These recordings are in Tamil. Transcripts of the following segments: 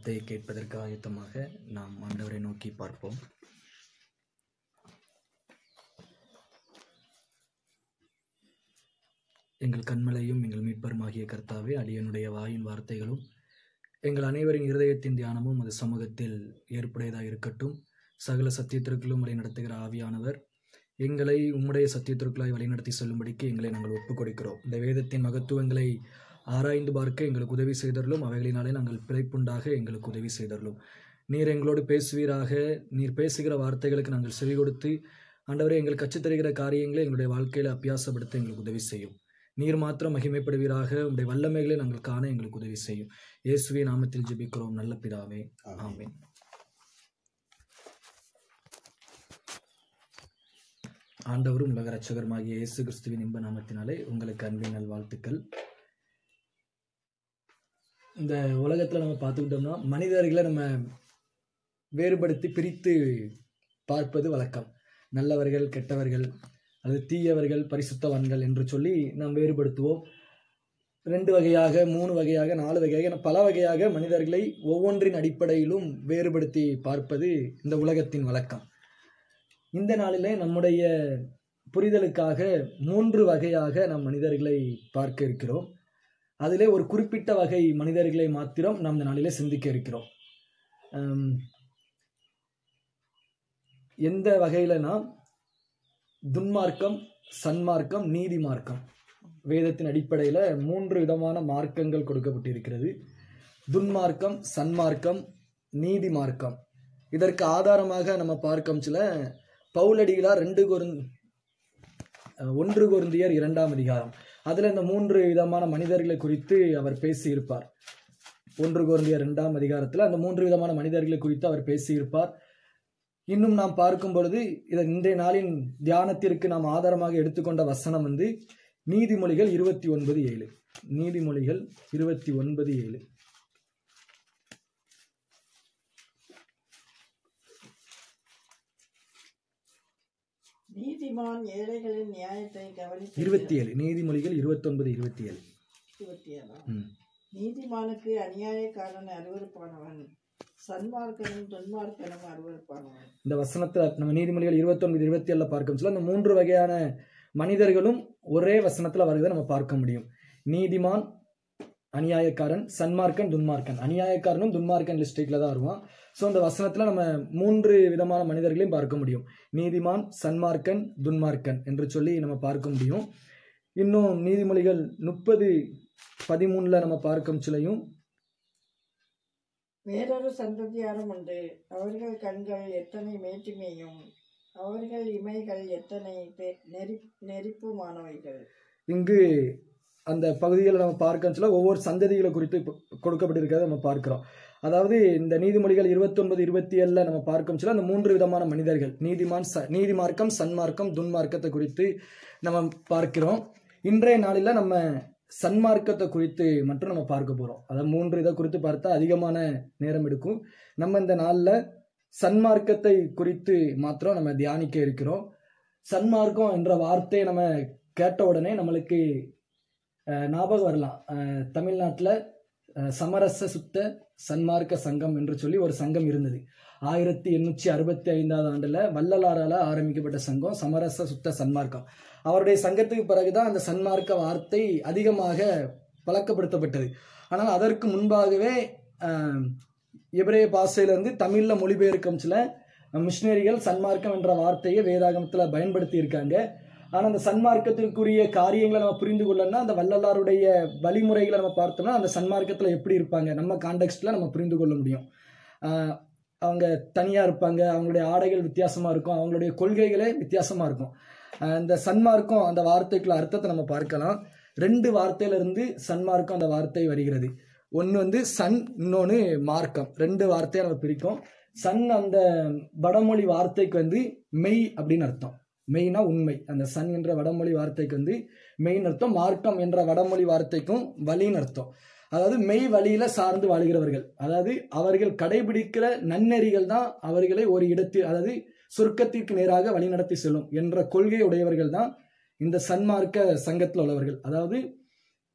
வார்த்தையை கேட்பதற்கு ஆயத்தமாக நாம் ஆண்டவரை நோக்கி பார்ப்போம் எங்கள் கண்மலையும் எங்கள் மீட்பருமாகிய கர்த்தாவே அடியனுடைய வாயின் வார்த்தைகளும் எங்கள் அனைவரின் இருதயத்தின் தியானமும் அது சமூகத்தில் ஏற்புடையதாக இருக்கட்டும் சகல சத்தியத்திற்குள்ளும் வழி நடத்துகிற ஆவியானவர் எங்களை உம்முடைய சத்தியத்திற்குள்ளாய் வழிநடத்தி செல்லும்படிக்கு எங்களை நாங்கள் ஒப்புக் கொடுக்கிறோம் இந்த வேதத்தின் மகத்துவங்களை ஆராய்ந்து பார்க்க எங்களுக்கு உதவி செய்தருளும் அவைகளினாலே நாங்கள் பிழைப்புண்டாக எங்களுக்கு உதவி செய்தருளும் நீர் எங்களோடு பேசுவீராக நீர் பேசுகிற வார்த்தைகளுக்கு நாங்கள் செவி கொடுத்து ஆண்டவரே எங்களுக்கு கற்றுத்தருகிற காரியங்களை எங்களுடைய வாழ்க்கையில் அபியாசப்படுத்த எங்களுக்கு உதவி செய்யும் நீர் மாத்திரம் மகிமைப்படுவீராக உடைய வல்லமைகளை நாங்கள் காண எங்களுக்கு உதவி செய்யும் இயேசுவே நாமத்தில் ஜெபிக்கிறோம் நல்ல பிதாவே ஆமென் ஆண்டவரும் உலக ரட்சகருமாகிய இயேசு கிறிஸ்துவின் இன்ப நாமத்தினாலே உங்களுக்கு அன்பின் நல்வாழ்த்துக்கள் இந்த உலகத்தில் நம்ம பார்த்துக்கிட்டோம்னா மனிதர்களை நம்ம வேறுபடுத்தி பிரித்து பார்ப்பது வழக்கம் நல்லவர்கள் கெட்டவர்கள் அது தீயவர்கள் பரிசுத்தவான்கள் என்று சொல்லி நாம் வேறுபடுத்துவோம் ரெண்டு வகையாக மூணு வகையாக நாலு வகையாக என பல வகையாக மனிதர்களை ஒவ்வொன்றின் அடிப்படையிலும் வேறுபடுத்தி பார்ப்பது இந்த உலகத்தின் வழக்கம் இந்த நாளிலே நம்முடைய புரிதலுக்காக மூன்று வகையாக நாம் மனிதர்களை பார்க்க இருக்கிறோம் அதிலே ஒரு குறிப்பிட்ட வகை மனிதர்களை மாத்திரம் நாம் இந்த நாளிலே சிந்திக்க இருக்கிறோம் ஆம், எந்த வகையிலனா துன்மார்க்கம் சன்மார்க்கம் நீதி மார்க்கம் வேதத்தின் அடிப்படையில் மூன்று விதமான மார்க்கங்கள் கொடுக்கப்பட்டிருக்கிறது துன்மார்க்கம் சன்மார்க்கம் நீதி மார்க்கம் இதற்கு ஆதாரமாக நம்ம பார்க்கும் சில பவுலடிகளார் ரெண்டு கொருந் ஒன்று கொருந்தியர் இரண்டாம் அதிகாரம் அதில் இந்த மூன்று விதமான மனிதர்களை குறித்து அவர் பேசியிருப்பார் ஒன்று கொருந்தியர் இரண்டாம் அதிகாரத்தில் அந்த மூன்று விதமான மனிதர்களை குறித்து அவர் பேசியிருப்பார் இன்னும் நாம் பார்க்கும் பொழுது இதை இன்றைய நாளின் தியானத்திற்கு நாம் ஆதாரமாக எடுத்துக்கொண்ட வசனம் வந்து நீதிமொழிகள் இருபத்தி ஒன்பது ஏழு நீதிமொழிகள் இருபத்தி ஒன்பது ஏழு நீதிமான் ஏழைகளின் நியாயத்தை கவனித்து இருபத்தி ஏழு நீதிமொழிகள் இருபத்தொன்பது இருபத்தி ஏழு இருபத்தி ஏழாம் ம். நீதிமானுக்கு அநியாயக்காரன் அருவருப்பானவன் சன்மார்க்கனும் துன்மார்க்கனும் அருவருப்பானவன் இந்த வசனத்தில் நம்ம நீதிமொழிகள் இருபத்தொன்பது இருபத்தி ஏழில் பார்க்கும் சொல்ல அந்த மூன்று வகையான மனிதர்களும் ஒரே வசனத்தில் வருவதை நம்ம பார்க்க முடியும் நீதிமான் அநியாயக்காரன் சன்மார்க்கன் துன்மார்க்கன் அநியாயக்காரனும் துன்மார்க்கன் லிஸ்டிக்கில் தான் வருவான் ஸோ அந்த வசனத்தில் நம்ம மூன்று விதமான மனிதர்களையும் பார்க்க முடியும் நீதிமான் சன்மார்க்கன் துன்மார்க்கன் என்று சொல்லி நம்ம பார்க்க முடியும் இன்னும் நீதிமொழிகள் முப்பது பதிமூணில் நம்ம பார்க்கும் சிலையும் வேறொரு சந்ததியாரும் உண்டு அவர்கள் கண்கள் எத்தனை மேட்டுமையும் அவர்கள் இமைகள் எத்தனை பெ- நெறி நெறிப்புமானவைகள் இங்கு அந்த பகுதிகளை நம்ம பார்க்க சொல்ல ஒவ்வொரு சந்ததிகளை குறித்து இப்ப கொடுக்கப்பட்டிருக்கிறத நம்ம பார்க்கிறோம் அதாவது இந்த நீதிமொழிகள் இருபத்தொன்பது இருபத்தி ஏழில் நம்ம பார்க்கும் சொல்ல அந்த மூன்று விதமான மனிதர்கள் நீதிமான் ச நீதிமார்க்கம் சன்மார்க்கம் துன்மார்க்கத்தை குறித்து நம்ம பார்க்கிறோம் இன்றைய நாளில் நம்ம சன்மார்க்கத்தை குறித்து மட்டும் நம்ம பார்க்க போகிறோம் அதாவது மூன்று இதை குறித்து பார்த்தா அதிகமான நேரம் எடுக்கும் நம்ம இந்த நாளில் சன்மார்க்கத்தை குறித்து மாத்திரம் நம்ம தியானிக்க இருக்கிறோம் சன்மார்க்கம் என்ற வார்த்தையை நம்ம கேட்ட உடனே நம்மளுக்கு அஹ், ஞாபகம் வரலாம் தமிழ்நாட்டில் சமரச சுத்த சன்மார்க்க சங்கம் என்று சொல்லி ஒரு சங்கம் இருந்தது ஆயிரத்தி எண்ணூற்றி அறுபத்தி ஐந்தாவது ஆண்டில் வள்ளலாரால் ஆரம்பிக்கப்பட்ட சங்கம் சமரச சுத்த சன்மார்க்கம் அவருடைய சங்கத்துக்கு பிறகுதான் அந்த சன்மார்க்க வார்த்தை அதிகமாக பழக்கப்படுத்தப்பட்டது ஆனால் அதற்கு முன்பாகவே அஹ், எபிரேய பாஷையிலிருந்து தமிழில் மொழிபெயர்க்கும் சில மிஷினரிகள் சன்மார்க்கம் என்ற வார்த்தையை வேதாகமத்தில் பயன்படுத்தி இருக்காங்க ஆனால் அந்த சன்மார்க்கத்திற்குரிய காரியங்களை நம்ம புரிந்து கொள்ளணும்னா அந்த வள்ளலாருடைய வழிமுறைகளை நம்ம பார்த்தோம்னா அந்த சன்மார்க்கத்தில் எப்படி இருப்பாங்க நம்ம காண்டெக்ஸ்டில் நம்ம புரிந்து கொள்ள முடியும் ஆஹ் அவங்க தனியாக இருப்பாங்க அவங்களுடைய ஆடைகள் வித்தியாசமாக இருக்கும் அவங்களுடைய கொள்கைகளே வித்தியாசமாக இருக்கும் ஆஹ் இந்த சன்மார்க்கம் அந்த வார்த்தைக்குள்ள அர்த்தத்தை நம்ம பார்க்கலாம் ரெண்டு வார்த்தையிலிருந்து சன்மார்க்கம் அந்த வார்த்தை வருகிறது ஒன்று வந்து சன் இன்னொன்று மார்க்கம் ரெண்டு வார்த்தையை நம்ம பிரிக்கும் சன் அந்த வடமொழி வார்த்தைக்கு வந்து மெய் அப்படின்னு அர்த்தம் மெய்னா உண்மை அந்த சன் என்ற வடமொழி வார்த்தைக்கு வந்து மெயின் அர்த்தம் மார்க்கம் என்ற வடமொழி வார்த்தைக்கும் வழின்னு அர்த்தம் அதாவது மெய் வழியில சார்ந்து வாழ்கிறவர்கள் அதாவது அவர்கள் கடைபிடிக்கிற நன்னெறிகள் தான் அவர்களை ஒரு இடத்தில் அதாவது சொர்க்கத்திற்கு நேராக வழிநடத்தி செல்லும் என்ற கொள்கை உடையவர்கள் தான் இந்த சன்மார்க்க சங்கத்தில் உள்ளவர்கள் அதாவது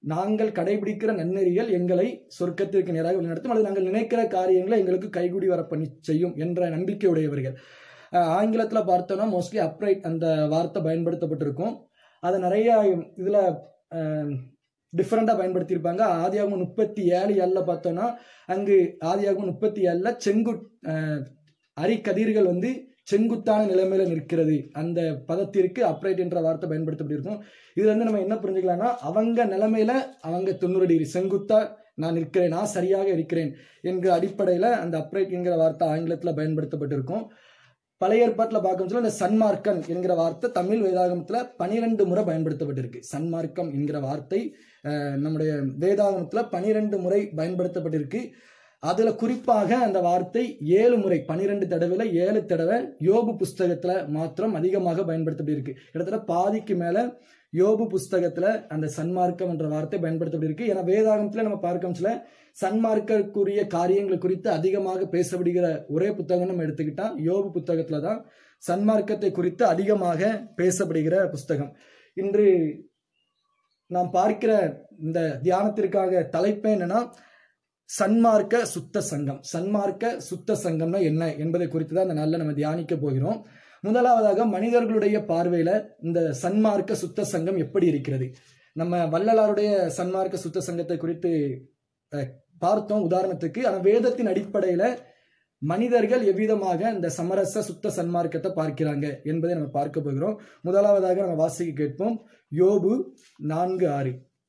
நாங்கள் கடைபிடிக்கிற நன்னெறிகள் எங்களை சொர்க்கத்திற்கு நேராக வழிநடத்தும் அல்லது நாங்கள் நினைக்கிற காரியங்களை எங்களுக்கு கைகூடி வர பண்ணி செய்யும் என்ற நம்பிக்கை உடையவர்கள் அஹ் ஆங்கிலத்துல பார்த்தோம்னா மோஸ்ட்லி அப்ரைட் அந்த வார்த்தை பயன்படுத்தப்பட்டிருக்கும் அதை நிறைய இதுல டிஃப்ரெண்டாக பயன்படுத்தியிருப்பாங்க ஆதியாகமம் முப்பத்தி ஏழு ஏழில் பார்த்தோம்னா அங்கு ஆதியாகமம் முப்பத்தி ஏழில் செங்குட் அஹ், அரிக்கதிர்கள் வந்து செங்குத்தான நிலைமையில நிற்கிறது அந்த பதத்திற்கு அப்ரைட் என்ற வார்த்தை பயன்படுத்தப்பட்டிருக்கும் இதுல இருந்து நம்ம என்ன புரிஞ்சுக்கலாம்னா அவங்க நிலைமையில அவங்க தொண்ணூறு டிகிரி செங்குத்தா நான் நிற்கிறேன் நான் சரியாக இருக்கிறேன் என்கிற அடிப்படையில அந்த அப்ரைட் என்கிற வார்த்தை ஆங்கிலத்துல பயன்படுத்தப்பட்டிருக்கும் பழைய ஏற்பாட்டில் பார்க்கும் சொல்ல இந்த சன்மார்க்கன் என்கிற வார்த்தை தமிழ் வேதாகமத்துல பனிரெண்டு முறை பயன்படுத்தப்பட்டிருக்கு சன்மார்க்கம் என்கிற வார்த்தை அஹ், நம்முடைய வேதாகமத்துல பனிரெண்டு முறை பயன்படுத்தப்பட்டிருக்கு அதுல குறிப்பாக அந்த வார்த்தை ஏழு முறை பனிரெண்டு தடவைல ஏழு தடவை யோபு புஸ்தகத்துல மாத்திரம் அதிகமாக பயன்படுத்தப்பட்டிருக்கு கிட்டத்தட்ட பாதிக்கு மேல யோபு புஸ்தகத்துல அந்த சன்மார்க்கம் என்ற வார்த்தை பயன்படுத்தப்பட்டிருக்கு ஏன்னா வேதாகமத்துல நம்ம பார்க்கம்ல சன்மார்க்கருக்குரிய காரியங்கள் குறித்து அதிகமாக பேசப்படுகிற ஒரே புத்தகம் நம்ம எடுத்துக்கிட்டா யோபு புத்தகத்துல தான் சன்மார்க்கத்தை குறித்து அதிகமாக பேசப்படுகிற புஸ்தகம் இன்று நாம் பார்க்கிற இந்த தியானத்திற்காக தலைப்பே என்னன்னா சன்மார்க்க சுத்த சங்கம் சன்மார்க்க சுத்த சங்கம்னா என்ன என்பதை குறித்து தான் இந்த நாளில் நம்ம தியானிக்க போகிறோம் முதலாவதாக மனிதர்களுடைய பார்வையில இந்த சன்மார்க்க சுத்த சங்கம் எப்படி இருக்கிறது நம்ம வள்ளலாருடைய சன்மார்க்க சுத்த சங்கத்தை குறித்து அஹ், பார்த்தோம் உதாரணத்துக்கு ஆனால் வேதத்தின் அடிப்படையில மனிதர்கள் எவ்விதமாக இந்த சமரச சுத்த சன்மார்க்கத்தை பார்க்கிறாங்க என்பதை நம்ம பார்க்க போகிறோம் முதலாவதாக நம்ம வாசிக்க கேட்போம் யோபு நான்கு ஆறு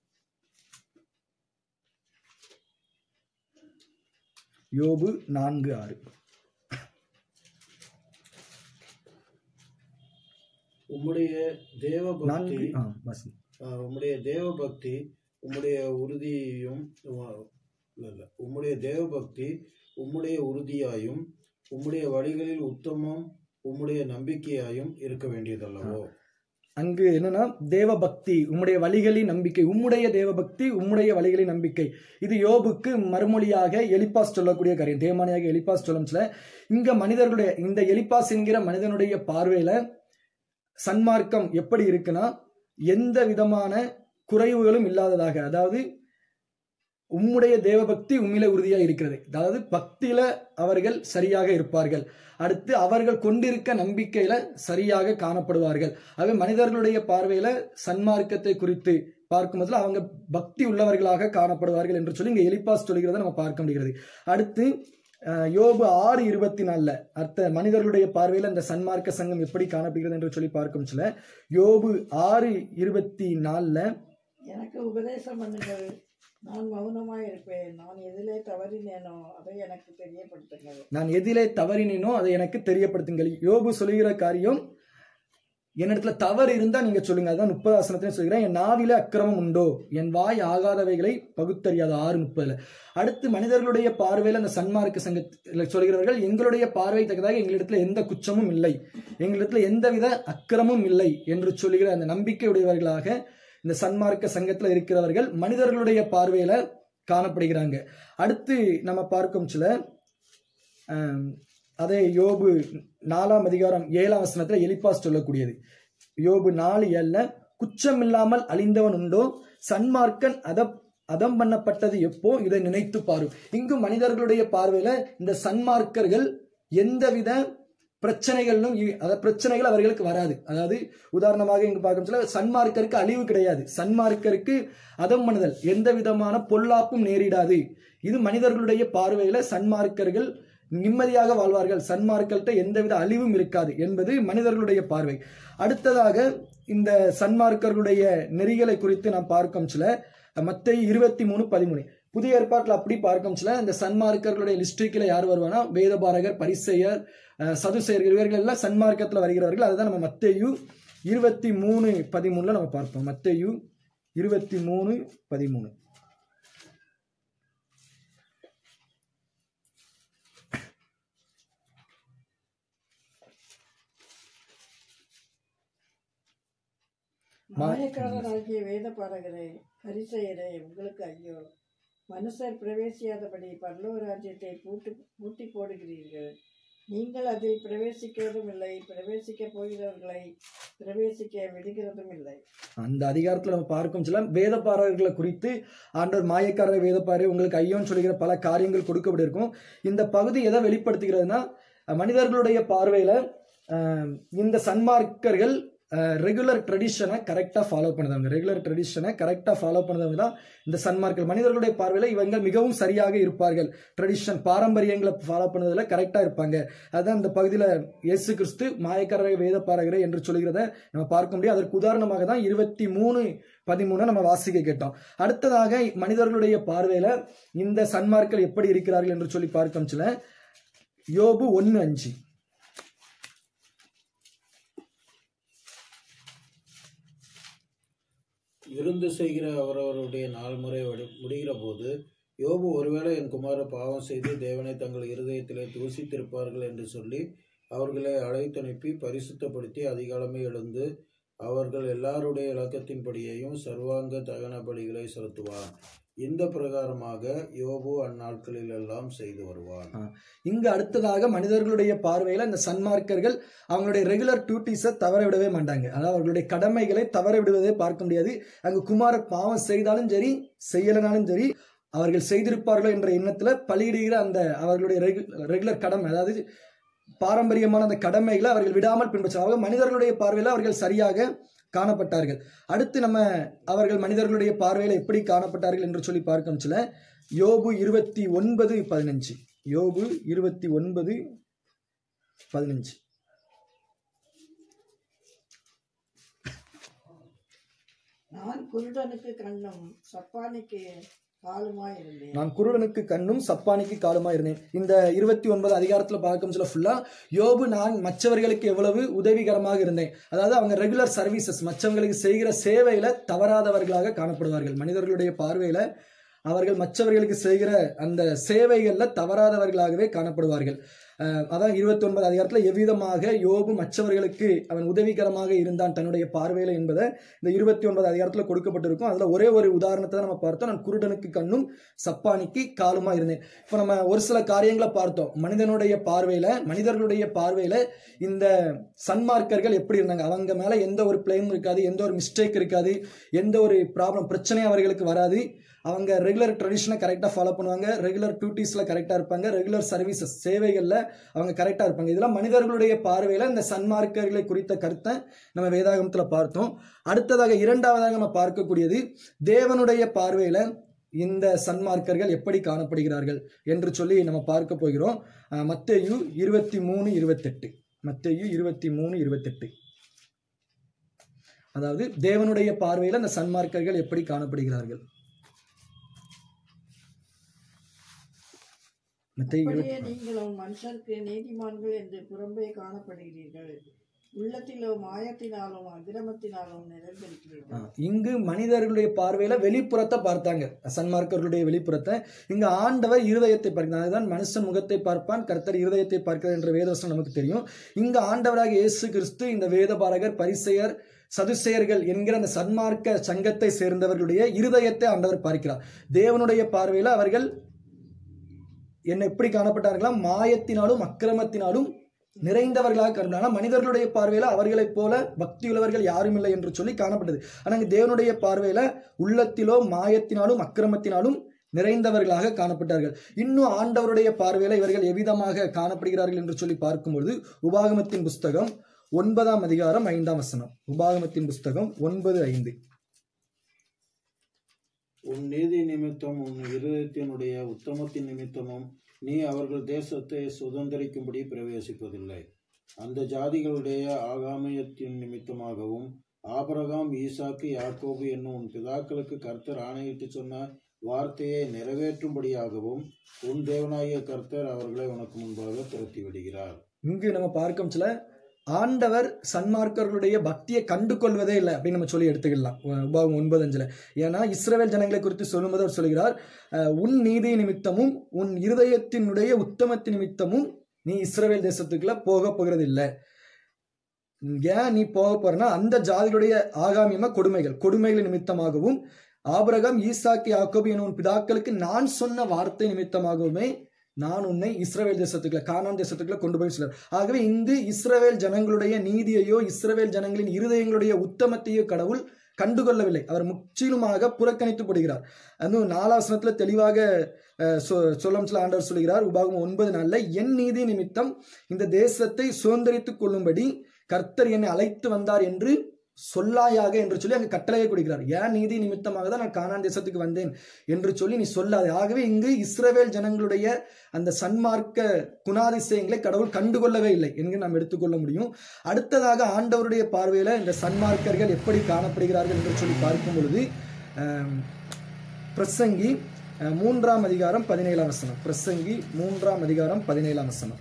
யோபு நான்கு ஆறு உம்முடைய தேவ நான்கு பக்தி ஆ வாசி ஆஹ், உம்முடைய தேவ பக்தி உம்முடைய உறுதியையும் உ- இல்ல, இல்ல. உம்முடைய தேவ பக்தி உம்முடைய உறுதியாயும் உம்முடைய வழிகளில் உத்தமம் உம்முடைய நம்பிக்கையாயும் இருக்க வேண்டியதல்லவோ அங்கு என்னன்னா தேவ பக்தி உம்முடைய வழிகளின் நம்பிக்கை உம்முடைய தேவ பக்தி உம்முடைய வழிகளின் நம்பிக்கை இது யோபுக்கு மறுமொழியாக எலிப்பாஸ் சொல்லக்கூடிய காரியம் தேமானியாக எலிப்பாஸ் சொல்லம்ஸ்ல இங்க மனிதர்களுடைய இந்த எலிப்பாஸ் என்கிற மனிதனுடைய பார்வையில சன்மார்க்கம் எப்படி இருக்குன்னா எந்த விதமான குறைவுகளும் இல்லாததாக அதாவது உம்முடைய தேவபக்தி உண்மையில உறுதியா இருக்கிறது அதாவது பக்தியில அவர்கள் சரியாக இருப்பார்கள் அடுத்து அவர்கள் கொண்டிருக்க நம்பிக்கையில சரியாக காணப்படுவார்கள் ஆக மனிதர்களுடைய பார்வையில சன்மார்க்கத்தை குறித்து பார்க்கும்போது அவங்க பக்தி உள்ளவர்களாக காணப்படுவார்கள் என்று சொல்லி இங்க எலிப்பாஸ் சொல்கிறத நம்ம பார்க்க முடிகிறது அடுத்து அஹ், யோபு ஆறு இருபத்தி நாலுல அர்த்த மனிதர்களுடைய பார்வையில இந்த சன்மார்க்க சங்கம் எப்படி காணப்படுகிறது என்று சொல்லி பார்க்கும் சில யோபு ஆறு இருபத்தி நாலுல எனக்கு உபதேசம் பண்ணுங்கள் நான் மௌனமாக இருப்பேன் நான் எதிலே தவறினேனோ அதை எனக்கு தெரியப்படுத்துங்கள் நான் எதிலே தவறினேனோ அதை எனக்கு தெரியப்படுத்துங்கள் யோபு சொல்லுகிற காரியம் என்னிடத்துல தவறு இருந்தா நீங்க சொல்லுங்க அதான் முப்பது ஆசனத்தையும் சொல்கிறேன் என் நாவில அக்கிரமம் உண்டோ என் வாய் ஆகாதவைகளை பகுத்தறியாத ஆறு முப்பதுல அடுத்து மனிதர்களுடைய பார்வையில அந்த சன்மார்க்க சங்கத்தில் சொல்கிறவர்கள் எங்களுடைய பார்வை தக்கதாக எங்களிடத்துல எந்த குற்றமும் இல்லை எங்களிடத்துல எந்தவித அக்கிரமும் இல்லை என்று சொல்லுகிற அந்த நம்பிக்கையுடையவர்களாக இந்த சன்மார்க்க சங்கத்துல இருக்கிறவர்கள் மனிதர்களுடைய பார்வையில காணப்படுகிறாங்க அடுத்து நம்ம பார்க்கும் சில ஆம், அதே யோபு நாலாம் அதிகாரம் ஏழாம் வசனத்துல எலிப்பாஸ் சொல்லக்கூடியது யோபு நாலு ஏழுல குற்றமில்லாமல் அழிந்தவன் உண்டோ சன்மார்க்கன் அத அதம் பண்ணப்பட்டது எப்போ இதை நினைத்து பாரு இங்கு மனிதர்களுடைய பார்வையில இந்த சன்மார்க்கர்கள் எந்தவித பிரச்சனைகளும் இ- அதாவது பிரச்சனைகள் அவர்களுக்கு வராது அதாவது உதாரணமாக இங்கு பார்க்கும் சொல்ல சன்மார்க்கருக்கு அழிவு கிடையாது சன்மார்க்கருக்கு அதம் பண்ணுதல் எந்த விதமான பொல்லாப்பும் நேரிடாது இது மனிதர்களுடைய பார்வையில சன்மார்க்கர்கள் நிம்மதியாக வாழ்வார்கள் சன்மார்க்கள்கிட்ட எந்தவித அழிவும் இருக்காது என்பது மனிதர்களுடைய பார்வை அடுத்ததாக இந்த சன்மார்க்கர்களுடைய நெறிகளை குறித்து நாம் பார்க்கும் சில மத்தை இருபத்தி மூணு பதிமூணு புதிய ஏற்பாட்டில் அப்படி பார்க்கும் சில இந்த சன்மார்க்கர்களுடைய லிஸ்டிக்கில் யார் வருவானா வேதபாரகர் பரிசெயர் அஹ், சதுசேயர்கள் இவர்கள் எல்லாம் சன்மார்க்கத்தில் வருகிறவர்கள் அதுதான் நம்ம மத்தேயு இருபத்தி மூணு பதிமூணுல நம்ம பார்ப்போம் மத்தேயு இருபத்தி மூணு பதிமூணு மாயக்காரராகிய வேத பாரகரே பரிசெயரே உங்களுக்கு ஐயோ மனுஷர் பிரவேசியாதபடி பரலோக ராஜ்யத்தை பூட்டு பூட்டி போடுகிறீர்கள் நீங்கள் அதில் பிரவேசிக்கிறதும் இல்லை பிரவேசிக்க போகிறவர்களை பிரவேசிக்க விடுகிறதும் இல்லை அந்த அதிகாரத்துல நம்ம பார்க்கும் சில வேதப்பாரர்களை குறித்து ஆண்டவர் மாயக்காரர் வேதப்பாரு உங்களுக்கு ஐயோன்னு சொல்லுகிற பல காரியங்கள் கொடுக்கப்பட்டிருக்கும் இந்த பகுதி எதை வெளிப்படுத்துகிறதுனா அஹ், மனிதர்களுடைய பார்வையில அஹ், இந்த சன்மார்க்கர்கள் ரெகுலர் ட்ரெடிஷனை கரெக்டாக ஃபாலோ பண்ணுறவங்க ரெகுலர் ட்ரெடிஷனை கரெக்டாக ஃபாலோ பண்ணுறவங்க தான் இந்த சன்மார்க்கர்கள் மனிதர்களுடைய பார்வையில் இவங்க மிகவும் சரியாக இருப்பார்கள் ட்ரெடிஷன் பாரம்பரியங்களை ஃபாலோ பண்ணுறதுல கரெக்டாக இருப்பாங்க அதுதான் இந்த பகுதியில் இயேசு கிறிஸ்து மாயக்காரர் வேதப்பாரகரே என்று சொல்கிறத நம்ம பார்க்க முடியும் அதற்கு உதாரணமாக தான் இருபத்தி மூணு பதிமூணு நம்ம வாசிக்க கேட்டோம் அடுத்ததாக மனிதர்களுடைய பார்வையில இந்த சன்மார்கள் எப்படி இருக்கிறார்கள் என்று சொல்லி பார்க்கச்சுல யோபு ஒன்னு அஞ்சு விருந்து செய்கிற அவரவருடைய நாள்முறை வடி- முடிகிற போது யோபு ஒருவேளை என் குமாரர் பாவம் செய்து தேவனை தங்கள் இருதயத்திலே தூசித்திருப்பார்கள் என்று சொல்லி அவர்களை அழைத்தனுப்பி பரிசுத்தப்படுத்தி அதிகாலமே எழுந்து அவர்கள் எல்லாருடைய இலக்கத்தின்படியையும் சர்வாங்க தகன பலிகளை செலுத்துவான் இந்த பிரகாரமாக யோபு அந்நாட்களில் எல்லாம் செய்து வருவான் இங்கு அடுத்ததாக மனிதர்களுடைய பார்வையில இந்த சன்மார்க்கர்கள் அவங்களுடைய ரெகுலர் டியூட்டிஸை தவற விடவே மாட்டாங்க அதாவது அவர்களுடைய கடமைகளை தவற விடுவதை பார்க்க முடியாது அங்கு குமாரர் பாவம் செய்தாலும் சரி செய்யலனாலும் சரி அவர்கள் செய்திருப்பார்களோ என்ற எண்ணத்துல பலியிடுகிற அந்த அவர்களுடைய ரெகுலர் கடமை அதாவது பாரம்பரியமான அந்த கடமைகளை அவர்கள் விடாமல் பின்பற்றுவாங்க மனிதர்களுடைய பார்வையில அவர்கள் சரியாக காணப்பட்டார்கள் அடுத்து நம்ம அவர்கள் மனிதர்களுடைய பார்வையில எப்படி காணப்பட்டார்கள் என்று சொல்லி பார்க்கணுச்சுல யோபு இருபத்தி ஒன்பது பதினஞ்சு யோபு இருபத்தி ஒன்பது பதினஞ்சு நான் குருடனுக்கு கண்ணும் சப்பானிக்கு காலுமாய் இருந்தேன் நான் குருடனுக்கு கண்ணும் சப்பானிக்கு காலுமா இருந்தேன் இந்த இருபத்தி ஒன்பது அதிகாரத்துல பார்க்கும் சொல்ல ஃபுல்லா யோபு நான் மற்றவர்களுக்கு எவ்வளவு உதவிகரமாக இருந்தேன் அதாவது அவங்க ரெகுலர் சர்வீசஸ் மற்றவங்களுக்கு செய்கிற சேவையில தவறாதவர்களாக காணப்படுவார்கள் மனிதர்களுடைய பார்வையில அவர்கள் மற்றவர்களுக்கு செய்கிற அந்த சேவைகள்ல தவறாதவர்களாகவே காணப்படுவார்கள் அஹ் அதான் இருபத்தி ஒன்பது அதிகாரத்துல எவ்விதமாக யோபு மற்றவர்களுக்கு அவன் உதவிகரமாக இருந்தான் தன்னுடைய பார்வையில என்பதை இந்த இருபத்தி ஒன்பது அதிகாரத்துல கொடுக்கப்பட்டிருக்கும் அதுல ஒரே ஒரு உதாரணத்தை தான் நம்ம பார்த்தோம் நான் குருடனுக்கு கண்ணும் சப்பானிக்கு காலுமா இருந்தேன் இப்போ நம்ம ஒரு சில காரியங்களை பார்த்தோம் மனிதனுடைய பார்வையில மனிதர்களுடைய பார்வையில இந்த சன்மார்க்கர்கள் எப்படி இருந்தாங்க அவங்க மேல எந்த ஒரு பிளேம் இருக்காது எந்த ஒரு மிஸ்டேக் இருக்காது எந்த ஒரு ப்ராப்ளம் பிரச்சனையும் அவர்களுக்கு வராது அவங்க ரெகுலர் ட்ரெடிஷனை கரெக்டாக ஃபாலோ பண்ணுவாங்க ரெகுலர் டியூட்டிஸில் கரெக்டாக இருப்பாங்க ரெகுலர் சர்வீசஸ் சேவைகளில் அவங்க கரெக்டாக இருப்பாங்க இதெல்லாம் மனிதர்களுடைய பார்வையில் இந்த சன்மார்க்கர்களை குறித்த கருத்தை நம்ம வேதாகமத்தில் பார்த்தோம் அடுத்ததாக இரண்டாவதாக நம்ம பார்க்கக்கூடியது தேவனுடைய பார்வையில் இந்த சன்மார்க்கர்கள் எப்படி காணப்படுகிறார்கள் என்று சொல்லி நம்ம பார்க்க போகிறோம் அஹ் மத்தேயு இருபத்தி மூணு இருபத்தெட்டு மத்தேயு இருபத்தி மூணு இருபத்தெட்டு அதாவது தேவனுடைய பார்வையில் அந்த சன்மார்க்கர்கள் எப்படி காணப்படுகிறார்கள் மத்தேயு இருபத்தி அப்படியே நீங்களும் மனுஷருக்கு நீதிமான்கள் என்று புறம்பே காணப்படுகிறீர்கள் உள்ளத்திலோ மாயத்தினாலும் அக்கிரமத்தினாலும் நிறைந்திருக்கிறீர்கள் ஆ, இங்கு மனிதர்களுடைய பார்வையில வெளிப்புறத்தை பார்த்தாங்க சன்மார்க்கர்களுடைய வெளிப்புறத்தை இங்க ஆண்டவர் இருதயத்தை பார்க்கிறார் அதுதான் மனுஷன் முகத்தை பார்ப்பான் கர்த்தர் இருதயத்தை பார்க்கிறார் என்ற வேதவசனம் நமக்கு தெரியும் இங்க ஆண்டவராக இயேசு கிறிஸ்து இந்த வேதபாரகர் பரிசெயர் சதுசேயர்கள் என்கிற அந்த சன்மார்க்க சங்கத்தை சேர்ந்தவர்களுடைய இருதயத்தை ஆண்டவர் பார்க்கிறார் தேவனுடைய பார்வையில அவர்கள் என்ன எப்படி காணப்பட்டார்களாம் மாயத்தினாலும் அக்கிரமத்தினாலும் நிறைந்தவர்களாக கருந்தாங்க மனிதர்களுடைய பார்வையில அவர்களைப் போல பக்தியுள்ளவர்கள் யாரும் இல்லை என்று சொல்லி காணப்பட்டது ஆனால் இங்க தேவனுடைய பார்வையில உள்ளத்திலோ மாயத்தினாலும் அக்கிரமத்தினாலும் நிறைந்தவர்களாக காணப்பட்டார்கள் இன்னும் ஆண்டவருடைய பார்வையில இவர்கள் எவ்விதமாக காணப்படுகிறார்கள் என்று சொல்லி பார்க்கும்பொழுது உபாகமத்தின் புஸ்தகம் ஒன்பதாம் அதிகாரம் ஐந்தாம் வசனம் உபாகமத்தின் புஸ்தகம் ஒன்பது ஐந்து உன் நீதி நிமித்தம் உன் இருதயத்தினுடைய உத்தமத்தின் நிமித்தமும் நீ அவர்கள் தேசத்தை சுதந்திரிக்கும்படி பிரவேசிப்பதில்லை அந்த ஜாதிகளுடைய ஆகாமியத்தின் நிமித்தமாகவும் ஆபிரகாம் ஈசாக்கு யாக்கோபு என்னும் உன் பிதாக்களுக்கு கர்த்தர் ஆணையிட்டு சொன்ன வார்த்தையை நிறைவேற்றும்படியாகவும் உன் தேவனாகிய கர்த்தர் அவர்களை உனக்கு முன்பாக துரத்தி விடுகிறார் இங்கு நம்ம பார்க்கும் சில ஆண்டவர் சன்மார்க்கர்களுடைய பக்தியை கண்டு கொள்வதே இல்லை அப்படின்னு நம்ம சொல்லி எடுத்துக்கலாம் உ- உபாகம் ஒன்பது அஞ்சுல ஏன்னா இஸ்ரவேல் ஜனங்களை குறித்து சொல்லும்போது அவர் சொல்கிறார் அஹ், உன் நீதி நிமித்தமும் உன் இருதயத்தினுடைய உத்தமத்தின் நிமித்தமும் நீ இஸ்ரவேல் தேசத்துக்குள்ள போக போகிறது இல்லை ஏன் நீ போக போறனா அந்த ஜாதிகளுடைய ஆகாமியமா கொடுமைகள் கொடுமைகள் நிமித்தமாகவும் ஆபிரகாம் ஈசாக்கு யாக்கோபு எனும் உன் பிதாக்களுக்கு நான் சொன்ன வார்த்தை நிமித்தமாகவுமே நான் உன்னை இஸ்ரவேல் தேசத்துக்குள்ள கானான் தேசத்துக்குள்ள கொண்டு போய் சொல்றார் ஆகவே இங்கு இஸ்ரவேல் ஜனங்களுடைய நீதியையோ இஸ்ரவேல் ஜனங்களின் இருதயங்களுடைய உத்தமத்தையோ கடவுள் கண்டுகொள்ளவில்லை அவர் முற்றிலுமாக புறக்கணித்துப்படுகிறார் அதுவும் நாலாசனத்துல தெளிவாக அஹ், சொ- சொல்லம் சில ஆண்டவர் சொல்கிறார் உபாகம் ஒன்பது நாள்ல என் நீதி நிமித்தம் இந்த தேசத்தை சுதந்திரித்துக் கொள்ளும்படி கர்த்தர் என்னை அழைத்து வந்தார் என்று சொல்லாயாக என்று சொல்லி அங்கு கட்டளையை கொடுக்கிறார் ஏன் நீதி நிமித்தமாக தான் நான் கானான் தேசத்துக்கு வந்தேன் என்று சொல்லி நீ சொல்லாதே ஆகவே இங்கு இஸ்ரவேல் ஜனங்களுடைய அந்த சன்மார்க்க குணாதிசயங்களை கடவுள் கண்டுகொள்ளவே இல்லை என்று நாம் எடுத்துக்கொள்ள முடியும் அடுத்ததாக ஆண்டவருடைய பார்வையில இந்த சன்மார்க்கர்கள் எப்படி காணப்படுகிறார்கள் என்று சொல்லி பார்க்கும் பொழுது ஆம், பிரசங்கி அஹ், மூன்றாம் அதிகாரம் பதினேழாம் வசனம் பிரசங்கி மூன்றாம் அதிகாரம் பதினேழாம் வசனம்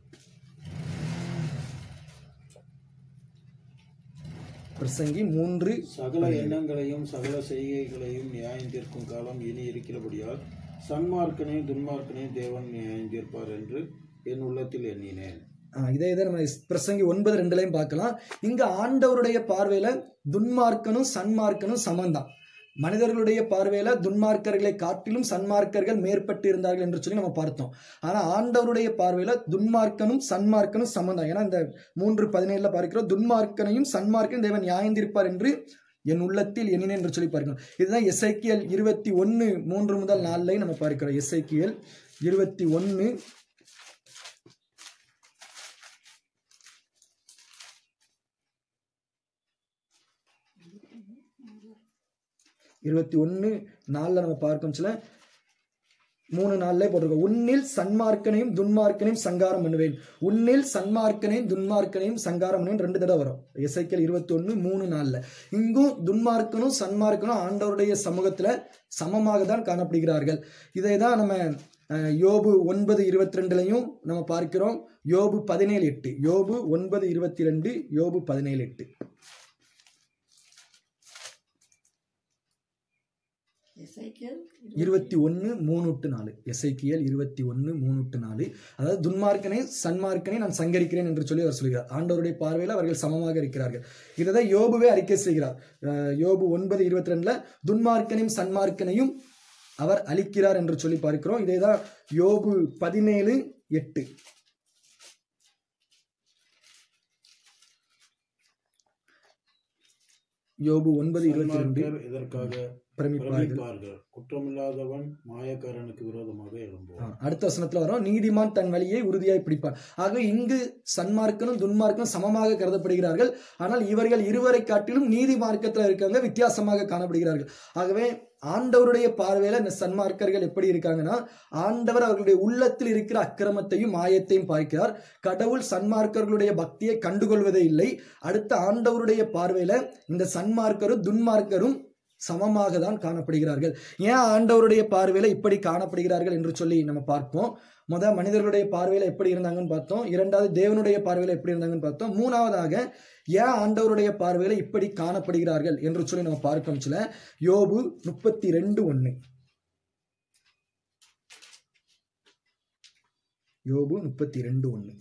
பிரசங்கி மூன்று சகல எண்ணங்களையும் சகல செய்கைகளையும் நியாயம் தீர்க்கும் காலம் இனி இருக்கிறபடியால் சன்மார்க்கனையும் துன்மார்க்கனையும் தேவன் நியாயம் தீர்ப்பார் என்று என் உள்ளத்தில் எண்ணினேன் ஆ, இதே இதை நம்ம பிரசங்கி ஒன்பது ரெண்டுலையும் பார்க்கலாம் இங்க ஆண்டவருடைய பார்வையில துன்மார்க்கனும் சன்மார்க்கனும் சமந்தான் மனிதர்களுடைய பார்வையில துன்மார்க்கர்களை காட்டிலும் சன்மார்க்கர்கள் மேற்பட்டு இருந்தார்கள் என்று சொல்லி நம்ம பார்த்தோம் ஆனா ஆண்டவருடைய பார்வையில துன்மார்க்கனும் சன்மார்க்கனும் சமந்தான் ஏன்னா இந்த மூன்று பதினேழுல பார்க்கிறோம் துன்மார்க்கனையும் சன்மார்க்கனும் தேவன் நியாயந்திருப்பார் என்று என் உள்ளத்தில் எண்ணினேன் என்று சொல்லி பார்க்கிறோம் இதுதான் எஸ்ஐக்கியல் இருபத்தி ஒன்னு மூன்று முதல் நாலுலையும் நம்ம பார்க்கிறோம் எஸ்ஐக்கியல் இருபத்தி ஒன்னு இருபத்தி ஒன்று நாலில் நம்ம பார்க்கும் சில மூணு நாள்ல போட்டிருக்கோம் உன்னில் சன்மார்க்கனையும் துன்மார்க்கனையும் சங்காரம் பண்ணுவேன் உன்னில் சன்மார்க்கனையும் துன்மார்க்கனையும் சங்காரம் பண்ணுவேன் ரெண்டு தடவை வரும் எஸ்ஐக்கியல் இருபத்தி ஒன்று மூணு நாள்ல இங்கும் துன்மார்க்கனும் சன்மார்க்கனும் ஆண்டவருடைய சமூகத்துல சமமாக தான் காணப்படுகிறார்கள் இதை தான் நம்ம அஹ், யோபு ஒன்பது இருபத்தி ரெண்டுலையும் நம்ம பார்க்கிறோம் யோபு பதினேழு எட்டு யோபு ஒன்பது இருபத்தி ரெண்டு யோபு பதினேழு எட்டு இசைக்கியல் இருபத்தி ஒன்று மூணு டு நாலு எஸ்ஐக்கியல் இருபத்தி ஒன்று மூணு டு நாலு அதாவது துன்மார்க்கனை சன்மார்க்கனை நான் சங்கரிக்கிறேன் என்று சொல்லி அவர் சொல்கிறார் ஆண்டவருடைய பார்வையில் அவர்கள் சமமாக இருக்கிறார்கள் இதை தான் யோபுவே அறிக்கை செய்கிறார் அஹ் யோபு ஒன்பது இருபத்தி ரெண்டுல துன்மார்க்கனையும் சன்மார்க்கனையும் அவர் அளிக்கிறார் என்று சொல்லி பார்க்கிறோம் இதே தான் யோபு பதினேழு எட்டு யோபு ஒன்பது இருபத்தி ரெண்டு சன்மார்க்கர் இதற்காக பிரமிப்பார்கள் பிரமிப்பார்கள் குற்றமில்லாதவன் மாயக்காரனுக்கு விரோதமாக ஆ, எழும்புவான் அடுத்த வசனத்துல வரும் நீதிமான் தன் வழியை உறுதியாய் பிடிப்பான் ஆகவே இங்கு சன்மார்க்கனும் துன்மார்க்கனும் சமமாக கருதப்படுகிறார்கள் ஆனால் இவர்கள் இருவரை காட்டிலும் நீதி மார்க்கத்துல இருக்காங்க வித்தியாசமாக காணப்படுகிறார்கள் ஆகவே ஆண்டவருடைய பார்வையில இந்த சன்மார்க்கர்கள் எப்படி இருக்காங்கன்னா ஆண்டவர் அவர்களுடைய உள்ளத்தில் இருக்கிற அக்கிரமத்தையும் மாயத்தையும் பார்க்கிறார் கடவுள் சன்மார்க்கர்களுடைய பக்தியை கண்டுகொள்வதே இல்லை அடுத்த ஆண்டவருடைய பார்வையில இந்த சன்மார்க்கரும் துன்மார்க்கரும் சமமாக தான் காணப்படுகிறார்கள் ஏன் ஆண்டவருடைய பார்வையில இப்படி காணப்படுகிறார்கள் என்று சொல்லி நம்ம பார்ப்போம் முத மனிதர்களுடைய பார்வையில எப்படி இருந்தாங்கன்னு பார்த்தோம் இரண்டாவது தேவனுடைய பார்வையில எப்படி இருந்தாங்கன்னு பார்த்தோம் மூணாவதாக ஏன் ஆண்டவருடைய பார்வையில இப்படி காணப்படுகிறார்கள் என்று சொல்லி நம்ம பார்க்கணும் சில யோபு முப்பத்தி ரெண்டு ஒண்ணு யோபு முப்பத்தி ரெண்டு ஒண்ணு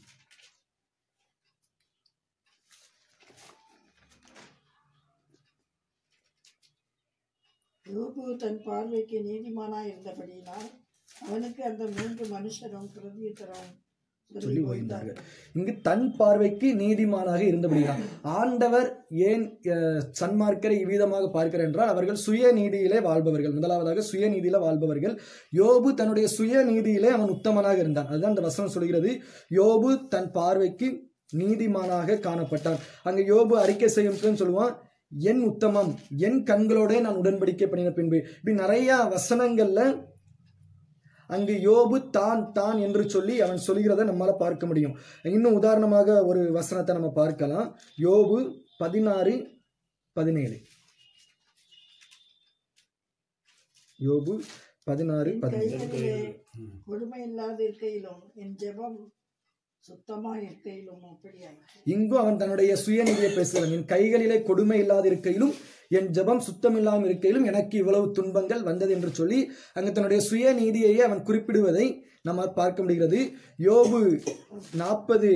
யோபு தன் பார்வைக்கு நீதிமானாய் இருந்தபடியினால் அவனுக்கு அந்த மூன்று மனுஷரும் பிரதியுத்தரம் சொல்லி ஓய்ந்தார்கள் இங்கு தன் பார்வைக்கு நீதிமானாக இருந்தபடிதான் ஆண்டவர் ஏன் அஹ், சன்மார்க்கரை இவ்விதமாக பார்க்கிறார் என்றால் அவர்கள் சுய நீதியிலே வாழ்பவர்கள் முதலாவதாக சுய நீதியில வாழ்பவர்கள் யோபு தன்னுடைய சுய நீதியிலே அவன் உத்தமனாக இருந்தான் அதுதான் அந்த வசனம் சொல்கிறது யோபு தன் பார்வைக்கு நீதிமானாக காணப்பட்டான் அங்க யோபு அறிக்கை செய்யும் சொல்லுவான் என் உத்தமம் என் கண்களோட நான் உடன்படிக்கை பண்ணின பின்பு இப்படி நிறைய வசனங்கள்ல அங்கு யோபு தான் தான் என்று சொல்லி அவன் சொல்கிறத நம்மால பார்க்க முடியும் இன்னும் உதாரணமாக ஒரு வசனத்தை நம்ம பார்க்கலாம் யோபு பதினாறு பதினேழு யோபு பதினாறு பதினேழு கைகளிலே கொடுமை இல்லாத இருக்கையிலும் என் ஜெபம் சுத்தமா இருக்கையிலும் அப்படியாயிற்று இங்கும் அவன் தன்னுடைய சுயநிதியை பேசுகிறான் என் கைகளிலே கொடுமை இல்லாத இருக்கையிலும் என் ஜெபம் சுத்தம் இல்லாமல் இருக்கையிலும் எனக்கு இவ்வளவு துன்பங்கள் வந்தது என்று சொல்லி அங்கு தன்னுடைய சுயநீதியையே அவன் குறிப்பிடுவதை நம்ம பார்க்க முடிகிறது யோபு நாற்பது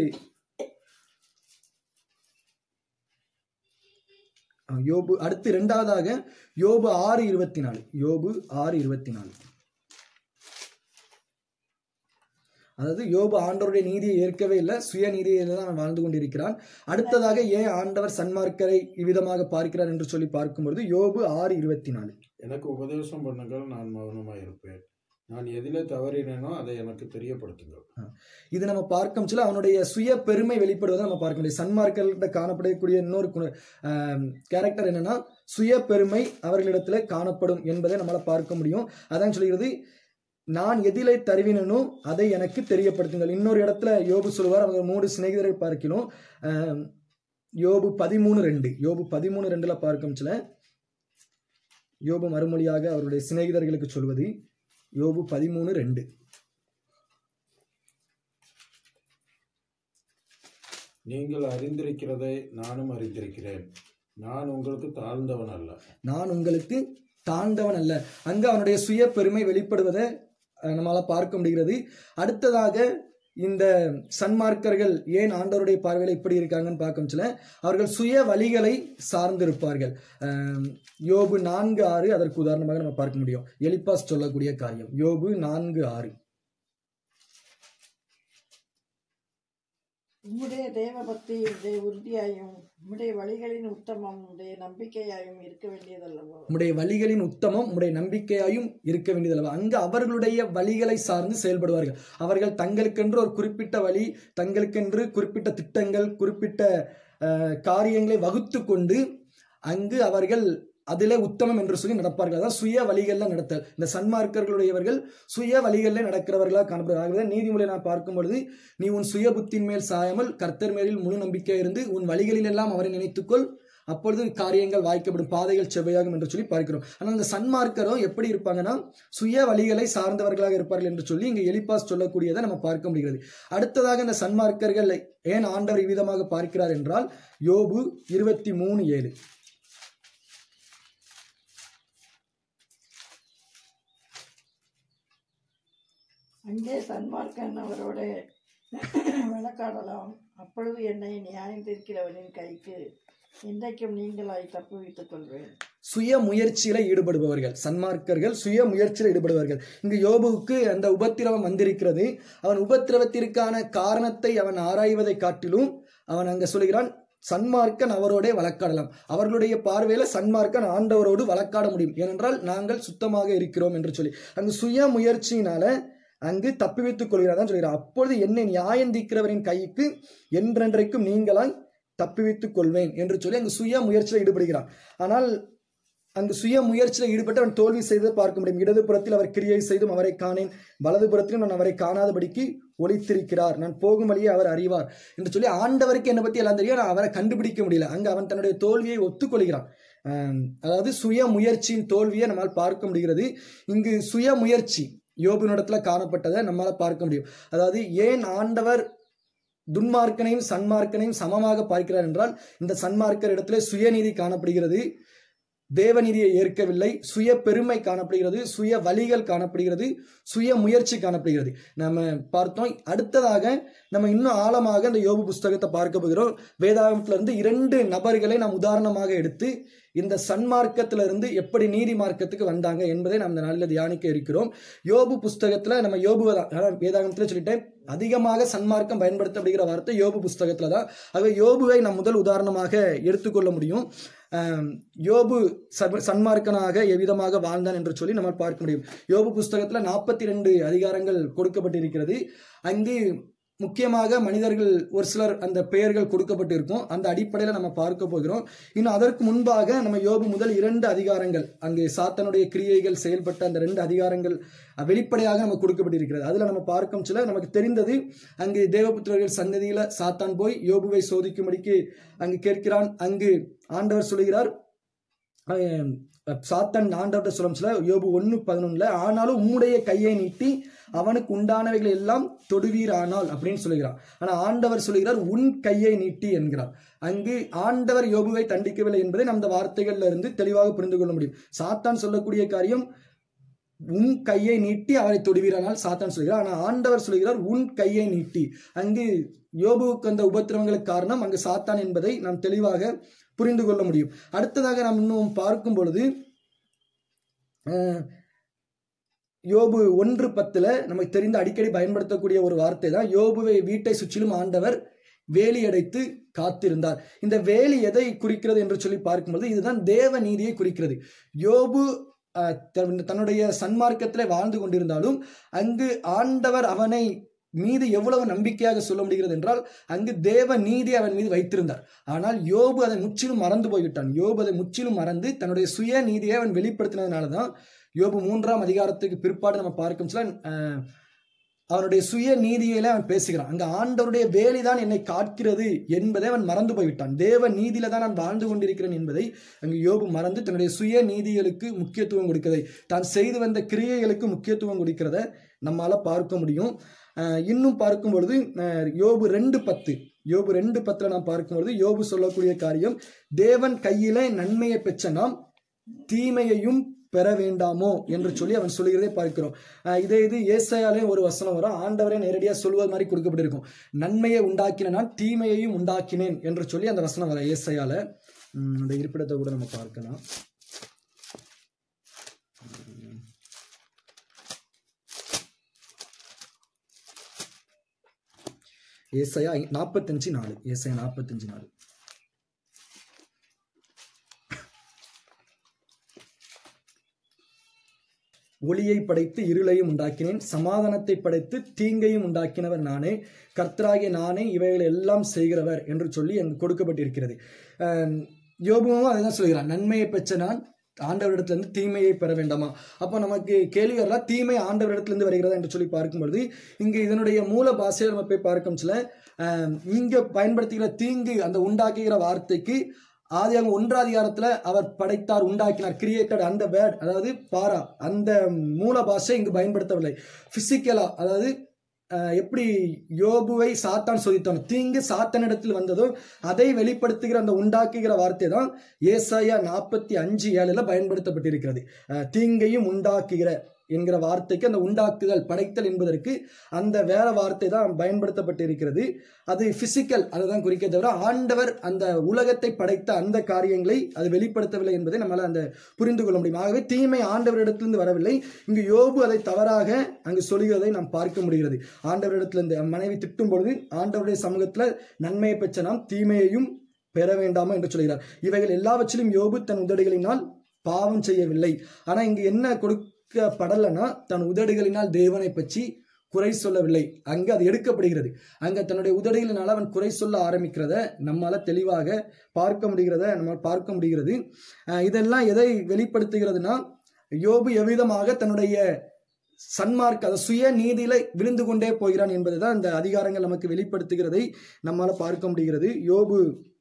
யோபு அடுத்து இரண்டாவதாக யோபு ஆறு இருபத்தி நாலு யோபு ஆறு இருபத்தி நாலு அதாவது யோபு ஆண்டவருடைய நீதியை ஏற்கவே இல்லை சுய நீதியில தான் அவன் வாழ்ந்து கொண்டிருக்கிறான் அடுத்ததாக ஏன் ஆண்டவர் சன்மார்க்கரை இவ்விதமாக பார்க்கிறார் என்று சொல்லி பார்க்கும்பொழுது யோபு ஆறு இருபத்தி நாலு எனக்கு உபதேசம் பண்ணுங்கள் நான் மௌனமாக இருப்பேன் நான் எதிலே தவறினேனோ அதை எனக்கு தெரியப்படுத்துங்கள் இது நம்ம பார்க்கும் சொல்ல அவனுடைய சுய பெருமை வெளிப்படுவதை நம்ம பார்க்க முடியும் சன்மார்க்கர்கிட்ட காணப்படக்கூடிய இன்னொரு கேரக்டர் என்னன்னா சுய பெருமை அவர்களிடத்துல காணப்படும் என்பதை நம்மளால பார்க்க முடியும் அதான் சொல்கிறது நான் எதிலே தருவினனோ அதை எனக்கு தெரியப்படுத்துங்கள் இன்னொரு இடத்துல யோபு சொல்லுவார் அவங்க மூணு சிநேகிதரை பார்க்கணும் ஆம், யோபு பதிமூணு ரெண்டு யோபு பதிமூணு ரெண்டுல பார்க்கும் சில யோபு மறுமொழியாக அவருடைய சிநேகிதர்களுக்கு சொல்வது யோபு பதிமூணு ரெண்டு நீங்கள் அறிந்திருக்கிறதை நானும் அறிந்திருக்கிறேன் நான் உங்களுக்கு தாழ்ந்தவன் அல்ல நான் உங்களுக்கு தாழ்ந்தவன் அல்ல அங்க அவனுடைய சுய பெருமை வெளிப்படுவதை அஹ், நம்மால பார்க்க முடிகிறது அடுத்ததாக இந்த சன்மார்க்கர்கள் ஏன் ஆண்டவருடைய பார்வையில் இப்படி இருக்காங்கன்னு பார்க்கும் சில அவர்கள் சுய வழிகளை சார்ந்திருப்பார்கள் அஹ், யோபு நான்கு ஆறு அதற்கு உதாரணமாக நம்ம பார்க்க முடியும் எலிப்பாஸ் சொல்லக்கூடிய காரியம் யோபு நான்கு ஆறு உம்முடைய தேவ பக்தி உடைய உறுதியாயும் உம்முடைய வழிகளின் உத்தமம் உடைய நம்பிக்கையாயும் இருக்க வேண்டியதல்லவோ உம்முடைய வழிகளின் உத்தமம் உம்முடைய நம்பிக்கையாயும் இருக்க வேண்டியதல்லவா அங்கு அவர்களுடைய வழிகளை சார்ந்து செயல்படுவார்கள் அவர்கள் தங்களுக்கென்று ஒரு குறிப்பிட்ட வழி தங்களுக்கென்று குறிப்பிட்ட திட்டங்கள் குறிப்பிட்ட அஹ், காரியங்களை வகுத்து கொண்டு அங்கு அவர்கள் அதிலே உத்தமம் என்று சொல்லி நடப்பார்கள் அதான் சுய வழிகளில் நடத்தல் இந்த சன்மார்க்கர்களுடையவர்கள் சுய வழிகளில் நடக்கிறவர்களாக காணப்படுகிறார்கள் ஆகவே நீதிமொழியை நான் பார்க்கும் பொழுது நீ உன் சுய புத்தின் மேல் சாயாமல் கர்த்தர் மேலில் முழு நம்பிக்கை இருந்து உன் வழிகளிலெல்லாம் அவரை நினைத்துக்கொள் அப்பொழுது காரியங்கள் வாய்க்கப்படும் பாதைகள் செவ்வையாகும் என்று சொல்லி பார்க்கிறோம் ஆனால் இந்த சன்மார்க்கரோ எப்படி இருப்பாங்கன்னா சுய வழிகளை சார்ந்தவர்களாக இருப்பார்கள் என்று சொல்லி இங்க எலிப்பாஸ் சொல்லக்கூடியதை நம்ம பார்க்க முடிகிறது அடுத்ததாக இந்த சன்மார்க்கர்கள் ஏன் ஆண்டவர் இவ்விதமாக பார்க்கிறார் என்றால் யோபு இருபத்தி மூணு ஏழு அங்கே சன்மார்க்கன் அவரோட வழக்காடலாம் அப்பொழுது என்னை நியாயம் தீர்க்கிறவனின் கைக்கு இன்றைக்கும் நீங்களாய் தப்புவித்துக் கொள்வேன் சுய முயற்சியில ஈடுபடுபவர்கள் சன்மார்க்கர்கள் சுய முயற்சியில ஈடுபடுவார்கள் இங்கு யோபுவுக்கு அந்த உபத்திரவம் வந்திருக்கிறது அவன் உபத்திரவத்திற்கான காரணத்தை அவன் ஆராய்வதை காட்டிலும் அவன் அங்க சொல்கிறான் சன்மார்க்கன் அவரோடே வழக்காடலாம் அவர்களுடைய பார்வையில சன்மார்க்கன் ஆண்டவரோடு வழக்காட முடியும் ஏனென்றால் நாங்கள் சுத்தமாக இருக்கிறோம் என்று சொல்லி அங்கு சுய முயற்சியினால அங்கு தப்பி வைத்துக் கொள்கிறார் தான் சொல்கிறார் அப்பொழுது என்னை நியாயந்திக்கிறவரின் கைக்கு என்றென்றைக்கும் நீங்களாய் தப்பி வைத்துக் கொள்வேன் என்று சொல்லி அங்கு சுய முயற்சியில் ஈடுபடுகிறான் ஆனால் அங்கு சுய முயற்சியில் ஈடுபட்டு அவன் தோல்வி செய்து பார்க்க முடியும் இடதுபுறத்தில் அவர் கிரியை செய்தும் அவரை காணேன் வலதுபுறத்திலும் நான் அவரை காணாதபடிக்கு ஒளித்திருக்கிறார் நான் போகும் வழியே அவர் அறிவார் என்று சொல்லி ஆண்டவருக்கு என்னை பத்தி எல்லாம் தெரியும் ஆனால் அவரை கண்டுபிடிக்க முடியல அங்கு அவன் தன்னுடைய தோல்வியை ஒத்துக்கொள்கிறான் ஆம், அதாவது சுய முயற்சியின் தோல்வியை நம்மால் பார்க்க முடிகிறது இங்கு சுய முயற்சி யோபினிடத்துல காணப்பட்டதை நம்மால பார்க்க முடியும் அதாவது ஏன் ஆண்டவர் துன்மார்க்கனையும் சன்மார்க்கனையும் சமமாக பார்க்கிறார் என்றால் இந்த சன்மார்க்கர் இடத்துல சுயநீதி காணப்படுகிறது தேவநீதியை ஏற்கவில்லை சுய பெருமை காணப்படுகிறது சுய வழிகள் காணப்படுகிறது சுய முயற்சி காணப்படுகிறது நம்ம பார்த்தோம் அடுத்ததாக நம்ம இன்னும் ஆழமாக இந்த யோபு புஸ்தகத்தை பார்க்க போகிறோம் வேதாகமத்துல இருந்து இரண்டு நபர்களை நாம் உதாரணமாக எடுத்து இந்த சன்மார்க்கத்திலிருந்து எப்படி நீதி மார்க்கத்துக்கு வந்தாங்க என்பதை நாம் இந்த நாளில் தியானிக்க இருக்கிறோம் யோபு புஸ்தகத்துல நம்ம யோபு வேதாகமத்துல சொல்லிட்டேன் அதிகமாக சன்மார்க்கம் பயன்படுத்தப்படுகிற வார்த்தை யோபு புஸ்தகத்துல தான் ஆகவே யோபுவை நாம் முதல் உதாரணமாக எடுத்துக்கொள்ள முடியும் ஆம், யோபு சர்வ- சன்மார்க்கனாக எவ்விதமாக வாழ்ந்தான் என்று சொல்லி நம்ம பார்க்க முடியும் யோபு புஸ்தகத்துல நாற்பத்தி ரெண்டு அதிகாரங்கள் கொடுக்கப்பட்டிருக்கிறது அங்கு முக்கியமாக மனிதர்கள் ஒரு சிலர் அந்த பெயர்கள் கொடுக்கப்பட்டு இருக்கும் அந்த அடிப்படையில் நம்ம பார்க்க போகிறோம் இன்னும் அதற்கு முன்பாக நம்ம யோபு முதல் இரண்டு அதிகாரங்கள் அங்கு சாத்தனுடைய கிரியைகள் செயல்பட்ட அந்த ரெண்டு அதிகாரங்கள் அஹ், வெளிப்படையாக நமக்கு கொடுக்கப்பட்டிருக்கிறது அதுல நம்ம பார்க்கும் சில நமக்கு தெரிந்தது அங்கு தேவபுத்திரர்கள் சன்னதியில சாத்தான் போய் யோபுவை சோதிக்கும்படிக்கு அங்கு கேட்கிறான் அங்கு ஆண்டவர் சொல்கிறார் அஹ், சாத்தான் ஆண்டவர்கிட்ட சொல்லும் சில யோபு ஒன்று பதினொன்னுல ஆனாலும் உம்முடைய கையை நீட்டி அவனுக்கு உண்டானவைகள் எல்லாம் தொடுவீரானால் அப்படின்னு சொல்லுகிறார் ஆனா ஆண்டவர் சொல்லுகிறார் உன் கையை நீட்டி என்கிறார் அங்கு ஆண்டவர் யோபுவை தண்டிக்கவில்லை என்பதை நம்ம இந்த வார்த்தைகள்ல இருந்து தெளிவாக புரிந்து கொள்ள முடியும் சாத்தான் சொல்லக்கூடிய காரியம் உன் கையை நீட்டி அவரை தொடுவீரானால் சாத்தான் சொல்கிறார் ஆனா ஆண்டவர் சொல்கிறார் உன் கையை நீட்டி அங்கு யோபுவுக்கு அந்த உபத்திரவங்களுக்கு காரணம் அங்கு சாத்தான் என்பதை நாம் தெளிவாக புரிந்து கொள்ள முடியும் அடுத்ததாக நாம் இன்னும் பார்க்கும் பொழுது அஹ், யோபு ஒன்று பத்துல நமக்கு தெரிந்த அடிக்கடி பயன்படுத்தக்கூடிய ஒரு வார்த்தை தான் யோபுவை வீட்டை சுற்றிலும் ஆண்டவர் வேலி அடைத்து காத்திருந்தார் இந்த வேலி எதை குறிக்கிறது என்று சொல்லி பார்க்கும்போது இதுதான் தேவ நீதியை குறிக்கிறது யோபு அஹ், தன்- தன்னுடைய சன்மார்க்கத்திலே வாழ்ந்து கொண்டிருந்தாலும் அங்கு ஆண்டவர் அவனை மீது எவ்வளவு நம்பிக்கையாக சொல்ல முடிகிறது என்றால் அங்கு தேவ நீதி அவன் மீது வைத்திருந்தார் ஆனால் யோபு அதை முற்றிலும் மறந்து போய்விட்டான் யோபு அதை முற்றிலும் மறந்து தன்னுடைய சுய நீதியை அவன் வெளிப்படுத்தினதுனால தான் யோபு மூன்றாம் அதிகாரத்துக்கு பிற்பாடு நம்ம பார்க்கும் சில அஹ், அவனுடைய சுய நீதியில அவன் பேசுகிறான் அங்க ஆண்டவருடைய வேலைதான் என்னை காக்கிறது என்பதை அவன் மறந்து போய்விட்டான் தேவ நீதியில தான் நான் வாழ்ந்து கொண்டிருக்கிறேன் என்பதை அங்கு யோபு மறந்து தன்னுடைய சுய நீதிகளுக்கு முக்கியத்துவம் கொடுக்கிறதை தான் செய்து வந்த கிரியைகளுக்கு முக்கியத்துவம் கொடுக்கிறத நம்மால பார்க்க முடியும் அஹ், இன்னும் பார்க்கும் பொழுது அஹ், யோபு ரெண்டு பத்து யோபு ரெண்டு பத்துல நாம் பார்க்கும் பொழுது யோபு சொல்லக்கூடிய காரியம் தேவன் கையிலே நன்மையை பெற்ற நாம் தீமையையும் பெற வேண்டாமோ என்று சொல்லி அவன் சொல்லுகிறதை பார்க்கிறோம் அஹ் இதே இது ஏசாயாலே ஒரு வசனம் வரும் ஆண்டவரே நேரடியாக சொல்வது மாதிரி கொடுக்கப்பட்டிருக்கும் நன்மையை உண்டாக்கின நான் தீமையையும் உண்டாக்கினேன் என்று சொல்லி அந்த வசனம் வர ஏசாயால உம், அந்த இருப்பிடத்தை கூட நம்ம பார்க்கலாம் ஏசாயா நாற்பத்தஞ்சு நாலு ஏசாயா நாற்பத்தஞ்சு நாலு ஒளியை படைத்து இருளையும் உண்டாக்கினேன் சமாதானத்தை படைத்து தீங்கையும் உண்டாக்கினவர் நானே கர்த்தராகிய நானே இவைகளை எல்லாம் செய்கிறவர் என்று சொல்லி அங்கு கொடுக்கப்பட்டிருக்கிறது அஹ் யோபுவும் அதை தான் சொல்கிறான் நன்மையை பெற்ற நான் ஆண்டவரிடத்திலிருந்து தீமையை பெற வேண்டாமா அப்போ நமக்கு கேள்வி வரலாம் தீமை ஆண்டவரிடத்திலிருந்து வருகிறதா என்று சொல்லி பார்க்கும்பொழுது இங்கு இதனுடைய மூல பாஷையை நம்ம போய் பார்க்கும் சில இங்க பயன்படுத்துகிற தீங்கு அந்த உண்டாக்குகிற வார்த்தைக்கு ஆதியாகம் ஒன்றாதிகாரத்துல அவர் படைத்தார் உண்டாக்கினார் கிரியேட்டட் அந்த வேர்ட் அதாவது பாரா அந்த மூல பாஷை இங்கு பயன்படுத்தவில்லை பிசிக்கலா அதாவது அஹ், எப்படி யோபுவை சாத்தான் சோதித்தான் தீங்கு சாத்தனிடத்தில் வந்ததோ அதை வெளிப்படுத்துகிற அந்த உண்டாக்குகிற வார்த்தை தான் ஏசாயா நாற்பத்தி அஞ்சு ஏழுல பயன்படுத்தப்பட்டிருக்கிறது அஹ், தீங்கையும் உண்டாக்குகிற என்கிற வார்த்தைக்கு அந்த உண்டாக்குதல் படைத்தல் என்பதற்கு அந்த வேற வார்த்தை தான் பயன்படுத்தப்பட்டிருக்கிறது அது பிசிக்கல் அதை தான் குறிக்க தவிர ஆண்டவர் அந்த உலகத்தை படைத்த அந்த காரியங்களை அது வெளிப்படுத்தவில்லை என்பதை நம்மளால அந்த புரிந்து கொள்ள முடியும் ஆகவே தீமை ஆண்டவரிடத்திலிருந்து வரவில்லை இங்கு யோபு அதை தவறாக அங்கு சொல்கிறதை நாம் பார்க்க முடிகிறது ஆண்டவரிடத்திலிருந்து மனைவி திட்டும் பொழுது ஆண்டவருடைய சமூகத்துல நன்மையை பெற்ற நாம் தீமையையும் பெற வேண்டாமா என்று சொல்கிறார் இவைகள் எல்லாவற்றிலும் யோபு தன் உதடுகளினால் பாவம் செய்யவில்லை ஆனா இங்கு என்ன கொடுக்கப்படலைன்னா தன் உதடுகளினால் தேவனை பற்றி குறை சொல்லவில்லை அங்கு அது எடுக்கப்படுகிறது அங்க தன்னுடைய உதடுகளினால் அவன் குறை சொல்ல ஆரம்பிக்கிறத நம்மால தெளிவாக பார்க்க முடிகிறத நம்மால் பார்க்க முடிகிறது அஹ் இதெல்லாம் எதை வெளிப்படுத்துகிறதுனா யோபு எவ்விதமாக தன்னுடைய சன்மார்க் அதை சுய நீதியில விழுந்து கொண்டே போகிறான் என்பதுதான் இந்த அதிகாரங்கள் நமக்கு வெளிப்படுத்துகிறதை நம்மால பார்க்க முடிகிறது யோபு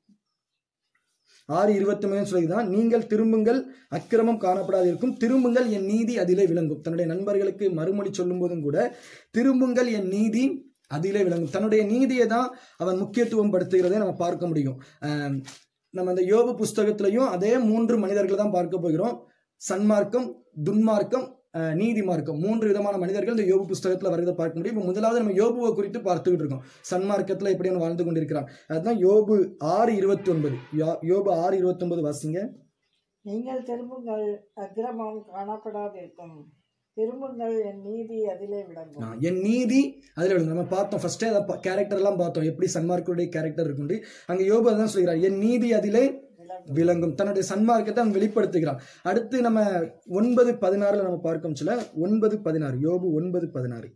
ஆறு இருபத்தி மூணு சொல்லிதான் நீங்கள் திரும்புங்கள் அக்கிரமம் காணப்படாதிருக்கும் திரும்புங்கள் என் நீதி அதிலே விளங்கும் தன்னுடைய நண்பர்களுக்கு மறுமொழி சொல்லும் போதும் கூட திரும்புங்கள் என் நீதி அதிலே விளங்கும் தன்னுடைய நீதியை தான் அவன் முக்கியத்துவம் படுத்துகிறதை நம்ம பார்க்க முடியும் ஆம், நம்ம அந்த யோபு புஸ்தகத்திலையும் அதே மூன்று மனிதர்களை தான் பார்க்க போகிறோம் சன்மார்க்கம் துன்மார்க்கம் அஹ், நீதி மார்க்கம் மூன்று விதமான மனிதர்கள் இந்த யோபு புஸ்தகத்துல வருகிறத பார்க்க முடியும் இப்போ முதலாவது நம்ம யோபுவை குறித்து பார்த்துக்கிட்டு இருக்கோம் சன்மார்க்கத்துல எப்படி அவன் வாழ்ந்து கொண்டிருக்கிறான் அதுதான் யோபு ஆறு இருபத்தி ஒன்பது யோபு ஆறு இருபத்தி ஒன்பது வாசிங்க நீங்கள் திரும்புங்கள் அக்கிரமம் காணப்படாதிருக்கும் திரும்புங்கள் என் நீதி அதிலே ஆ, விளங்கும் என் நீதி அதில் விழுந்து நம்ம பார்த்தோம் ஃபர்ஸ்டே அதை கேரக்டர் எல்லாம் பார்த்தோம் எப்படி சன்மார்க்கருடைய கேரக்டர் இருக்குண்டு அங்க யோபு அதான் சொல்கிறார் என் நீதி அதிலே விளங்கும் விளங்கும் தன்னுடைய சன்மார்க்கத்தை அவன் வெளிப்படுத்துகிறான் அடுத்து நம்ம ஒன்பது பதினாறுல நம்ம பார்க்கும் சில ஒன்பது பதினாறு யோபு ஒன்பது பதினாறு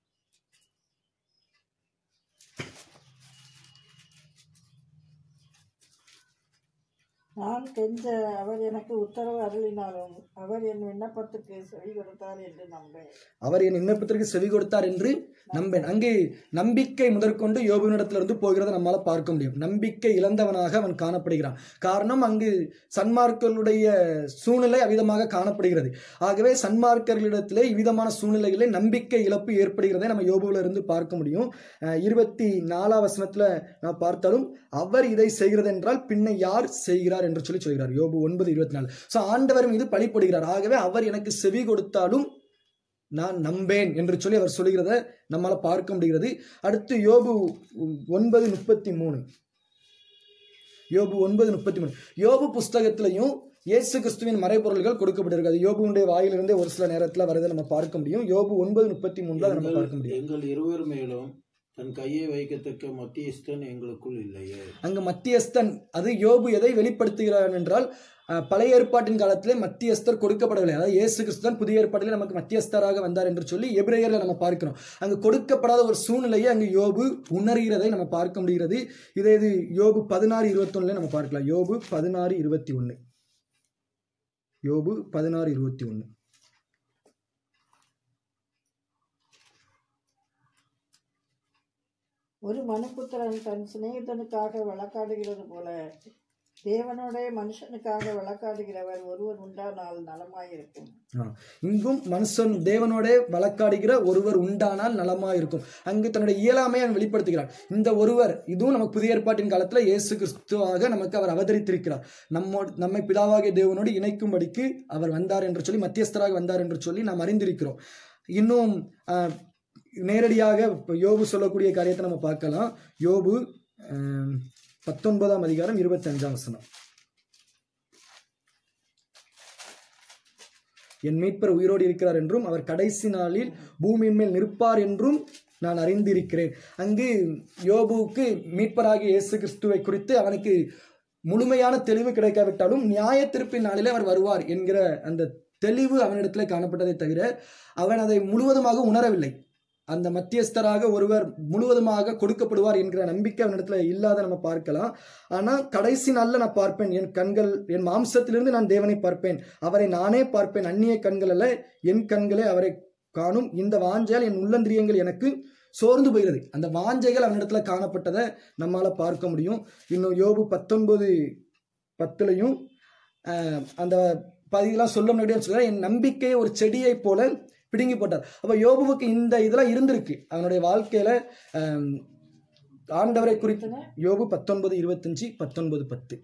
நான் கெஞ்ச அவர் எனக்கு உத்தரவு அருளினாலும் அவர் என் விண்ணப்பத்துக்கு செவி கொடுத்தார் என்று நம்பேன் அவர் என் விண்ணப்பத்திற்கு செவி கொடுத்தார் என்று நம்பேன் அங்கே நம்பிக்கை முதற்கொண்டு யோபுவினிடத்திலிருந்து போகிறத நம்மால பார்க்க முடியும் நம்பிக்கை இழந்தவனாக அவன் காணப்படுகிறான் காரணம் அங்கு சன்மார்க்கர்களுடைய சூழ்நிலை அவ்விதமாக காணப்படுகிறது ஆகவே சன்மார்க்கர்களிடத்திலே இவ்விதமான சூழ்நிலைகளில் நம்பிக்கை இழப்பு ஏற்படுகிறதை நம்ம யோபுவில இருந்து பார்க்க முடியும் அஹ் இருபத்தி நாலாம் வசனத்துல நான் பார்த்தாலும் அவர் இதை செய்கிறது என்றால் பின்ன யார் செய்கிறார் என்று சொல்லி சொல்கிறார் யோபு ஒன்பது இருபத்தி நாலு ஸோ ஆண்டவர் மீது பழிப்படுகிறார் ஆகவே அவர் எனக்கு செவி கொடுத்தாலும் நான் நம்பேன் என்று சொல்லி அவர் சொல்லுகிறத நம்மால பார்க்க முடிகிறது அடுத்து யோபு ஒன்பது முப்பத்தி மூணு யோபு ஒன்பது முப்பத்தி மூணு யோபு புஸ்தகத்திலையும் இயேசு கிறிஸ்துவின் மறைபொருள்கள் கொடுக்கப்பட்டிருக்கு அது யோபுடைய வாயிலிருந்தே ஒரு சில நேரத்தில் வரதை நம்ம பார்க்க முடியும் யோபு ஒன்பது முப்பத்தி மூணுல அதை நம்ம பார்க்க முடியும் எங்கள் இருவர் மேலும் தன் கையை வைக்கத்தக்க மத்தியஸ்தன் எங்களுக்குள் இல்லையே அங்கு மத்தியஸ்தன் அது யோபு எதை வெளிப்படுத்துகிறான் என்றால் அஹ், பழைய ஏற்பாட்டின் காலத்திலே மத்தியஸ்தர் கொடுக்கப்படவில்லை அதாவது இயேசு கிறிஸ்து தான் புதிய ஏற்பாட்டிலே நமக்கு மத்தியஸ்தராக வந்தார் என்று சொல்லி எபிரேயர்ல நம்ம பார்க்கிறோம் அங்கு கொடுக்கப்படாத ஒரு சூழ்நிலையை அங்கு யோபு உணர்கிறதை நம்ம பார்க்க முடிகிறது இதே இது யோபு பதினாறு இருபத்தொன்னுல நம்ம பார்க்கலாம் யோபு பதினாறு இருபத்தி ஒன்று யோபு பதினாறு இருபத்தி ஒன்று ஒரு மனுபுத்திரன் தன் சிநேகிதனுக்காக வழக்காடுகிறது போல தேவனோட மனுஷனுக்காக வழக்காடுகிறவர் ஒருவர் உண்டானால் நலமாயிருக்கும் இங்கும் மனுஷன் தேவனோட வழக்காடுகிற ஒருவர் உண்டானால் நலமா இருக்கும் அங்கு தன்னுடைய இயலாமையை அவன் வெளிப்படுத்துகிறார் இந்த ஒருவர் இதுவும் நமக்கு புதிய ஏற்பாட்டின் காலத்துல இயேசு கிறிஸ்துவாக நமக்கு அவர் அவதரித்திருக்கிறார் நம்மோ நம்மை பிதாவாகிய தேவனோடு இணைக்கும்படிக்கு அவர் வந்தார் என்று சொல்லி மத்தியஸ்தராக வந்தார் என்று சொல்லி நாம் அறிந்திருக்கிறோம் இன்னும் ஆஹ், நேரடியாக இப்ப யோபு சொல்லக்கூடிய காரியத்தை நம்ம பார்க்கலாம் யோபு ஆஹ், பத்தொன்பதாம் அதிகாரம் இருபத்தஞ்சாம் வசனம் என் மீட்பர் உயிரோடு இருக்கிறார் என்றும் அவர் கடைசி நாளில் பூமியின் மேல் நிற்பார் என்றும் நான் அறிந்திருக்கிறேன் அங்கு யோபுவுக்கு மீட்பராகிய இயேசு கிறிஸ்துவை குறித்து அவனுக்கு முழுமையான தெளிவு கிடைக்காவிட்டாலும் நியாய திருப்பின் நாளிலே அவர் வருவார் என்கிற அந்த தெளிவு அவனிடத்தில் காணப்பட்டதை தவிர அவன் அதை முழுவதுமாக உணரவில்லை அந்த மத்தியஸ்தராக ஒருவர் முழுவதுமாக கொடுக்கப்படுவார் என்கிற நம்பிக்கை அவனிடத்துல இல்லாத நம்ம பார்க்கலாம் ஆனா கடைசி நாள்ல நான் பார்ப்பேன் என் கண்கள் என் மாம்சத்திலிருந்து நான் தேவனை பார்ப்பேன் அவரை நானே பார்ப்பேன் அந்நிய கண்கள் அல்ல என் கண்களே அவரை காணும் இந்த வாஞ்சையால் என் உள்ளந்திரியங்கள் எனக்கு சோர்ந்து போகிறது அந்த வாஞ்சைகள் அவனிடத்துல காணப்பட்டதை நம்மால பார்க்க முடியும் இன்னும் யோபு பத்தொன்பது பத்துலையும் ஆஹ், அந்த பதிலாம் சொல்ல முடியாது சொல்ல என் நம்பிக்கையை ஒரு செடியை போல பிடுங்கி போட்டார் அப்ப யோபுவுக்கு இந்த இதெல்லாம் இருந்திருக்கு அவனுடைய வாழ்க்கையில ஆம், ஆண்டவரை குறித்து யோபு பத்தொன்பது இருபத்தஞ்சு பத்தொன்பது பத்து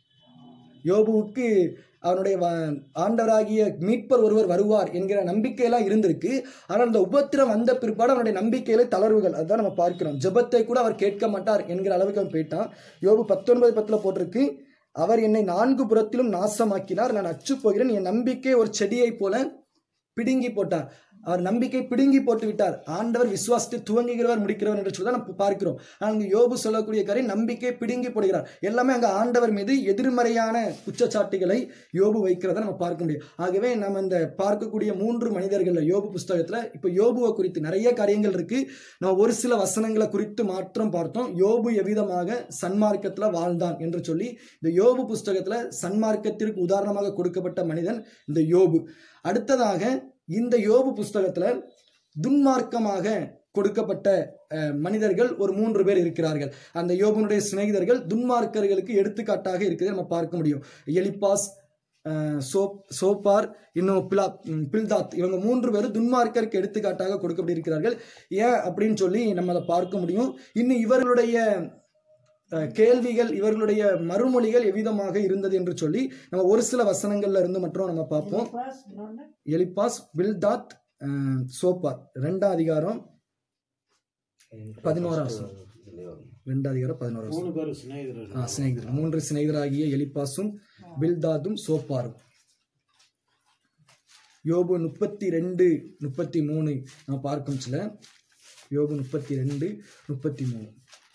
யோபுவுக்கு அவனுடைய வ- ஆண்டவராகிய மீட்பர் ஒருவர் வருவார் என்கிற நம்பிக்கையெல்லாம் இருந்திருக்கு ஆனால் அந்த உபத்திரம் வந்த பிற்பாடு அவனுடைய நம்பிக்கையில தளர்வுகள் அதுதான் நம்ம பார்க்கிறோம் ஜெபத்தை கூட அவர் கேட்க மாட்டார் என்கிற அளவுக்கு அவன் போயிட்டான் யோபு பத்தொன்பது பத்துல போட்டிருக்கு அவர் என்னை நான்கு புறத்திலும் நாசமாக்கினார் நான் அச்சு போகிறேன் என் நம்பிக்கை ஒரு செடியைப் போல பிடுங்கி போட்டார் அவர் நம்பிக்கை பிடுங்கி போட்டு விட்டார் ஆண்டவர் விசுவாசத்தை துவங்குகிறவர் முடிக்கிறவர் என்று சொல்லி தான் நம்ம பார்க்கிறோம் ஆனால் அங்கு யோபு சொல்லக்கூடிய காரியம் நம்பிக்கை பிடுங்கி போடுகிறார் எல்லாமே அங்க ஆண்டவர் மீது எதிர்மறையான குற்றச்சாட்டுகளை யோபு வைக்கிறத நம்ம பார்க்க முடியும் ஆகவே நம்ம இந்த பார்க்கக்கூடிய மூன்று மனிதர்கள் யோபு புஸ்தகத்துல இப்ப யோபுவை குறித்து நிறைய காரியங்கள் இருக்கு நம்ம ஒரு சில வசனங்களை குறித்து மாற்றம் பார்த்தோம் யோபு எவ்விதமாக சன்மார்க்கத்துல வாழ்ந்தான் என்று சொல்லி இந்த யோபு புஸ்தகத்துல சன்மார்க்கத்திற்கு உதாரணமாக கொடுக்கப்பட்ட மனிதன் இந்த யோபு அடுத்ததாக இந்த யோபு புஸ்தகத்துல துன்மார்க்கமாக கொடுக்கப்பட்ட அஹ், மனிதர்கள் ஒரு மூன்று பேர் இருக்கிறார்கள் அந்த யோபனுடைய சிநேகிதர்கள் துன்மார்க்கர்களுக்கு எடுத்துக்காட்டாக இருக்கிறதை நம்ம பார்க்க முடியும் எலிப்பாஸ் அஹ், சோப் சோப்பார் இன்னும் பிலா ம், பில்தாத் இவங்க மூன்று பேரும் துன்மார்க்கருக்கு எடுத்துக்காட்டாக கொடுக்கப்பட்டிருக்கிறார்கள் ஏன் அப்படின்னு சொல்லி நம்ம அதை பார்க்க முடியும் இன்னும் இவர்களுடைய அஹ், கேள்விகள் இவர்களுடைய மறுமொழிகள் எவ்விதமாக இருந்தது என்று சொல்லி நம்ம ஒரு சில வசனங்கள்ல இருந்து மட்டும் நம்ம பார்ப்போம் எலிப்பாஸ், இன்னொன்னு எலிப்பாஸ் பில்தாத் அஹ், சோப்பார் ரெண்டாம் அதிகாரம் பதினோராம் வசனம். ரெண்டாம் அதிகாரம் பதினோராம் வசனம். மூணு பேர் சிநேகிதர்கள் ஆ, சிநேகிதர் மூன்று சிநேகிதராகிய எலிப்பாசும் பில்தாதும் சோப்பாரும் யோபு முப்பத்தி ரெண்டு முப்பத்தி மூணு நம்ம பார்க்கும் சில யோபு முப்பத்தி ரெண்டு முப்பத்தி மூணு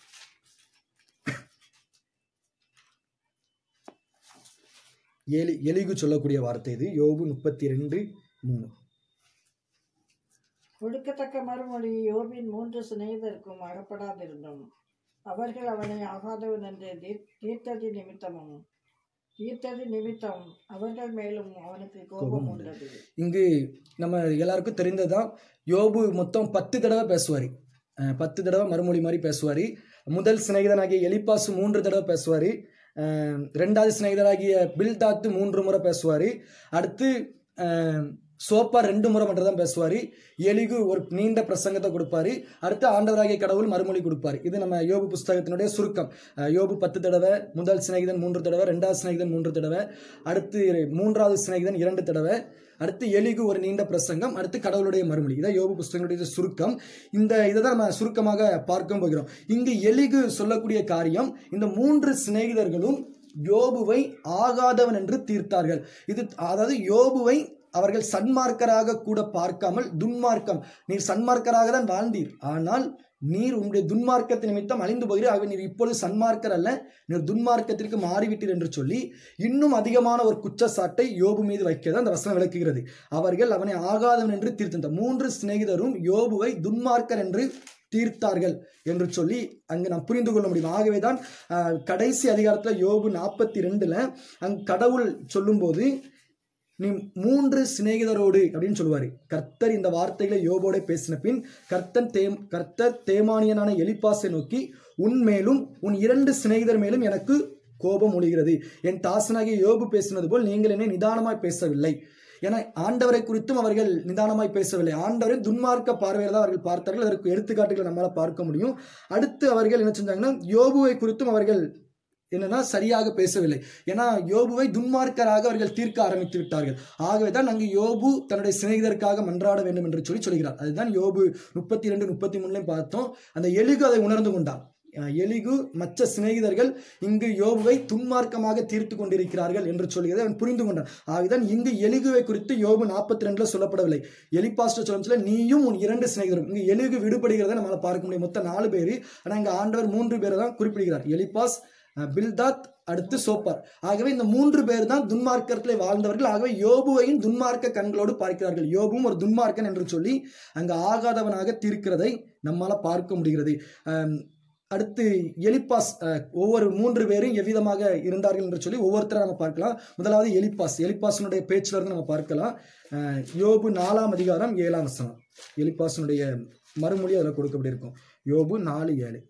எலி எலிகு சொல்லக்கூடிய வார்த்தை இது யோபு முப்பத்தி ரெண்டு மூணு கொடுக்கத்தக்க மறுமொழி யோபின் மூன்று சிநேகிதருக்கும் அகப்படாதிருந்தும் அவர்கள் அவனை ஆகாதவன் என்று தீர்- தீர்த்ததி நிமித்தமும் தீர்த்ததி நிமித்தம் அவர்கள் மேலும் அவனுக்கு கோபம் உண்டது இங்கு நம்ம எல்லாருக்கும் தெரிந்ததுதான் யோபு மொத்தம் பத்து தடவை பேசுவார் பத்து தடவை மறுமொழி மாதிரி பேசுவார் முதல் சிநேகிதனாகிய எலிப்பாசு மூன்று தடவை பேசுவார் ரெண்டாவது சிநேகிதராகிய பில்தாத்து மூன்று முறை பேசுவார் அடுத்து அஹ், சோப்பா ரெண்டு முறை மட்டும் தான் பேசுவார் எலிகு ஒரு நீண்ட பிரசங்கத்தை கொடுப்பாரு அடுத்து ஆண்டவராகிய கடவுள் மறுமொழி கொடுப்பாரு இது நம்ம யோபு புஸ்தகத்தினுடைய சுருக்கம் அஹ், யோபு பத்து தடவை முதல் சிநேகிதன் மூன்று தடவை ரெண்டாவது சிநேகிதன் மூன்று தடவை அடுத்து மூன்றாவது சிநேகிதன் இரண்டு தடவை அடுத்து எலிகு ஒரு நீண்ட பிரசங்கம் அடுத்து கடவுளுடைய மறுமொழி இதான் யோபு புஸ்தகங்களுடைய சுருக்கம் இந்த இதை தான் நம்ம சுருக்கமாக பார்க்க போகிறோம் இங்கு எலிகு சொல்லக்கூடிய காரியம் இந்த மூன்று சிநேகிதர்களும் யோபுவை ஆகாதவன் என்று தீர்த்தார்கள் இது அதாவது யோபுவை அவர்கள் சன்மார்க்கராக கூட பார்க்காமல் துன்மார்க்கம் நீர் சன்மார்க்கராக தான் வாழ்ந்தீர் ஆனால் நீர் உங்களுடைய துன்மார்க்கத்தை நிமித்தம் அழிந்து போகிறீர் ஆகவே நீர் இப்பொழுது சன்மார்க்கர் அல்ல நீர் துன்மார்க்கத்திற்கு மாறிவிட்டீர் என்று சொல்லி இன்னும் அதிகமான ஒரு குற்றச்சாட்டை யோபு மீது வைக்கிறது அந்த வசனம் விளக்குகிறது அவர்கள் அவனை ஆகாதவன் என்று தீர்த்த மூன்று சிநேகிதரும் யோபுவை துன்மார்க்கர் என்று தீர்த்தார்கள் என்று சொல்லி அங்கு நாம் புரிந்து கொள்ள முடியும் ஆகவேதான் ஆஹ், கடைசி அதிகாரத்தில் யோபு நாற்பத்தி ரெண்டுல அங்கு கடவுள் சொல்லும்போது நீ மூன்று சிநேகிதரோடு அப்படின்னு சொல்லுவாரு கர்த்தர் இந்த வார்த்தைகளை யோபோட பேசின பின் கர்த்தன் தேம் கர்த்தர் தேமானியனான எலிப்பாசை நோக்கி உன் மேலும் உன் இரண்டு சிநேகிதர் மேலும் எனக்கு கோபம் ஒழிகிறது என் தாசனாகிய யோபு பேசினது போல் நீங்கள் என்னை நிதானமாய் பேசவில்லை என ஆண்டவரை குறித்தும் அவர்கள் நிதானமாய் பேசவில்லை ஆண்டவரை துன்மார்க்க பார்வையில் தான் அவர்கள் பார்த்தார்கள் அதற்கு எடுத்துக்காட்டுகளை நம்மளால பார்க்க முடியும் அடுத்து அவர்கள் என்ன செஞ்சாங்கன்னா யோபுவை குறித்தும் அவர்கள் என்னன்னா சரியாக பேசவில்லை ஏன்னா யோபுவை துன்மார்க்கராக அவர்கள் தீர்க்க ஆரம்பித்து விட்டார்கள் ஆகவே தான் அங்கு யோபு தன்னுடைய சிநேகிதருக்காக மன்றாட வேண்டும் என்று சொல்லி சொல்கிறார் அதுதான் யோபு முப்பத்தி ரெண்டு முப்பத்தி மூணுலையும் பார்த்தோம் அந்த எலிகு அதை உணர்ந்து கொண்டான் அஹ் எலிகு மற்ற சிநேகிதர்கள் இங்கு யோபுவை துன்மார்க்கமாக தீர்த்து கொண்டிருக்கிறார்கள் என்று சொல்கிறதை அவன் புரிந்து கொண்டான் ஆகதான் இங்கு எலிகுவை குறித்து யோபு நாற்பத்தி ரெண்டுல சொல்லப்படவில்லை எலிபாஸ்டர் சொல்லும் சொல்ல நீயும் உன் இரண்டு சிநேகிதரும் இங்கு எலிகு விடுபடுகிறதை நம்மளால பார்க்க முடியும் மொத்தம் நாலு பேர் ஆனா இங்க ஆண்டவர் மூன்று பேரை தான் குறிப்பிடுகிறார் எலிபாஸ் அஹ் பில்தாத் அடுத்து சோப்பர் ஆகவே இந்த மூன்று பேர் தான் துன்மார்க்கத்திலே வாழ்ந்தவர்கள் ஆகவே யோபுவையும் துன்மார்க்க கண்களோடு பார்க்கிறார்கள் யோபுவும் ஒரு துன்மார்க்கன் என்று சொல்லி அங்கு ஆகாதவனாக தீர்க்கிறதை நம்மால பார்க்க முடிகிறது அஹ் அடுத்து எலிப்பாஸ் அஹ், ஒவ்வொரு மூன்று பேரும் எவ்விதமாக இருந்தார்கள் என்று சொல்லி ஒவ்வொருத்தரை நம்ம பார்க்கலாம் முதலாவது எலிப்பாஸ் எலிப்பாசனுடைய பேச்சுல இருந்து நம்ம பார்க்கலாம் அஹ், யோபு நாலாம் அதிகாரம் ஏழாம் வசனம் எலிப்பாசனுடைய மறுமொழி அதில் கொடுக்கப்பட்டிருக்கும் யோபு நாலு ஏழு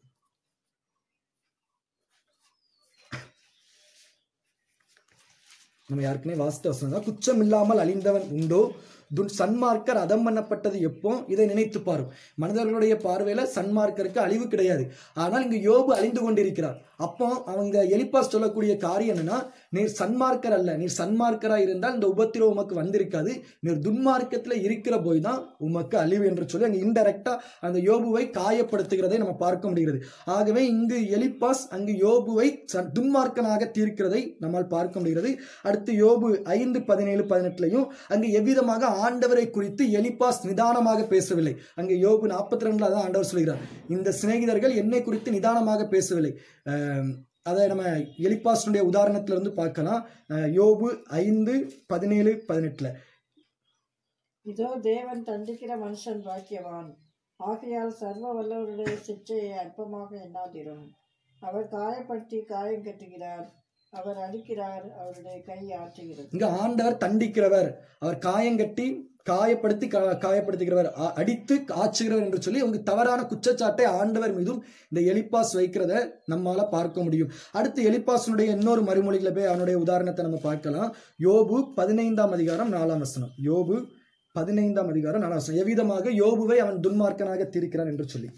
நம்ம யாருக்குமே வாசித்த வசனம் தான் குற்றம் இல்லாமல் அழிந்தவன் உண்டோ துன் சன்மார்க்கர் அதம் பண்ணப்பட்டது எப்போ இதை நினைத்து பாரும் மனிதர்களுடைய பார்வையில சன்மார்க்கருக்கு அழிவு கிடையாது ஆனால் இங்கு யோபு அழிந்து கொண்டிருக்கிறார் அப்போ அவங்க எலிப்பாஸ் சொல்லக்கூடிய காரியம் என்னன்னா நீர் சன்மார்க்கர் அல்ல நீர் சன்மார்க்கரா இருந்தால் இந்த உபத்திரம் உமக்கு வந்திருக்காது நீர் துன்மார்க்கத்துல இருக்கிற போய் தான் உமக்கு அழிவு என்று சொல்லி அங்க இன்டெரக்டா அந்த யோபுவை காயப்படுத்துகிறதை நம்ம பார்க்க முடிகிறது ஆகவே இங்கு எலிப்பாஸ் அங்கு யோபுவை ச- துன்மார்க்கனாக தீர்க்கிறதை நம்மால் பார்க்க முடிகிறது அடுத்து யோபு ஐந்து பதினேழு பதினெட்டுலையும் அங்கு எவ்விதமாக ஆண்டவரை குறித்து எலிப்பாஸ் நிதானமாக பேசவில்லை அங்கு யோபு நாற்பத்தி ரெண்டுல தான் ஆண்டவர் சொல்கிறார் இந்த சிநேகிதர்கள் என்னை குறித்து நிதானமாக பேசவில்லை அஹ் அதை நம்ம எலிப்பாசனுடைய உதாரணத்துல இருந்து பார்க்கலாம் அஹ் யோபு ஐந்து பதினேழு பதினெட்டுல இதோ தேவன் தண்டிக்கிற மனுஷன் பாக்கியவான் ஆகையால் சர்வ வல்லவருடைய சிற்றையை அற்பமாக எண்ணாதிரும் அவர் காயப்படுத்தி காயம் கட்டுகிறார் அவர் அடிக்கிறார் அவருடைய கை ஆற்றுகிறது இங்க ஆண்டவர் தண்டிக்கிறவர் அவர் காயங்கட்டி காயப்படுத்தி கா- காயப்படுத்துகிறவர் அ- அடித்து ஆச்சுகிறவர் என்று சொல்லி அவங்க தவறான குற்றச்சாட்டை ஆண்டவர் மீதும் இந்த எலிப்பாஸ் வைக்கிறத நம்மால பார்க்க முடியும் அடுத்து எலிப்பாசனுடைய இன்னொரு மறுமொழிகளை போய் அவனுடைய உதாரணத்தை நம்ம பார்க்கலாம் யோபு பதினைந்தாம் அதிகாரம் நாலாம் வசனம் யோபு பதினைந்தாம் அதிகாரம் நாலாம் வசனம் எவ்விதமாக யோபுவை அவன் துன்மார்க்கனாக தீர்க்கிறான் என்று சொல்லி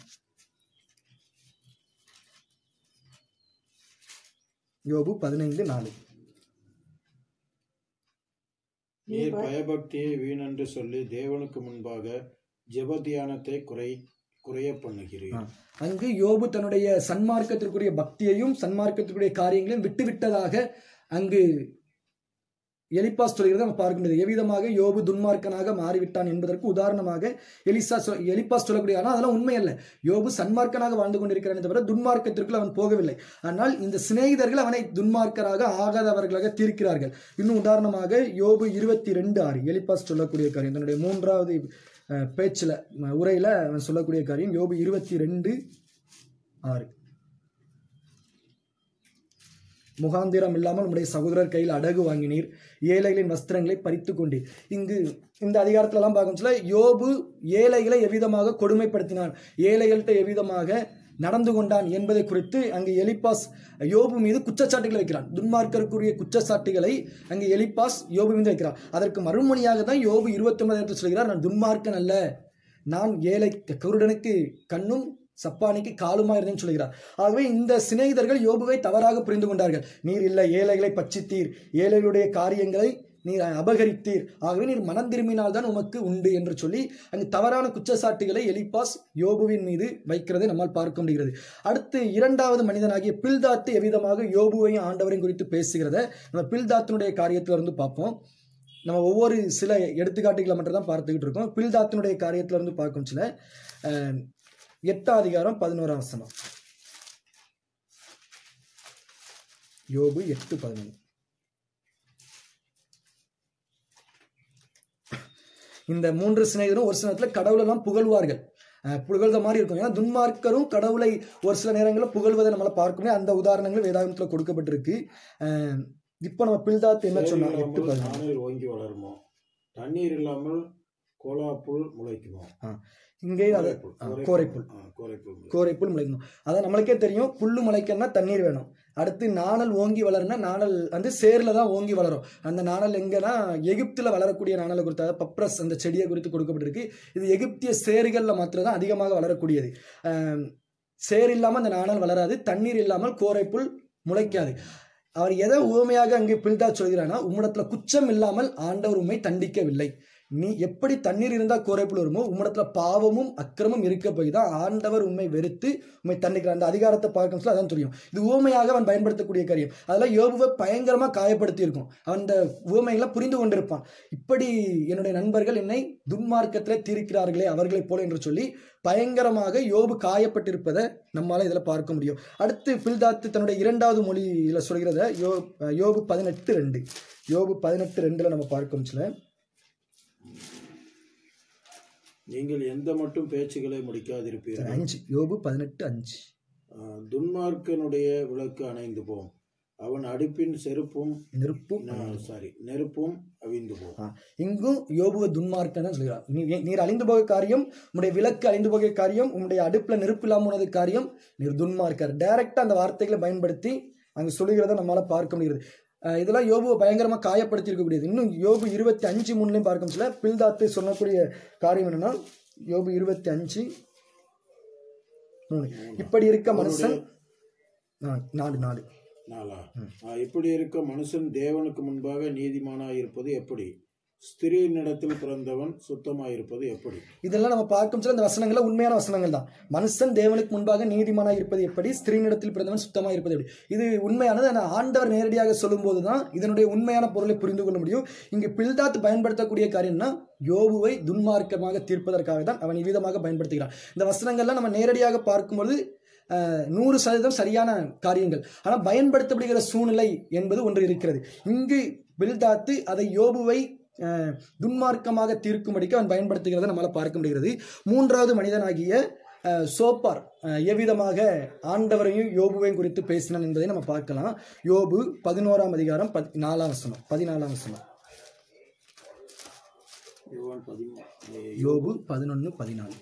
யோபு பதினைந்து நாலு நீர் பயபக்தியை வீணென்று சொல்லி தேவனுக்கு முன்பாக ஜெப தியானத்தை குறை குறைய பண்ணுகிறீர் அங்கு யோபு தன்னுடைய சன்மார்க்கத்திற்குரிய பக்தியையும் சன்மார்க்கத்திற்குரிய காரியங்களையும் விட்டுவிட்டதாக அங்கு எலிப்பாஸ் சொல்கிறதை நம்ம பார்க்க முடியாது எவ்விதமாக யோபு துன்மார்க்கனாக மாறிவிட்டான் என்பதற்கு உதாரணமாக எலிசா சொ- எலிப்பாஸ் சொல்லக்கூடிய ஆனால் அதெல்லாம் உண்மை அல்ல யோபு சன்மார்க்கனாக வாழ்ந்து கொண்டிருக்கிறான் தவிர துன்மார்க்கத்திற்குள் அவன் போகவில்லை ஆனால் இந்த சிநேகிதர்கள் அவனை துன்மார்க்கராக ஆகாதவர்களாக தீர்க்கிறார்கள் இன்னும் உதாரணமாக யோபு இருபத்தி ரெண்டு ஆறு எலிப்பாஸ் சொல்லக்கூடிய காரியம் தன்னுடைய மூன்றாவது அஹ், பேச்சுல ம- உரையில அவன் சொல்லக்கூடிய காரியம் யோபு இருபத்தி ரெண்டு ஆறு முகாந்திரம் இல்லாமல் உம்முடைய சகோதரர் கையில் அடகு வாங்கினீர் ஏழைகளின் வஸ்திரங்களை பறித்து கொண்டீர் இங்கு இந்த அதிகாரத்துல எல்லாம் பார்க்கும் சொல்ல யோபு ஏழைகளை எவ்விதமாக கொடுமைப்படுத்தினான் ஏழைகள்கிட்ட எவ்விதமாக நடந்து கொண்டான் என்பதை குறித்து அங்கு எலிப்பாஸ் யோபு மீது குற்றச்சாட்டுகளை வைக்கிறான் துன்மார்க்கருக்குரிய குற்றச்சாட்டுகளை அங்கு எலிப்பாஸ் யோபு மீது வைக்கிறான் அதற்கு மறுமொழியாக தான் யோபு இருபத்தி ஒன்பதாயிரத்தில் சொல்கிறார் நான் துன்மார்க்கன் அல்ல நான் ஏழை குருடனுக்கு கண்ணும் சப்பானிக்கு காலுமா இருந்தேன்னு சொல்கிறார் ஆகவே இந்த சிநேகிதர்கள் யோபுவை தவறாக புரிந்து கொண்டார்கள் நீர் இல்லை ஏழைகளை பட்சித்தீர் ஏழைகளுடைய காரியங்களை நீர் அபகரித்தீர் ஆகவே நீர் மனம் திரும்பினால் தான் உமக்கு உண்டு என்று சொல்லி அங்கு தவறான குற்றச்சாட்டுகளை எலிப்பாஸ் யோபுவின் மீது வைக்கிறதை நம்மால் பார்க்க முடிகிறது அடுத்து இரண்டாவது மனிதனாகிய பில்தாத்து எவ்விதமாக யோபுவையும் ஆண்டவரையும் குறித்து பேசுகிறத நம்ம பில்தாத்தினுடைய காரியத்துல இருந்து பார்ப்போம் நம்ம ஒவ்வொரு சில எடுத்துக்காட்டுகளை மட்டும் தான் பார்த்துக்கிட்டு இருக்கோம் பில்தாத்தினுடைய காரியத்துல இருந்து பார்க்கும் சில அஹ், எட்டாம் அதிகாரம் பதினோராம் வசனம் யோபு எட்டு பதினொன்று இந்த மூன்று சிநேகிதரும் ஒரு சில நேரத்தில் கடவுளெல்லாம் புகழ்வார்கள் அஹ் புகழ்ந்த மாதிரி இருக்கும் ஏன்னா துன்மார்க்கரும் கடவுளை ஒரு சில நேரங்களில் புகழ்வதை நம்மளால பார்க்க முடியும் அந்த உதாரணங்கள் வேதாகமத்தில் கொடுக்கப்பட்டிருக்கு அஹ் இப்போ நம்ம பில்தாத் என்ன சேறு சொன்னாங்க எட்டு இல்லாமல் பதினொன்று நாணல் ஓங்கி வளருமோ தண்ணீர் இல்லாமல் கோலாப்புல் முளைக்குமோ இங்கே அது கோரைப்புல். ஆ, கோரைப்புல். ஆ, கோரைப்புல் முளைக்கும். கோரைப்புல் முளைக்கணும் அதான் நம்மளுக்கே தெரியும் புல்லு முளைக்கணும்னா தண்ணீர் வேணும் அடுத்து நாணல் ஓங்கி வளரும்னா நாணல் வந்து சேரில் தான் ஓங்கி வளரும் அந்த நாணல் எங்கன்னா எகிப்தில் வளரக்கூடிய நாணலை குறித்து அதாவது பப்ரஸ் அந்த செடியை குறித்து கொடுக்கப்பட்டிருக்கு இது எகிப்திய சேறுகளில் மாத்திரம் தான் அதிகமாக வளரக்கூடியது ஆம், சேர் இல்லாமல் அந்த நாணல் வளராது தண்ணீர் இல்லாமல் கோரைப்புல் முளைக்காது அவர் எதை உவமையாக அங்கே பில்தா சொல்கிறானா உம்மிடத்துல குச்சம் இல்லாமல் ஆண்டவர் உண்மை தண்டிக்கவில்லை நீ எப்படி தண்ணீர் இருந்தால் கோரைப்புல் வருமோ உம்மிடத்துல பாவமும் அக்கிரமும் இருக்க போய் தான் ஆண்டவர் உண்மை வெறுத்து உண்மை தண்டிக்கிறார் அந்த அதிகாரத்தை பார்க்கும் சொல்ல அதான் தெரியும் இது உவமையாக அவன் பயன்படுத்தக்கூடிய காரியம் அதெல்லாம் யோபுவை பயங்கரமா காயப்படுத்தி இருக்கும் அவன் அந்த உவமைகளை புரிந்து கொண்டிருப்பான் இப்படி என்னுடைய நண்பர்கள் என்னை துன்மார்க்கத்திலே தீர்க்கிறார்களே அவர்களைப் போல என்று சொல்லி பயங்கரமாக யோபு காயப்பட்டிருப்பதை நம்மால இதில் பார்க்க முடியும் அடுத்து பில்தாத்து தன்னுடைய இரண்டாவது மொழியில சொல்கிறத யோ யோபு பதினெட்டு ரெண்டு யோபு பதினெட்டு ரெண்டுல நம்ம பார்க்கும் சில நீங்கள் எந்த மட்டும் பேச்சுகளை முடிக்காதிருப்பீர்கள் அஞ்சு யோபு பதினெட்டு அஞ்சு ஆ, துன்மார்க்கனுடைய விளக்கு அணைந்து போம் அவன் அடுப்பின் செருப்பும் நெருப்பும் சாரி நெருப்பும் அவிந்து போம் ஆ, இங்கும் யோபுவ துன்மார்க்கம் தான் சொல்கிறார் நீ நீர் அழிந்து போக காரியம் உம்முடைய விளக்கு அழிந்து போக காரியம் உம்முடைய அடுப்புல நெருப்பு இல்லாம போனது காரியம் நீர் துன்மார்க்கர் டைரக்டா அந்த வார்த்தைகளை பயன்படுத்தி அங்க சொல்லுகிறத நம்மளால பார்க்க முடிகிறது அஹ் இதெல்லாம் யோபுவை பயங்கரமா காயப்படுத்தி இருக்கக்கூடியது இன்னும் யோபு இருபத்தி அஞ்சு மூணுலையும் பார்க்கும் சில பில்தாத்து சொல்லக்கூடிய காரியம் என்னன்னா யோபு இருபத்தி அஞ்சு மூணு. இப்படி இருக்க மனுஷன் ஆ, நாலு நாலு நாளா ஆ, இப்படி இருக்க மனுஷன் தேவனுக்கு முன்பாக நீதிமானாய் இருப்பது எப்படி ஸ்திரீனிடத்தில் பிறந்தவன் சுத்தமாயிருப்பது எப்படி இதெல்லாம் நம்ம பார்க்கும் சில இந்த வசனங்கள்ல உண்மையான வசனங்கள் தான் மனுஷன் தேவனுக்கு முன்பாக நீதிமானாய் இருப்பது எப்படி ஸ்திரீனிடத்தில் பிறந்தவன் சுத்தமாக இருப்பது எப்படி இது உண்மையானது ஆனால் ஆண்டவர் நேரடியாக சொல்லும்போது தான் இதனுடைய உண்மையான பொருளை புரிந்து கொள்ள முடியும் இங்கு பில்தாத் பயன்படுத்தக்கூடிய காரியம்னா யோபுவை துன்மார்க்கமாக தீர்ப்பதற்காக தான் அவன் இவ்விதமாக பயன்படுத்துகிறான் இந்த வசனங்கள்லாம் நம்ம நேரடியாக பார்க்கும்போது அஹ், நூறு சதவீதம் சரியான காரியங்கள் ஆனால் பயன்படுத்தப்படுகிற சூழ்நிலை என்பது ஒன்று இருக்கிறது இங்கு பில்தாத்து அதை யோபுவை அஹ், துன்மார்க்கமாக தீர்க்கும்படிக்கு அவன் பயன்படுத்துகிறதை நம்மளால் பார்க்க முடிகிறது மூன்றாவது மனிதனாகிய அஹ், சோப்பார் அஹ், எவ்விதமாக ஆண்டவரையும் யோபுவையும் குறித்து பேசினான் என்பதை நம்ம பார்க்கலாம் யோபு பதினோராம் அதிகாரம் பத் நாலாம் வசனம் பதினாலாம் வசனம் யோவான் பதிமூ- ஏ, யோபு பதினொன்று பதினாலு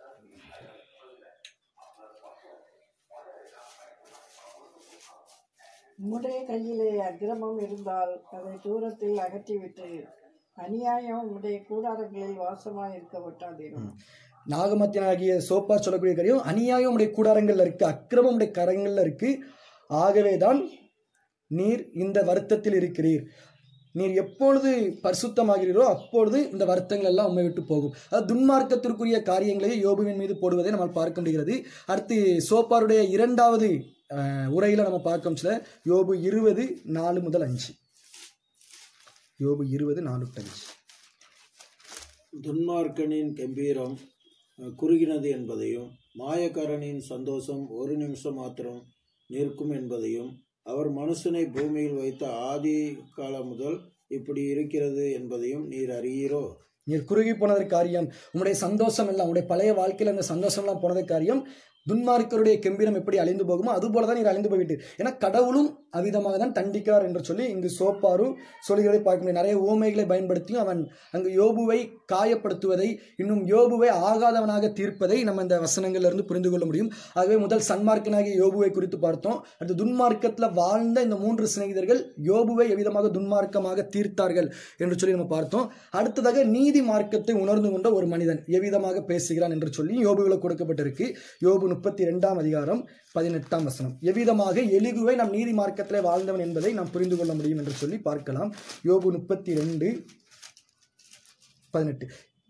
உம்முடைய கையிலே அக்கிரமம் இருந்தால் அதை தூரத்தில் அகற்றிவிட்டு அநியாயம் உம்முடைய கூடாரங்களில் வாசமாய் இருக்க விட்டாதீரும் நாகமத்தியனாகிய சோப்பார் சொல்லக்கூடிய காரியம் அநியாயம் உடைய கூடாரங்கள்ல இருக்கு அக்கிரமம் உடைய கரங்கள்ல இருக்கு ஆகவேதான் நீர் இந்த வருத்தத்தில் இருக்கிறீர் நீர் எப்பொழுது பரிசுத்தமாகிறீரோ அப்பொழுது இந்த வருத்தங்கள் எல்லாம் உண்மை விட்டு போகும் அது துன்மார்க்கத்திற்குரிய காரியங்களை யோபுவின் மீது போடுவதை நம்மால் பார்க்க முடிகிறது அடுத்து சோப்பாருடைய இரண்டாவது அஹ், உரையில நம்ம பார்க்கும் சில யோபு இருபது நாலு முதல் அஞ்சு யோபு இருபது நாலு to அஞ்சு துன்மார்க்கனின் கம்பீரம் அஹ், குறுகினது என்பதையும் மாயக்காரனின் சந்தோஷம் ஒரு நிமிஷம் மாத்திரம் நிற்கும் என்பதையும் அவர் மனுஷனை பூமியில் வைத்த ஆதி காலம் முதல் இப்படி இருக்கிறது என்பதையும் நீர் அறியீரோ நீர் குறுகி போனது காரியம் உங்களுடைய சந்தோஷம் எல்லாம் உங்களுடைய பழைய வாழ்க்கையில் அந்த சந்தோஷம் எல்லாம் போனது காரியம் துன்மார்க்கருடைய கெம்பீரம் எப்படி அழிந்து போகுமோ அது போல தான் நீர் அழிந்து போய்விட்டீர் ஏன்னா கடவுளும் அவ்விதமாக தான் தண்டிக்கிறார் என்று சொல்லி இங்கு சோப்பாரு சொல்கிறதை பார்க்க முடியும் நிறைய ஊமைகளை பயன்படுத்தியும் அவன் அங்கு யோபுவை காயப்படுத்துவதை இன்னும் யோபுவை ஆகாதவனாக தீர்ப்பதை நம்ம இந்த வசனங்கள்ல இருந்து புரிந்து கொள்ள முடியும் ஆகவே முதல் சன்மார்க்கனாகிய யோபுவை குறித்து பார்த்தோம் அடுத்து துன்மார்க்கத்தில் வாழ்ந்த இந்த மூன்று சிநேகிதர்கள் யோபுவை எவ்விதமாக துன்மார்க்கமாக தீர்த்தார்கள் என்று சொல்லி நம்ம பார்த்தோம் அடுத்ததாக நீதி மார்க்கத்தை உணர்ந்து கொண்ட ஒரு மனிதன் எவ்விதமாக பேசுகிறான் என்று சொல்லி யோபுவில் கொடுக்கப்பட்டிருக்கு யோபு முப்பத்தி ரெண்டாம் அதிகாரம் பதினெட்டாம் வசனம் எவ்விதமாக எலிகுவை நாம் நீதி மார்க்கத்திலே வாழ்ந்தவன் என்பதை நாம் புரிந்து கொள்ள முடியும் என்று சொல்லி பார்க்கலாம் யோபு முப்பத்தி ரெண்டு பதினெட்டு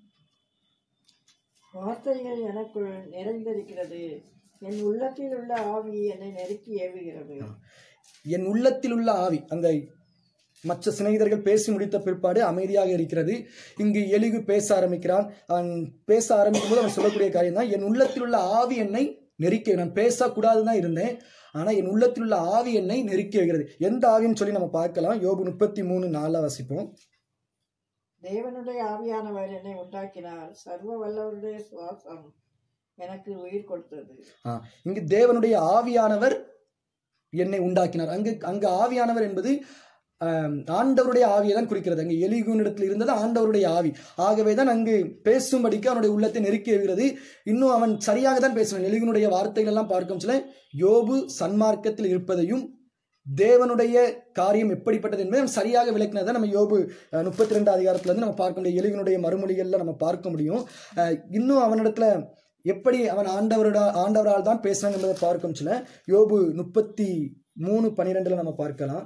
வார்த்தைகள் எனக்குள் நிறைந்திருக்கிறது என் உள்ளத்தில் உள்ள ஆவி என்னை நெருக்கி ஏவுகிறது என் உள்ளத்தில் உள்ள ஆவி அந்த மற்ற சிநேகிதர்கள் பேசி முடித்த பிற்பாடு அமைதியாக இருக்கிறது இங்கு எலிகு பேச ஆரம்பிக்கிறான் அவன் பேச ஆரம்பிக்கும் போது அவன் சொல்லக்கூடிய காரியம் தான் என் உள்ளத்தில் உள்ள ஆவி என்னை நெருக்கி நான் பேசக்கூடாது தான் இருந்தேன் ஆனால் என் உள்ளத்தில் உள்ள ஆவி என்னை நெருக்கி வைக்கிறது எந்த ஆவின்னு சொல்லி நம்ம பார்க்கலாம் யோபு முப்பத்தி மூணு நாளில் வசிப்போம் தேவனுடைய ஆவியானவர் என்னை உண்டாக்கினார் சர்வ வல்லவருடைய சுவாசம் எனக்கு உயிர் கொடுத்தது ஆ, இங்கு தேவனுடைய ஆவியானவர் என்னை உண்டாக்கினார் அங்கு அங்கு ஆவியானவர் என்பது ஆம், ஆண்டவருடைய ஆவியை தான் குறிக்கிறது அங்கு எலிகுனிடத்தில் இருந்தது ஆண்டவருடைய ஆவி ஆகவே தான் அங்கு பேசும்படிக்கு அவனுடைய உள்ளத்தை நெருக்கி எழுகிறது இன்னும் அவன் சரியாக தான் பேசுவான் எலிகுனுடைய வார்த்தைகள் எல்லாம் பார்க்கும் சில யோபு சன்மார்க்கத்தில் இருப்பதையும் தேவனுடைய காரியம் எப்படிப்பட்டது என்பதை அவன் சரியாக விளக்கினதை நம்ம யோபு முப்பத்தி ரெண்டு அதிகாரத்துல இருந்து நம்ம பார்க்க முடியும் எலிகுனுடைய மறுமொழிகள்ல நம்ம பார்க்க முடியும் அஹ், இன்னும் அவனிடத்துல எப்படி அவன் ஆண்டவரோட ஆண்டவரால் தான் பேசுறாங்க என்பதை பார்க்கும் சில யோபு முப்பத்தி மூணு பன்னிரெண்டுல நம்ம பார்க்கலாம்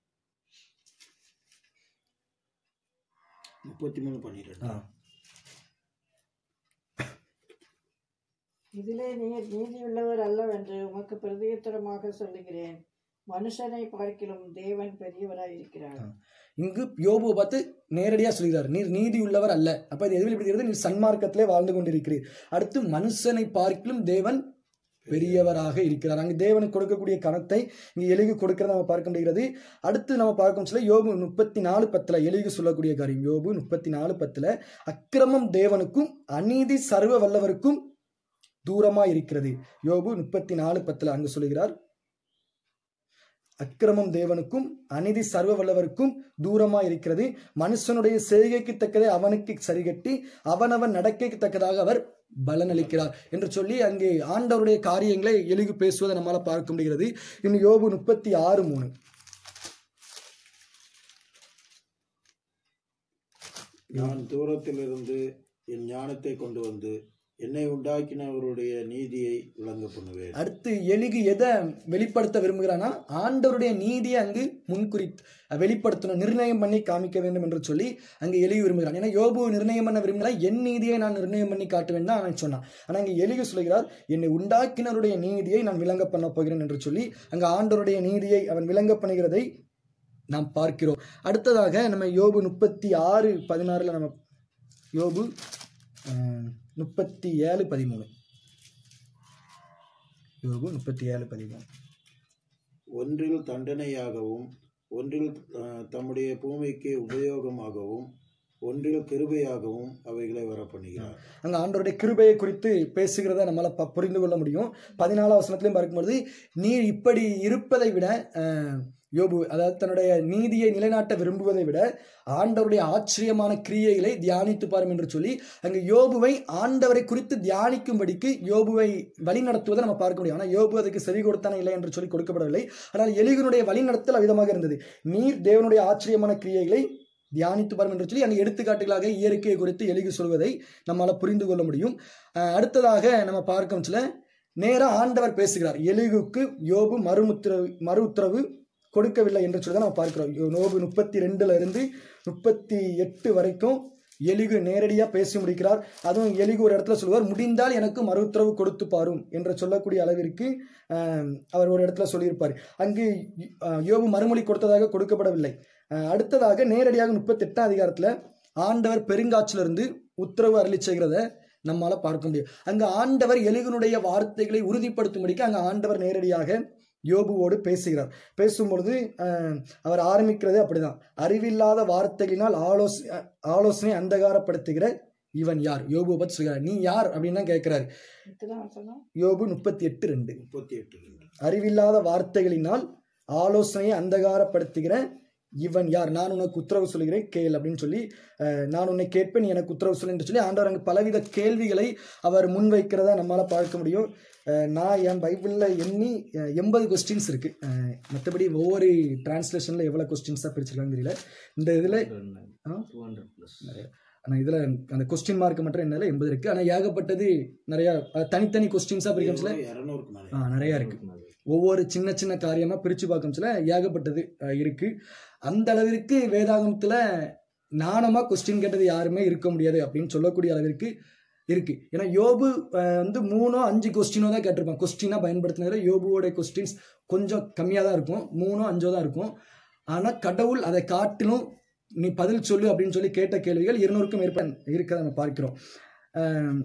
முப்பத்தி மூணு பன்னிரெண்டு இதிலே நீர் நீதியுள்ளவர் அல்லவென்று உமக்கு பிரதியுத்தரமாக சொல்லுகிறேன் மனுஷனை பார்க்கிலும் தேவன் பெரியவராய் இருக்கிறார் இங்கு யோபுவை பார்த்து நேரடியாக சொல்கிறார் நீர் நீதி உள்ளவர் அல்ல அப்ப இது எதில் வெளிப்படுகிறது நீர் சன்மார்க்கத்திலே வாழ்ந்து கொண்டிருக்கிறீர் அடுத்து மனுஷனை பார்க்கிலும் தேவன் பெரியவராக இருக்கிறார் அங்கு தேவனுக்கு கொடுக்கக்கூடிய கணத்தை இங்கு எலிகு கொடுக்கிறத நம்ம பார்க்க முடிகிறது அடுத்து நம்ம பார்க்கும் சொல்ல யோபு முப்பத்தி நாலு பத்துல எலிகு சொல்லக்கூடிய காரியம் யோபு முப்பத்தி நாலு பத்துல அக்கிரமம் தேவனுக்கும் அநீதி சர்வ வல்லவருக்கும் தூரமா இருக்கிறது யோபு முப்பத்தி நாலு பத்துல அங்கு சொல்லுகிறார் அக்கிரமம் தேவனுக்கும் அநீதி சர்வ வல்லவருக்கும் தூரமா இருக்கிறது மனுஷனுடைய செய்கைக்கு தக்கதை அவனுக்கு சரிகட்டி அவனவன் நடக்கைக்கு தக்கதாக அவர் பலனளிக்கிறார் என்று சொல்லி அங்கே ஆண்டவருடைய காரியங்களை எளிகு பேசுவதை நம்மால பார்க்க முடிகிறது இன்னும் யோபு முப்பத்தி ஆறு மூணு நான் தூரத்திலிருந்து என் ஞானத்தை கொண்டு வந்து என்னை உண்டாக்கினவருடைய நீதியை விளங்க பண்ணுவேன் அடுத்து எலிகு எதை வெளிப்படுத்த விரும்புகிறான்னா ஆண்டவருடைய நீதியை அங்கு முன்குறி வெளிப்படுத்தணும் நிர்ணயம் பண்ணி காமிக்க வேண்டும் என்று சொல்லி அங்கே எலிகு விரும்புகிறான் ஏன்னா யோபு நிர்ணயம் பண்ண விரும்புகிறான் என் நீதியை நான் நிர்ணயம் பண்ணி காட்டுவேன் தான் அவன் சொன்னான் ஆனால் அங்கே எலிகு சொல்கிறார் என்னை உண்டாக்கினருடைய நீதியை நான் விளங்க பண்ண போகிறேன் என்று சொல்லி அங்கே ஆண்டவருடைய நீதியை அவன் விளங்க பண்ணுகிறதை நாம் பார்க்கிறோம் அடுத்ததாக நம்ம யோபு முப்பத்தி ஆறு பதினாறுல நம்ம யோபு அஹ், முப்பத்தி ஏழு பதிமூணு யோபு முப்பத்தி ஏழு பதிமூணு ஒன்றில் தண்டனையாகவும் ஒன்றில் அஹ், தம்முடைய பூமிக்கு உபயோகமாகவும் ஒன்றில் கிருபையாகவும் அவைகளை வரப்பண்ணுகிறார் அங்க ஆண்டவருடைய கிருபையை குறித்து பேசுகிறத நம்மளால ப- புரிந்து கொள்ள முடியும் பதினாலாம் வசனத்திலையும் பார்க்கும்பொழுது நீர் இப்படி இருப்பதை விட அஹ், யோபு அதாவது தன்னுடைய நீதியை நிலைநாட்ட விரும்புவதை விட ஆண்டவருடைய ஆச்சரியமான கிரியைகளை தியானித்து பாரும் என்று சொல்லி அங்கு யோபுவை ஆண்டவரை குறித்து தியானிக்கும்படிக்கு யோபுவை வழி நடத்துவதை நம்ம பார்க்க முடியும் ஆனால் யோபு அதுக்கு செவி கொடுத்தானே இல்லை என்று சொல்லி கொடுக்கப்படவில்லை ஆனால் எலிகனுடைய வழி நடத்தல் அவ்விதமாக இருந்தது நீர் தேவனுடைய ஆச்சரியமான கிரியைகளை தியானித்து பாரும் என்று சொல்லி அங்கே எடுத்துக்காட்டுகளாக இயற்கையை குறித்து எலிகு சொல்வதை நம்மால புரிந்து கொள்ள முடியும் அஹ் அடுத்ததாக நம்ம பார்க்கும் சில நேரா ஆண்டவர் பேசுகிறார் எலிகுக்கு யோபு மறு உத்தரவு மறு உத்தரவு கொடுக்கவில்லை என்று சொல்லி தான் நம்ம பார்க்கிறோம் யோ- யோபு முப்பத்தி ரெண்டுல இருந்து முப்பத்தி எட்டு வரைக்கும் எலிகு நேரடியாக பேசி முடிக்கிறார் அதுவும் எலிகு ஒரு இடத்துல சொல்லுவார் முடிந்தால் எனக்கு மறு உத்தரவு கொடுத்து பாரும் என்று சொல்லக்கூடிய அளவிற்கு அஹ், அவர் ஒரு இடத்துல சொல்லியிருப்பார் அங்கு அஹ், யோபு மறுமொழி கொடுத்ததாக கொடுக்கப்படவில்லை அஹ், அடுத்ததாக நேரடியாக முப்பத்தி எட்டாம் அதிகாரத்தில் ஆண்டவர் பெருங்காற்றிலிருந்து உத்தரவு அருளி செய்கிறத நம்மால பார்க்க முடியும் அங்க ஆண்டவர் எலிகனுடைய வார்த்தைகளை உறுதிப்படுத்தும்படிக்கு அங்க ஆண்டவர் நேரடியாக யோபுவோடு பேசுகிறார் பேசும்பொழுது அஹ், அவர் ஆரம்பிக்கிறது அப்படிதான் அறிவில்லாத வார்த்தைகளினால் ஆலோசனை ஆலோசனை அந்தகாரப்படுத்துகிற இவன் யார் யோபுவை பற்றி சொல்கிறார் நீ யார் அப்படின்னு தான் கேட்கிறாரு எத்தனை வசனம் யோபு முப்பத்தி எட்டு ரெண்டு முப்பத்தி எட்டு ரெண்டு அறிவில்லாத வார்த்தைகளினால் ஆலோசனையை அந்தகாரப்படுத்துகிற இவன் யார் நான் உனக்கு உத்தரவு சொல்கிறேன் கேள் அப்படின்னு சொல்லி அஹ், நான் உன்னை கேட்பேன் நீ எனக்கு உத்தரவு சொல்லு என்று சொல்லி ஆண்டவர் அங்கு பலவித கேள்விகளை அவர் முன்வைக்கிறதா நம்மளால பார்க்க முடியும் அஹ், நான் என் பைபிளில் எண்ணி அஹ், எண்பது கொஸ்டின்ஸ் இருக்கு அஹ், மற்றபடி ஒவ்வொரு டிரான்ஸ்லேஷனில் எவ்வளோ கொஸ்டின்ஸாக பிரிச்சிருக்காங்கன்னு தெரியல இந்த இதில் ஆ? ஆனால் இதில் அந்த கொஸ்டின் மார்க் மட்டும் என்ன எண்பது இருக்குது ஆனால் ஏகப்பட்டது நிறையா அஹ், தனித்தனி கொஸ்டின்ஸாக பிரிக்கம்ஸ்ல இருநூறுக்கு மேலே ஆ நிறையா இருக்குது ஒவ்வொரு சின்ன சின்ன காரியமாக பிரித்து பார்க்கம்ஸ்ல ஏகப்பட்டது அஹ், இருக்கு அந்த அளவிற்கு வேதாகமத்தில் நாணமாக கொஸ்டின் கேட்டது யாருமே இருக்க முடியாது அப்படின்னு சொல்லக்கூடிய அளவிற்கு இருக்கு ஏன்னா யோபு அஹ், வந்து மூணோ அஞ்சு கொஸ்டினோ தான் கேட்டிருப்பான் கொஸ்டினாக பயன்படுத்தினதுல யோபுவோட கொஸ்டின்ஸ் கொஞ்சம் கம்மியாக தான் இருக்கும் மூணோ அஞ்சோ தான் இருக்கும் ஆனால் கடவுள் அதை காட்டிலும் நீ பதில் சொல்லு அப்படின்னு சொல்லி கேட்ட கேள்விகள் இருநூறுக்கும் மேற்பட்ட இருக்கிறத நம்ம பார்க்கிறோம் அஹ்,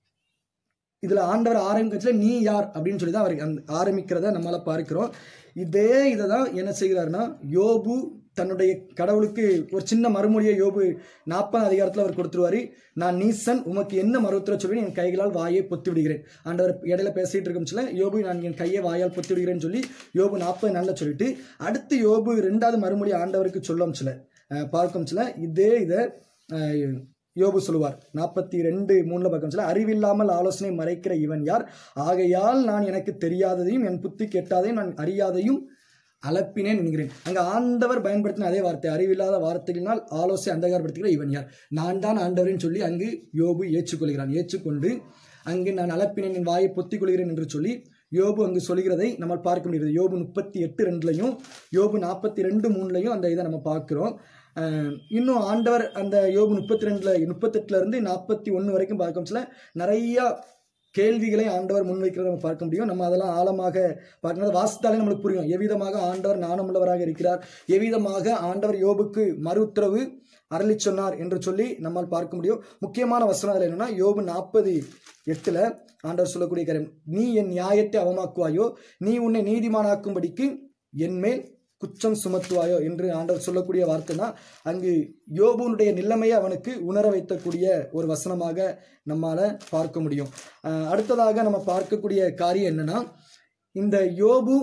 இதுல ஆண்டவர் ஆரம்பிக்கத்துல நீ யார் அப்படின்னு சொல்லி தான் அவர் அந்த ஆரம்பிக்கிறத நம்மளால பார்க்கிறோம் இதே இதை தான் என்ன செய்கிறாருன்னா யோபு தன்னுடைய கடவுளுக்கு ஒரு சின்ன மறுமொழியை யோபு நாற்பது அதிகாரத்தில் அவர் கொடுத்துருவாரு நான் நீசன் உமக்கு என்ன மறுத்துற சொல்லி என் கைகளால் வாயை பொத்தி விடுகிறேன் ஆண்டவர் இடையில பேசிட்டு இருக்கும்ல யோபு நான் என் கையை வாயால் பொத்தி விடுகிறேன்னு சொல்லி யோபு நாற்பது நாளில் சொல்லிட்டு அடுத்து யோபு ரெண்டாவது மறுமொழி ஆண்டவருக்கு சொல்லும் சில பார்க்கும் சில இதே இதை அஹ், யோபு சொல்லுவார் நாற்பத்தி ரெண்டு மூணுல பக்கம் சொல்ல அறிவில்லாமல் ஆலோசனை மறைக்கிற இவன் யார் ஆகையால் நான் எனக்கு தெரியாததையும் என் புத்தி கெட்டாதையும் நான் அறியாதையும் அலப்பினேன் என்கிறேன் அங்க ஆண்டவர் பயன்படுத்தின அதே வார்த்தை அறிவில்லாத வார்த்தைகளினால் ஆலோசனை அந்தகாரப்படுத்துகிற இவன் யார் நான் தான் ஆண்டவரின் சொல்லி அங்கு யோபு ஏற்றுக்கொள்கிறான் ஏற்றுக்கொண்டு அங்கு நான் அலப்பினேன் என் வாயை பொத்திக் கொள்கிறேன் என்று சொல்லி யோபு அங்கு சொல்கிறதை நம்ம பார்க்க முடியுது யோபு முப்பத்தி எட்டு ரெண்டுலையும் யோபு நாற்பத்தி ரெண்டு மூணுலையும் அந்த இதை நம்ம பார்க்கிறோம் அஹ் இன்னும் ஆண்டவர் அந்த யோபு முப்பத்தி ரெண்டுல முப்பத்தெட்டுல இருந்து நாற்பத்தி ஒன்று வரைக்கும் பார்க்கச்சுல நிறைய கேள்விகளை ஆண்டவர் முன்வைக்கிறத நம்ம பார்க்க முடியும் நம்ம அதெல்லாம் ஆழமாக பார்க்கணும் வாசித்தாலே நம்மளுக்கு புரியும் எவ்விதமாக ஆண்டவர் நாணமுள்ளவராக இருக்கிறார் எவ்விதமாக ஆண்டவர் யோபுக்கு மறு உத்தரவு அருளி சொன்னார் என்று சொல்லி நம்மால் பார்க்க முடியும் முக்கியமான வசனம் அதில் என்னன்னா யோபு நாற்பது எட்டுல ஆண்டவர் சொல்லக்கூடிய காரியம் நீ என் நியாயத்தை அவமாக்குவாயோ நீ உன்னை நீதிமானாக்கும்படிக்கு என்மேல் குற்றம் சுமத்துவாயோ என்று ஆண்டவர் சொல்லக்கூடிய வார்த்தை தான் அங்கு யோபுனுடைய நிலைமையை அவனுக்கு உணர வைக்கக்கூடிய ஒரு வசனமாக நம்மால பார்க்க முடியும் அஹ் அடுத்ததாக நம்ம பார்க்கக்கூடிய காரியம் என்னன்னா இந்த யோபு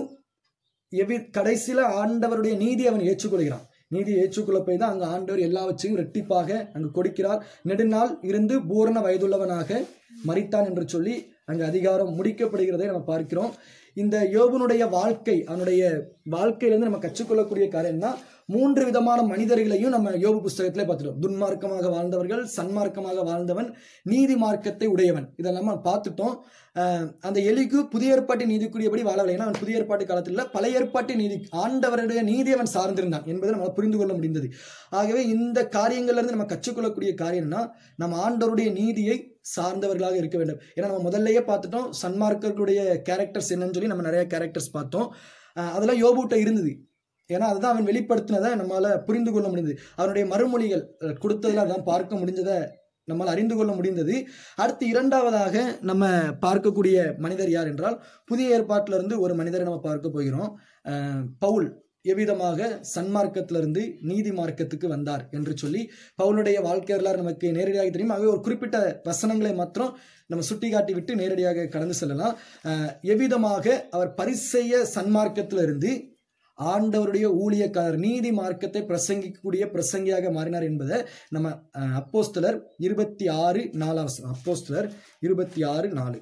எவி கடைசியில ஆண்டவருடைய நீதி அவன் ஏற்றுக்கொள்கிறான் நீதி ஏற்றுக்கொள்ள போய் தான் அங்கு ஆண்டவர் எல்லாவற்றையும் ரெட்டிப்பாக அங்கு கொடுக்கிறார் நெடுநாள் இருந்து பூரண வயதுள்ளவனாக மரித்தான் என்று சொல்லி அங்கு அதிகாரம் முடிக்கப்படுகிறதை நம்ம பார்க்கிறோம் இந்த யோபுனுடைய வாழ்க்கை அவனுடைய வாழ்க்கையிலிருந்து நம்ம கற்றுக்கொள்ளக்கூடிய காரியம்னா மூன்று விதமான மனிதர்களையும் நம்ம யோபு புஸ்தகத்திலே பார்த்துட்டோம் துன்மார்க்கமாக வாழ்ந்தவர்கள் சன்மார்க்கமாக வாழ்ந்தவன் நீதி மார்க்கத்தை உடையவன் இதெல்லாம் நம்ம பார்த்துட்டோம் அஹ் அந்த எலிக்கு புதிய ஏற்பாட்டு நீதிக்குரியபடி வாழவில்லை ஏன்னா அவன் புதிய ஏற்பாட்டு காலத்தில் இல்ல, பழைய ஏற்பாட்டு நீதி ஆண்டவருடைய நீதி அவன் சார்ந்திருந்தான் என்பதை நம்மளால் புரிந்து கொள்ள முடிந்தது ஆகவே இந்த காரியங்கள்ல இருந்து நம்ம கற்றுக்கொள்ளக்கூடிய காரியம்னா நம்ம ஆண்டவருடைய நீதியை சார்ந்தவர்களாக இருக்க வேண்டும் ஏன்னா நம்ம முதல்லயே பார்த்துட்டோம் சன்மார்க்கர்களுடைய கேரக்டர்ஸ் என்னன்னு சொல்லி நம்ம நிறைய கேரக்டர்ஸ் பார்த்தோம் அஹ் அதெல்லாம் யோபுட்ட இருந்தது ஏன்னா அதுதான் அவன் வெளிப்படுத்தினதை நம்மளால புரிந்து கொள்ள முடிந்தது அவனுடைய மறுமொழிகள் அஹ், கொடுத்ததுல அதான் பார்க்க முடிஞ்சதை நம்மால் அறிந்து கொள்ள முடிந்தது அடுத்து இரண்டாவதாக நம்ம பார்க்கக்கூடிய மனிதர் யார் என்றால் புதிய ஏற்பாட்டில இருந்து ஒரு மனிதரை நம்ம பார்க்க போகிறோம் அஹ், பவுல் எவ்விதமாக சன்மார்க்கத்திலிருந்து நீதி மார்க்கத்துக்கு வந்தார் என்று சொல்லி பவுலுடைய வாழ்க்கை வரலாறு நமக்கு நேரடியாக தெரியும் ஆகவே ஒரு குறிப்பிட்ட வசனங்களை மாத்திரம் நம்ம சுட்டி காட்டி விட்டு நேரடியாக கடந்து செல்லலாம் அஹ், எவ்விதமாக அவர் பரிசெய்ய சன்மார்க்கத்திலிருந்து ஆண்டவருடைய ஊழியக்காரர் நீதி மார்க்கத்தை பிரசங்கிக்கக்கூடிய பிரசங்கியாக மாறினார் என்பதை நம்ம அஹ், அப்போஸ்தலர் இருபத்தி ஆறு நாலாம் வசனம். அப்போஸ்தலர் இருபத்தி ஆறு நாலு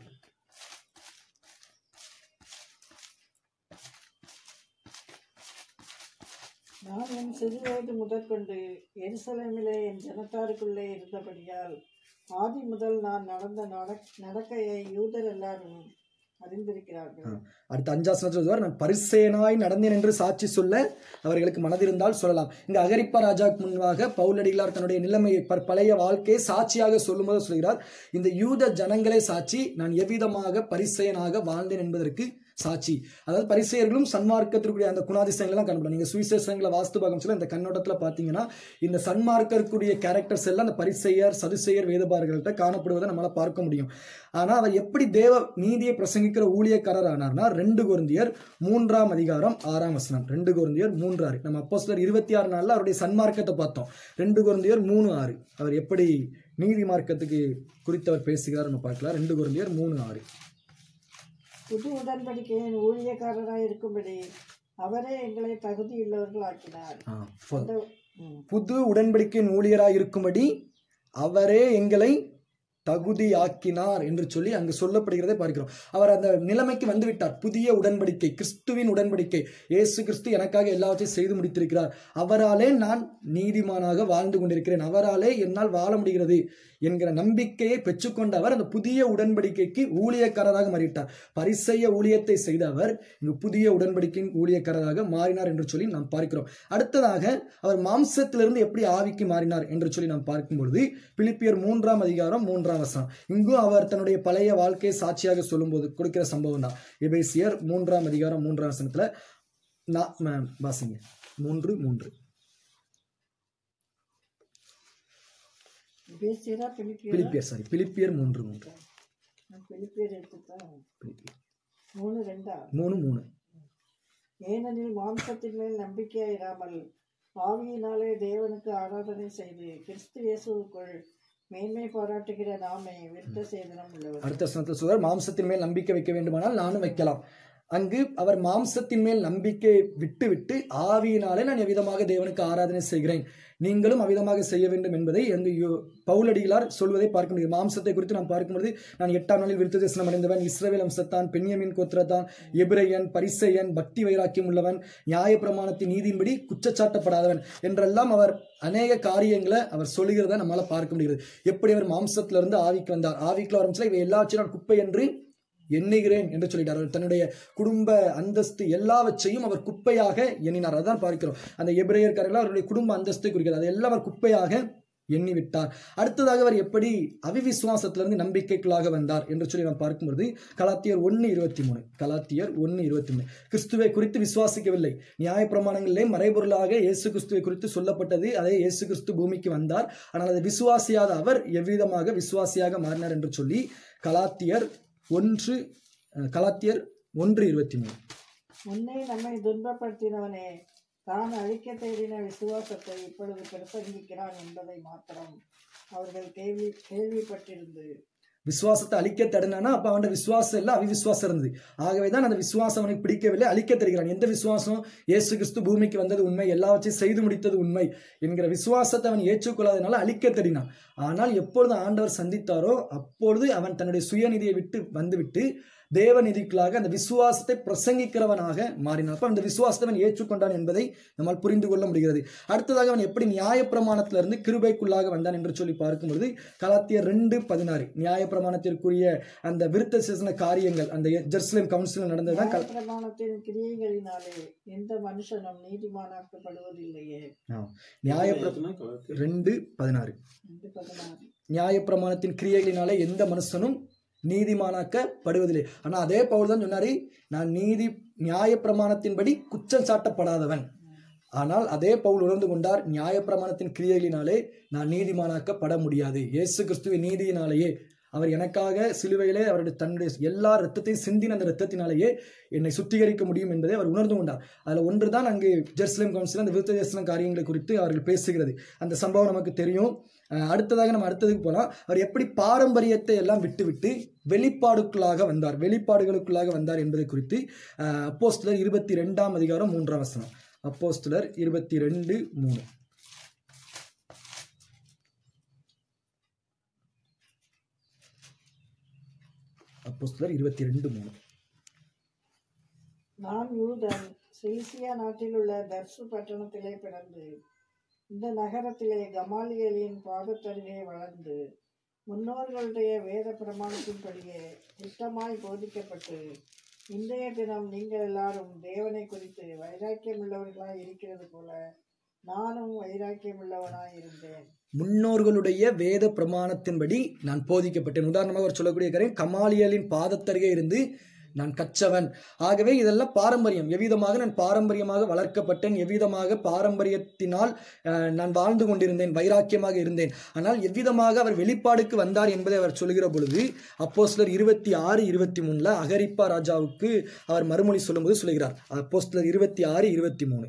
நான் என் சிறுவயது முதற்கொண்டு எருசலேமிலே என் ஜனத்தாருக்குள்ளே இருந்தபடியால் ஆதி முதல் நான் நடந்த நடக் நடக்கையை யூதர் எல்லாரும் அறிந்திருக்கிறார்கள் அடுத்த அஞ்சாசனம் சொல்லுவார் நான் பரிசேனாய் நடந்தேன் என்று சாட்சி சொல்ல அவர்களுக்கு மனதிருந்தால் சொல்லலாம் இந்த அகரிப்பா ராஜாவுக்கு முன்பாக பவுலடிகளார் தன்னுடைய நிலைமையை ப- பழைய வாழ்க்கையை சாட்சியாக சொல்லும்போது சொல்கிறார் இந்த யூத ஜனங்களே சாட்சி நான் எவ்விதமாக பரிசேனாக வாழ்ந்தேன் என்பதற்கு சாட்சி அதாவது பரிசெயர்களும் சன்மார்க்கத்திற்குரிய அந்த குணாதிசயங்கள்லாம் காணப்படும் நீங்க சுவிசேஷங்களை வாஸ்து பாகம் சொல்ல இந்த கண்ணோட்டத்துல பாத்தீங்கன்னா இந்த சன்மார்க்கருக்குரிய கேரக்டர்ஸ் எல்லாம் அந்த பரிசெயர் சதுசெயர் வேதபாரர்கள்ட்ட காணப்படுவதை நம்மளால பார்க்க முடியும் ஆனா அவர் எப்படி தேவ நீதியை பிரசங்கிக்கிற ஊழியக்காரர் ஆனார்னா ரெண்டு குருந்தியர் மூன்றாம் அதிகாரம் ஆறாம் வசனம் ரெண்டு குருந்தியர் மூன்று ஆறு நம்ம அப்போ இருபத்தி ஆறு நாள்ல அவருடைய சன்மார்க்கத்தை பார்த்தோம் ரெண்டு குருந்தியர் மூணு ஆறு அவர் எப்படி நீதி மார்க்கத்துக்கு குறித்தவர் பேசுகிறார் நம்ம பார்க்கலாம் ரெண்டு குருந்தியர் மூணு ஆறு புது உடன்படிக்கையின் ஊழியக்காரராய் இருக்கும்படி அவரே எங்களை தகுதியுள்ளவர்கள் ஆக்கினார் ஆ, போதும். அந்த ம். புது உடன்படிக்கையின் ஊழியராய் இருக்கும்படி அவரே எங்களை தகுதியாக்கினார் என்று சொல்லி அங்கு சொல்லப்படுகிறதை பார்க்கிறோம் அவர் அந்த நிலைமைக்கு வந்து விட்டார் புதிய உடன்படிக்கை கிறிஸ்துவின் உடன்படிக்கை இயேசு கிறிஸ்து எனக்காக எல்லாவற்றையும் செய்து முடித்திருக்கிறார் அவராலே நான் நீதிமானாக வாழ்ந்து கொண்டிருக்கிறேன் அவராலே என்னால் வாழ முடிகிறது என்கிற நம்பிக்கையை பெற்றுக்கொண்ட அவர் அந்த புதிய உடன்படிக்கைக்கு ஊழியக்காரராக மாறிவிட்டார் பரிசெய்ய ஊழியத்தை செய்த அவர் இங்கு புதிய உடன்படிக்கையின் ஊழியக்காரராக மாறினார் என்று சொல்லி நாம் பார்க்கிறோம் அடுத்ததாக அவர் மாம்சத்திலிருந்து எப்படி ஆவிக்கு மாறினார் என்று சொல்லி நாம் பார்க்கும் பொழுது பிலிப்பியர் மூன்றாம் அதிகாரம் மூன்றாம் வசனம் இங்கும் அவர் தன்னுடைய பழைய வாழ்க்கையை சாட்சியாக சொல்லும்போது கொடுக்கிற சம்பவம் தான் எபேசியர் மூன்றாம் அதிகாரம் மூன்றாம் வசனத்துல நான் ம- வாசிங்க மூன்று மூன்று பேசியரா பிலிப்பியரா பிலிப்பியர் சாரி பிலிப்பியர் மூன்று மூன்று நான் பிலிப்பியர் எடுத்துதான் பிலிப்பியர். மூணு ரெண்டா மூணு மூணு ஏனெனில் மாம்சத்தின் மேல் நம்பிக்கையாயிராமல் ஆவியினாலே தேவனுக்கு ஆராதனை செய்து கிறிஸ்து இயேசுவுக்குள் மேன்மை பாராட்டுகிற நாமே விருத்த சேதனம் உள்ளவர் அடுத்த வசனத்தில் சொல்றார் மாம்சத்தின் மேல் நம்பிக்கை வைக்க வேண்டுமானால் நானும் வைக்கலாம் அங்கு அவர் மாம்சத்தின் மேல் நம்பிக்கை விட்டு விட்டு ஆவியினாலே நான் எவ்விதமாக தேவனுக்கு ஆராதனை செய்கிறேன் நீங்களும் அவ்விதமாக செய்ய வேண்டும் என்பதை அந்த யோ- பவுலடிகளார் சொல்வதை பார்க்க முடியும் மாம்சத்தை குறித்து நாம் பார்க்கும்பொழுது நான் எட்டாம் நாளில் விருத்த தரிசனம் அடைந்தவன் இஸ்ரவேல் அம்சத்தான் பெண்யமின் கோத்திரத்தான் எபிரையன் பரிசையன் பக்தி வைராக்கியம் உள்ளவன் நியாயப்பிரமாணத்தின் நீதியின்படி குற்றச்சாட்டப்படாதவன் என்றெல்லாம் அவர் அநேக காரியங்களை அவர் சொல்லுகிறத நம்மளால பார்க்க முடிகிறது எப்படி அவர் மாம்சத்திலிருந்து ஆவிக்கு வந்தார் ஆவிக்குள்ள ஆரம்பிச்சா இவை எல்லாவற்றையும் நான் குப்பை என்று எண்ணுகிறேன் என்று சொல்லிட்டார் அவர் தன்னுடைய குடும்ப அந்தஸ்து எல்லாவற்றையும் அவர் குப்பையாக எண்ணினார் அதான் பார்க்கிறோம் அந்த எபிரேயர்காரர்கள் அவருடைய குடும்ப அந்தஸ்தை குறிக்கிறது அது எல்லாம் அவர் குப்பையாக எண்ணி விட்டார் அடுத்ததாக அவர் எப்படி அவிவிசுவாசத்திலிருந்து நம்பிக்கைக்குள்ளாக வந்தார் என்று சொல்லி நாம் பார்க்கும்போது கலாத்தியர் ஒன்று இருபத்தி மூணு கலாத்தியர் ஒன்று இருபத்தி மூணு கிறிஸ்துவை குறித்து விசுவாசிக்கவில்லை நியாயப்பிரமாணங்களிலே மறைபொருளாக இயேசு கிறிஸ்துவை குறித்து சொல்லப்பட்டது அதே இயேசு கிறிஸ்து பூமிக்கு வந்தார் ஆனால் அதை விசுவாசியாத அவர் எவ்விதமாக விசுவாசியாக மாறினார் என்று சொல்லி கலாத்தியர் ஒன்று அஹ், கலாத்தியர் ஒன்று இருபத்தி மூணு முன்னே நம்மை துன்பப்படுத்தினவனே தான் அழிக்க தேடின விசுவாசத்தை இப்பொழுது பிரசங்கிக்கிறான் என்பதை மாத்திரம் அவர்கள் கேள்வி கேள்விப்பட்டிருந்து விசுவாசத்தை அழிக்க தடுனானா அப்ப அவனோட விசுவாசம் இல்லை அவிவிசுவாசம் இருந்தது ஆகவே தான் அந்த விசுவாசம் அவனுக்கு பிடிக்கவில்லை அழிக்க தருகிறான் எந்த விசுவாசம் இயேசு கிறிஸ்து பூமிக்கு வந்தது உண்மை எல்லாவற்றையும் செய்து முடித்தது உண்மை என்கிற விசுவாசத்தை அவன் ஏற்றுக்கொள்ளாதனால அழிக்க தடினான் ஆனால் எப்பொழுது ஆண்டவர் சந்தித்தாரோ அப்பொழுது அவன் தன்னுடைய சுயநிதியை விட்டு வந்துவிட்டு தேவநிதிக்குள்ளாக அந்த விசுவாசத்தை பிரசங்கிக்கிறவனாக மாறினான் அப்ப அந்த விசுவாசத்தை அவன் ஏற்றுக்கொண்டான் என்பதை நம்மால் புரிந்து கொள்ள முடிகிறது அடுத்ததாக அவன் எப்படி நியாயப்பிரமாணத்திலிருந்து கிருபைக்குள்ளாக வந்தான் என்று சொல்லி பார்க்கும்பொழுது கலாத்தியர் ரெண்டு பதினாறு நியாயப்பிரமாணத்திற்குரிய அந்த விருத்த சேசன காரியங்கள் அந்த ஜெருசலேம் கவுன்சில் நடந்ததுதான் கல- பிரமாணத்தின் கிரியைகளினாலே எந்த மனுஷனும் நீதிமானாக்கப்படுவதில்லையே நியாயப்பிர எத்தனை கலாத்தியர்? ரெண்டு பதினாறு ரெண்டு பதினாறு நியாயப்பிரமாணத்தின் கிரியைகளினாலே எந்த மனுஷனும் நீதிமானாக்கப்படுவதில்லை ஆனா அதே பவுல் தான் சொன்னாரு நான் நீதி நியாயப்பிரமாணத்தின்படி குற்றம் சாட்டப்படாதவன் ஆனால் அதே பவுல் உணர்ந்து கொண்டார் நியாயப்பிரமாணத்தின் கிரியைகளினாலே நான் நீதிமானாக்கப்பட முடியாது இயேசு கிறிஸ்துவின் நீதியினாலேயே அவர் எனக்காக சிலுவையிலே அவருடைய தன்னுடைய எல்லா ரத்தத்தையும் சிந்தின அந்த ரத்தத்தினாலேயே என்னை சுத்திகரிக்க முடியும் என்பதை அவர் உணர்ந்து கொண்டார் அதில் ஒன்று தான் அங்கு ஜெருசலேம் கவுன்சில் அந்த விருத்த தேசன காரியங்களை குறித்து அவர்கள் பேசுகிறது அந்த சம்பவம் நமக்கு தெரியும் அஹ் அடுத்ததாக நம்ம அடுத்ததுக்கு போகலாம் அவர் எப்படி பாரம்பரியத்தை எல்லாம் விட்டுவிட்டு வெளிப்பாடுக்குள்ளாக வந்தார் வெளிப்பாடுகளுக்குள்ளாக வந்தார் என்பதை குறித்து அஹ் அப்போஸ்தலர் இருபத்தி ரெண்டாம் அதிகாரம் மூன்றாம் வசனம் அப்போஸ்தலர் இருபத்தி ரெண்டு மூணு அப்போஸ்தலர் இருபத்தி ரெண்டு மூணு நான் யூதன் சிலிசியா நாட்டில் உள்ள தர்சு பட்டணத்திலே பிறந்து இந்த நகரத்திலே கமாலியலின் பாதத்தருகே வளர்ந்து முன்னோர்களுடைய வேத பிரமாணத்தின்படியே திட்டமாய் போதிக்கப்பட்டு இன்றைய தினம் நீங்கள் எல்லாரும் தேவனை குறித்து வைராக்கியம் உள்ளவர்களாய் இருக்கிறது போல நானும் வைராக்கியம் உள்ளவனாய் இருந்தேன் முன்னோர்களுடைய வேத பிரமாணத்தின்படி நான் போதிக்கப்பட்டேன் உதாரணமாக அவர் சொல்லக்கூடிய காரியம் கமாலியலின் பாதத்தருகே இருந்து நான் கற்றவன் ஆகவே இதெல்லாம் பாரம்பரியம் எவ்விதமாக நான் பாரம்பரியமாக வளர்க்கப்பட்டேன் எவ்விதமாக பாரம்பரியத்தினால் அஹ், நான் வாழ்ந்து கொண்டிருந்தேன் வைராக்கியமாக இருந்தேன் ஆனால் எவ்விதமாக அவர் வெளிப்பாடுக்கு வந்தார் என்பதை அவர் சொல்லுகிற பொழுது அப்போஸ்தலர் இருபத்தி ஆறு இருபத்தி மூணுல அகரிப்பா ராஜாவுக்கு அவர் மறுமொழி சொல்லும்போது சொல்லுகிறார் அப்போஸ்தலர் இருபத்தி ஆறு இருபத்தி மூணு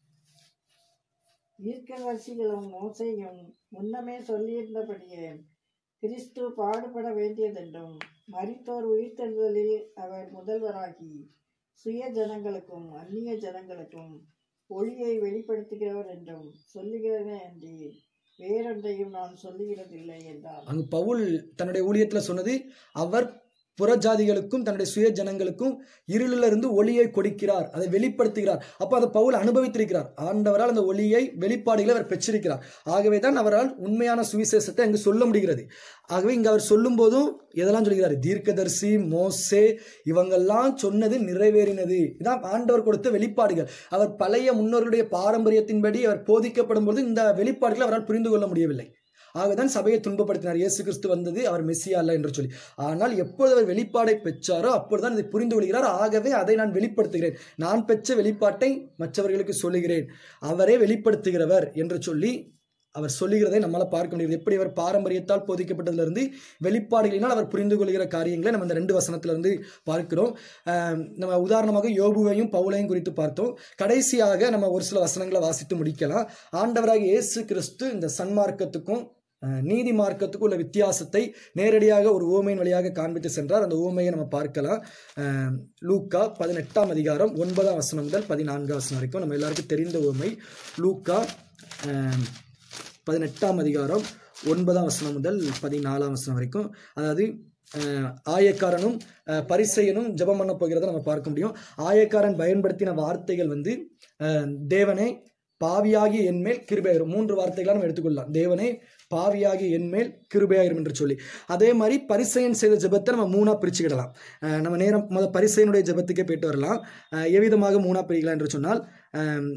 தீர்க்கதரிசிகளும் மோசையும் முன்னமே சொல்லியிருந்தபடியே கிறிஸ்து பாடுபட வேண்டியதென்றும் மரித்தோர் உயிர்த்தெழுதலில் அவர் முதல்வராகி சுய ஜனங்களுக்கும் அந்நிய ஜனங்களுக்கும் ஒளியை வெளிப்படுத்துகிறவர் என்றும் சொல்லுகிறதே அன்றி வேறொன்றையும் நான் சொல்லுகிறதில்லை என்றார் அங்கு பவுல் தன்னுடைய ஊழியத்துல சொன்னது அவர் புறஜாதிகளுக்கும் தன்னுடைய சுய ஜனங்களுக்கும் இருளிலிருந்து ஒளியை கொடுக்கிறார் அதை வெளிப்படுத்துகிறார் அப்போ அதை பவுல் அனுபவித்திருக்கிறார் ஆண்டவரால் அந்த ஒளியை வெளிப்பாடுகளை அவர் பெற்றிருக்கிறார் ஆகவே தான் அவரால் உண்மையான சுவிசேஷத்தை அங்கு சொல்ல முடிகிறது ஆகவே இங்க அவர் சொல்லும் போதும் எதெல்லாம் சொல்கிறார் தீர்க்கதரிசி மோசே இவங்கெல்லாம் சொன்னது நிறைவேறினது இதான் ஆண்டவர் கொடுத்த வெளிப்பாடுகள் அவர் பழைய முன்னோர்களுடைய பாரம்பரியத்தின்படி அவர் போதிக்கப்படும் போது இந்த வெளிப்பாடுகளை அவரால் புரிந்து கொள்ள முடியவில்லை ஆகதான் சபையை துன்பப்படுத்தினார் இயேசு கிறிஸ்து வந்தது அவர் மெஸ்ஸியா அல்ல என்று சொல்லி ஆனால் எப்பொழுது அவர் வெளிப்பாடை பெற்றாரோ அப்பொழுதுதான் இதை புரிந்து கொள்கிறார் ஆகவே அதை நான் வெளிப்படுத்துகிறேன் நான் பெற்ற வெளிப்பாட்டை மற்றவர்களுக்கு சொல்லுகிறேன் அவரே வெளிப்படுத்துகிறவர் என்று சொல்லி அவர் சொல்லுகிறதை நம்மளால பார்க்க முடியுது எப்படி அவர் பாரம்பரியத்தால் போதிக்கப்பட்டதிலிருந்து வெளிப்பாடுகளினால் அவர் புரிந்து கொள்கிற காரியங்களை நம்ம இந்த ரெண்டு வசனத்துல இருந்து பார்க்கிறோம் ஆஹ் நம்ம உதாரணமாக யோபுவையும் பவுலையும் குறித்து பார்த்தோம் கடைசியாக நம்ம ஒரு சில வசனங்களை வாசித்து முடிக்கலாம் ஆண்டவராக இயேசு கிறிஸ்து இந்த சன்மார்க்கத்துக்கும் அஹ், நீதி மார்க்கத்துக்கும் உள்ள வித்தியாசத்தை நேரடியாக ஒரு ஊமையின் வழியாக காண்பித்து சென்றார் அந்த ஊமையை நம்ம பார்க்கலாம் அஹ், லூக்கா பதினெட்டாம் அதிகாரம் ஒன்பதாம் வசனம் முதல் பதினான்காம் வசனம் வரைக்கும் நம்ம எல்லாருக்கும் தெரிந்த ஊமை லூக்கா அஹ், பதினெட்டாம் அதிகாரம் ஒன்பதாம் வசனம் முதல் பதினாலாம் வசனம் வரைக்கும் அதாவது அஹ், ஆயக்காரனும் அஹ், பரிசெயனும் ஜெபம் பண்ண போகிறத நம்ம பார்க்க முடியும் ஆயக்காரன் பயன்படுத்தின வார்த்தைகள் வந்து அஹ், தேவனே பாவியாகி என்மேல் கிருபையாயிரும் மூன்று வார்த்தைகளை நம்ம எடுத்துக்கொள்ளலாம் தேவனே பாவியாகி என்மேல் கிருபையாயிரும் என்று சொல்லி அதே மாதிரி பரிசெயன் செய்த ஜெபத்தை நம்ம மூணா பிரிச்சுக்கிடலாம் அஹ், நம்ம நேரம் முத பரிசெயனுடைய ஜெபத்துக்கே போயிட்டு வரலாம் அஹ், எவ்விதமாக மூணா பிரிக்கலாம் என்று சொன்னால் அஹ்,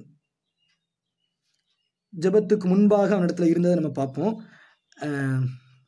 ஜெபத்துக்கு முன்பாக அவனிடத்துல இருந்ததை நம்ம பார்ப்போம் அஹ்,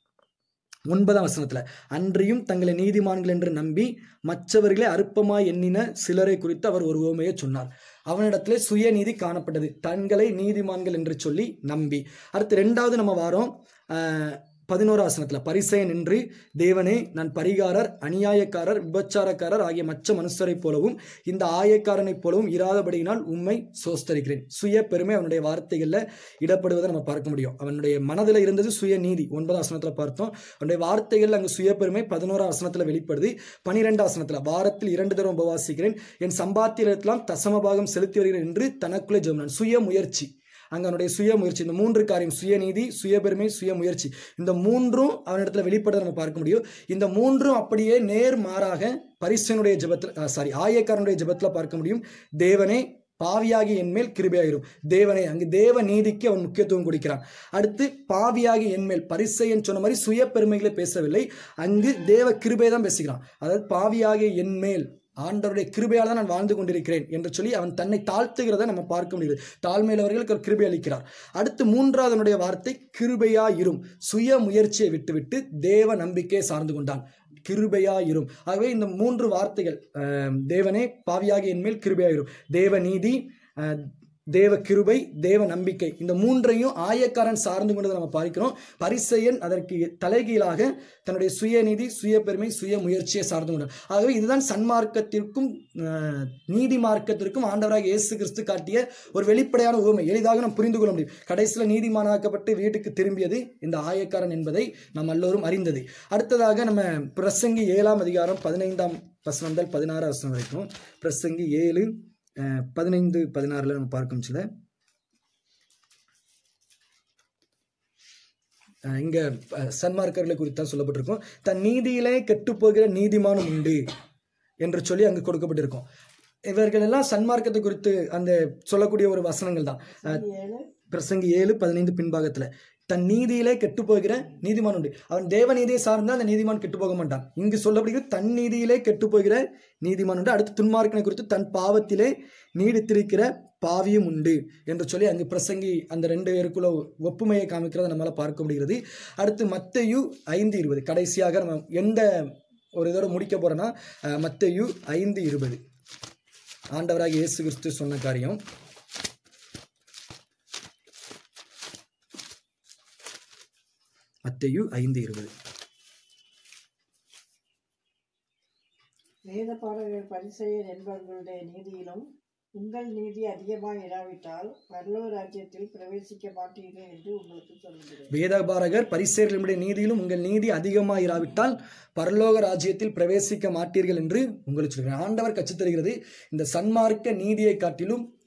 ஒன்பதாம் வசனத்துல அன்றியும் தங்களை நீதிமான்கள் என்று நம்பி மற்றவர்களை அற்பமாய் எண்ணின சிலரை குறித்து அவர் ஒரு உவமையை சொன்னார் அவனிடத்திலே சுயநீதி காணப்பட்டது தங்களை நீதிமான்கள் என்று சொல்லி நம்பி அடுத்து ரெண்டாவது நம்ம வாரோம் அஹ், பதினோரா வசனத்துல பரிசெயன் என்று தேவனே நான் பரிகாரர் அநியாயக்காரர் விபச்சாரக்காரர் ஆகிய மற்ற மனுஷரைப் போலவும் இந்த ஆயக்காரனைப் போலவும் இராதபடியினால் உம்மை சோஸ்தரிக்கிறேன் சுய பெருமை அவனுடைய வார்த்தைகள்ல இடப்படுவதை நம்ம பார்க்க முடியும் அவனுடைய மனதில் இருந்தது சுய நீதி ஒன்பதாம் வசனத்துல பார்த்தோம் அவனுடைய வார்த்தைகள் அங்கு சுய பெருமை பதினோரா வசனத்துல வெளிப்படுது பனிரெண்டாம் வசனத்துல வாரத்தில் இரண்டு தரம் உபவாசிக்கிறேன் என் சம்பாத்தியத்திலாம் தசம பாகம் செலுத்தி வருகிறேன் என்று தனக்குள்ளே ஜெபம் சுய முயற்சி அங்க அவனுடைய சுய முயற்சி இந்த மூன்று காரியம் சுயநீதி சுயபெருமை சுய முயற்சி இந்த மூன்றும் அவனிடத்துல வெளிப்படுறதை நம்ம பார்க்க முடியும் இந்த மூன்றும் அப்படியே நேர் மாறாக பரிசனுடைய ஜெபத்தில் சாரி ஆயக்காரனுடைய ஜெபத்துல பார்க்க முடியும் தேவனே பாவியாகி என்மேல் கிருபையாயிரும் தேவனே அங்கு தேவ நீதிக்கு அவன் முக்கியத்துவம் கொடுக்கிறான் அடுத்து பாவியாகி என்மேல் பரிசையன் சொன்ன மாதிரி சுய பெருமைகளை பேசவில்லை அங்கு தேவ கிருபை தான் பேசுகிறான் அதாவது பாவியாகிய என்மேல் ஆண்டவருடைய கிருபையால் தான் நான் வாழ்ந்து கொண்டிருக்கிறேன் என்று சொல்லி அவன் தன்னை தாழ்த்துகிறதை நம்ம பார்க்க முடியுது தாழ்மையிலவர்களுக்கு அவர் கிருபை அளிக்கிறார் அடுத்து மூன்றாவது அவனுடைய வார்த்தை கிருபையா இரும் சுய முயற்சியை விட்டுவிட்டு தேவ நம்பிக்கையை சார்ந்து கொண்டான் கிருபையா இரும் ஆகவே இந்த மூன்று வார்த்தைகள் அஹ், தேவனே பாவியாகி என்மேல் கிருபையா இரும் தேவ நீதி அஹ், தேவ கிருபை தேவ நம்பிக்கை இந்த மூன்றையும் ஆயக்காரன் சார்ந்து கொண்டதை நம்ம பார்க்கிறோம் பரிசெயன் அதற்கு தலைகீழாக தன்னுடைய சுயநீதி சுய பெருமை சுய முயற்சியை சார்ந்து கொண்டார் ஆகவே இதுதான் சன்மார்க்கத்திற்கும் அஹ், நீதி மார்க்கத்திற்கும் ஆண்டவராக இயேசு கிறிஸ்து காட்டிய ஒரு வெளிப்படையான உவமை எளிதாக நாம் புரிந்து கொள்ள முடியும் கடைசியில் நீதிமானாக்கப்பட்டு வீட்டுக்கு திரும்பியது இந்த ஆயக்காரன் என்பதை நாம் எல்லோரும் அறிந்தது அடுத்ததாக நம்ம பிரசங்கி ஏழாம் அதிகாரம் பதினைந்தாம் வசனம் முதல் பதினாறாம் வசனம் வரைக்கும் பிரசங்கி ஏழு அஹ், பதினைந்து பதினாறுல நம்ம பார்க்கும் சில அஹ், இங்க அஹ், சன்மார்க்கர்களை குறித்து தான் சொல்லப்பட்டிருக்கும் தன் நீதியிலே கெட்டுப்போகிற நீதிமானும் உண்டு என்று சொல்லி அங்கு கொடுக்கப்பட்டிருக்கும் இவர்கள் எல்லாம் சன்மார்க்கத்தை குறித்து அந்த சொல்லக்கூடிய ஒரு வசனங்கள் தான் அஹ், ஏழு பிரசங்கி ஏழு பதினைந்து பின்பாகத்துல தன் நீதியிலே கெட்டுப்போகிற நீதிமான் உண்டு அவன் தேவ நீதியை சார்ந்தால் அந்த நீதிமான் கெட்டு போக மாட்டான் இங்கு சொல்லப்படுகிறது தன் நீதியிலே கெட்டுப்போகிற நீதிமான் உண்டு அடுத்து துன்மார்க்கனை குறித்து தன் பாவத்திலே நீடித்திருக்கிற பாவியும் உண்டு என்று சொல்லி அங்கு பிரசங்கி அந்த ரெண்டு பேருக்குள்ள ஒப்புமையை காமிக்கிறத நம்மளால பார்க்க முடிகிறது அடுத்து மத்தையு ஐந்து இருபது கடைசியாக நம்ம எந்த ஒரு இதோட முடிக்க போறோம்னா அஹ், மத்தேயு ஐந்து இருபது ஆண்டவராக இயேசு கிறிஸ்து சொன்ன காரியம் மத்தேயு ஐந்து இருபது வேத பாடகர் பரிசெயர் என்பவர்களுடைய நீதியிலும் உங்கள் நீதி அதிகமாக இராவிட்டால் பரலோக ராஜ்யத்தில் பிரவேசிக்க மாட்டீர்கள் என்று உங்களுக்கு சொல்லுகிறேன் வேதபாரகர் பரிசேர்களுடைய நீதியிலும் உங்கள் நீதி அதிகமாக இராவிட்டால் பரலோக ராஜ்யத்தில் பிரவேசிக்க மாட்டீர்கள் என்று உங்களுக்கு சொல்கிறேன் ஆண்டவர் கற்றுத் தருகிறது இந்த சன்மார்க்க நீதியை காட்டிலும்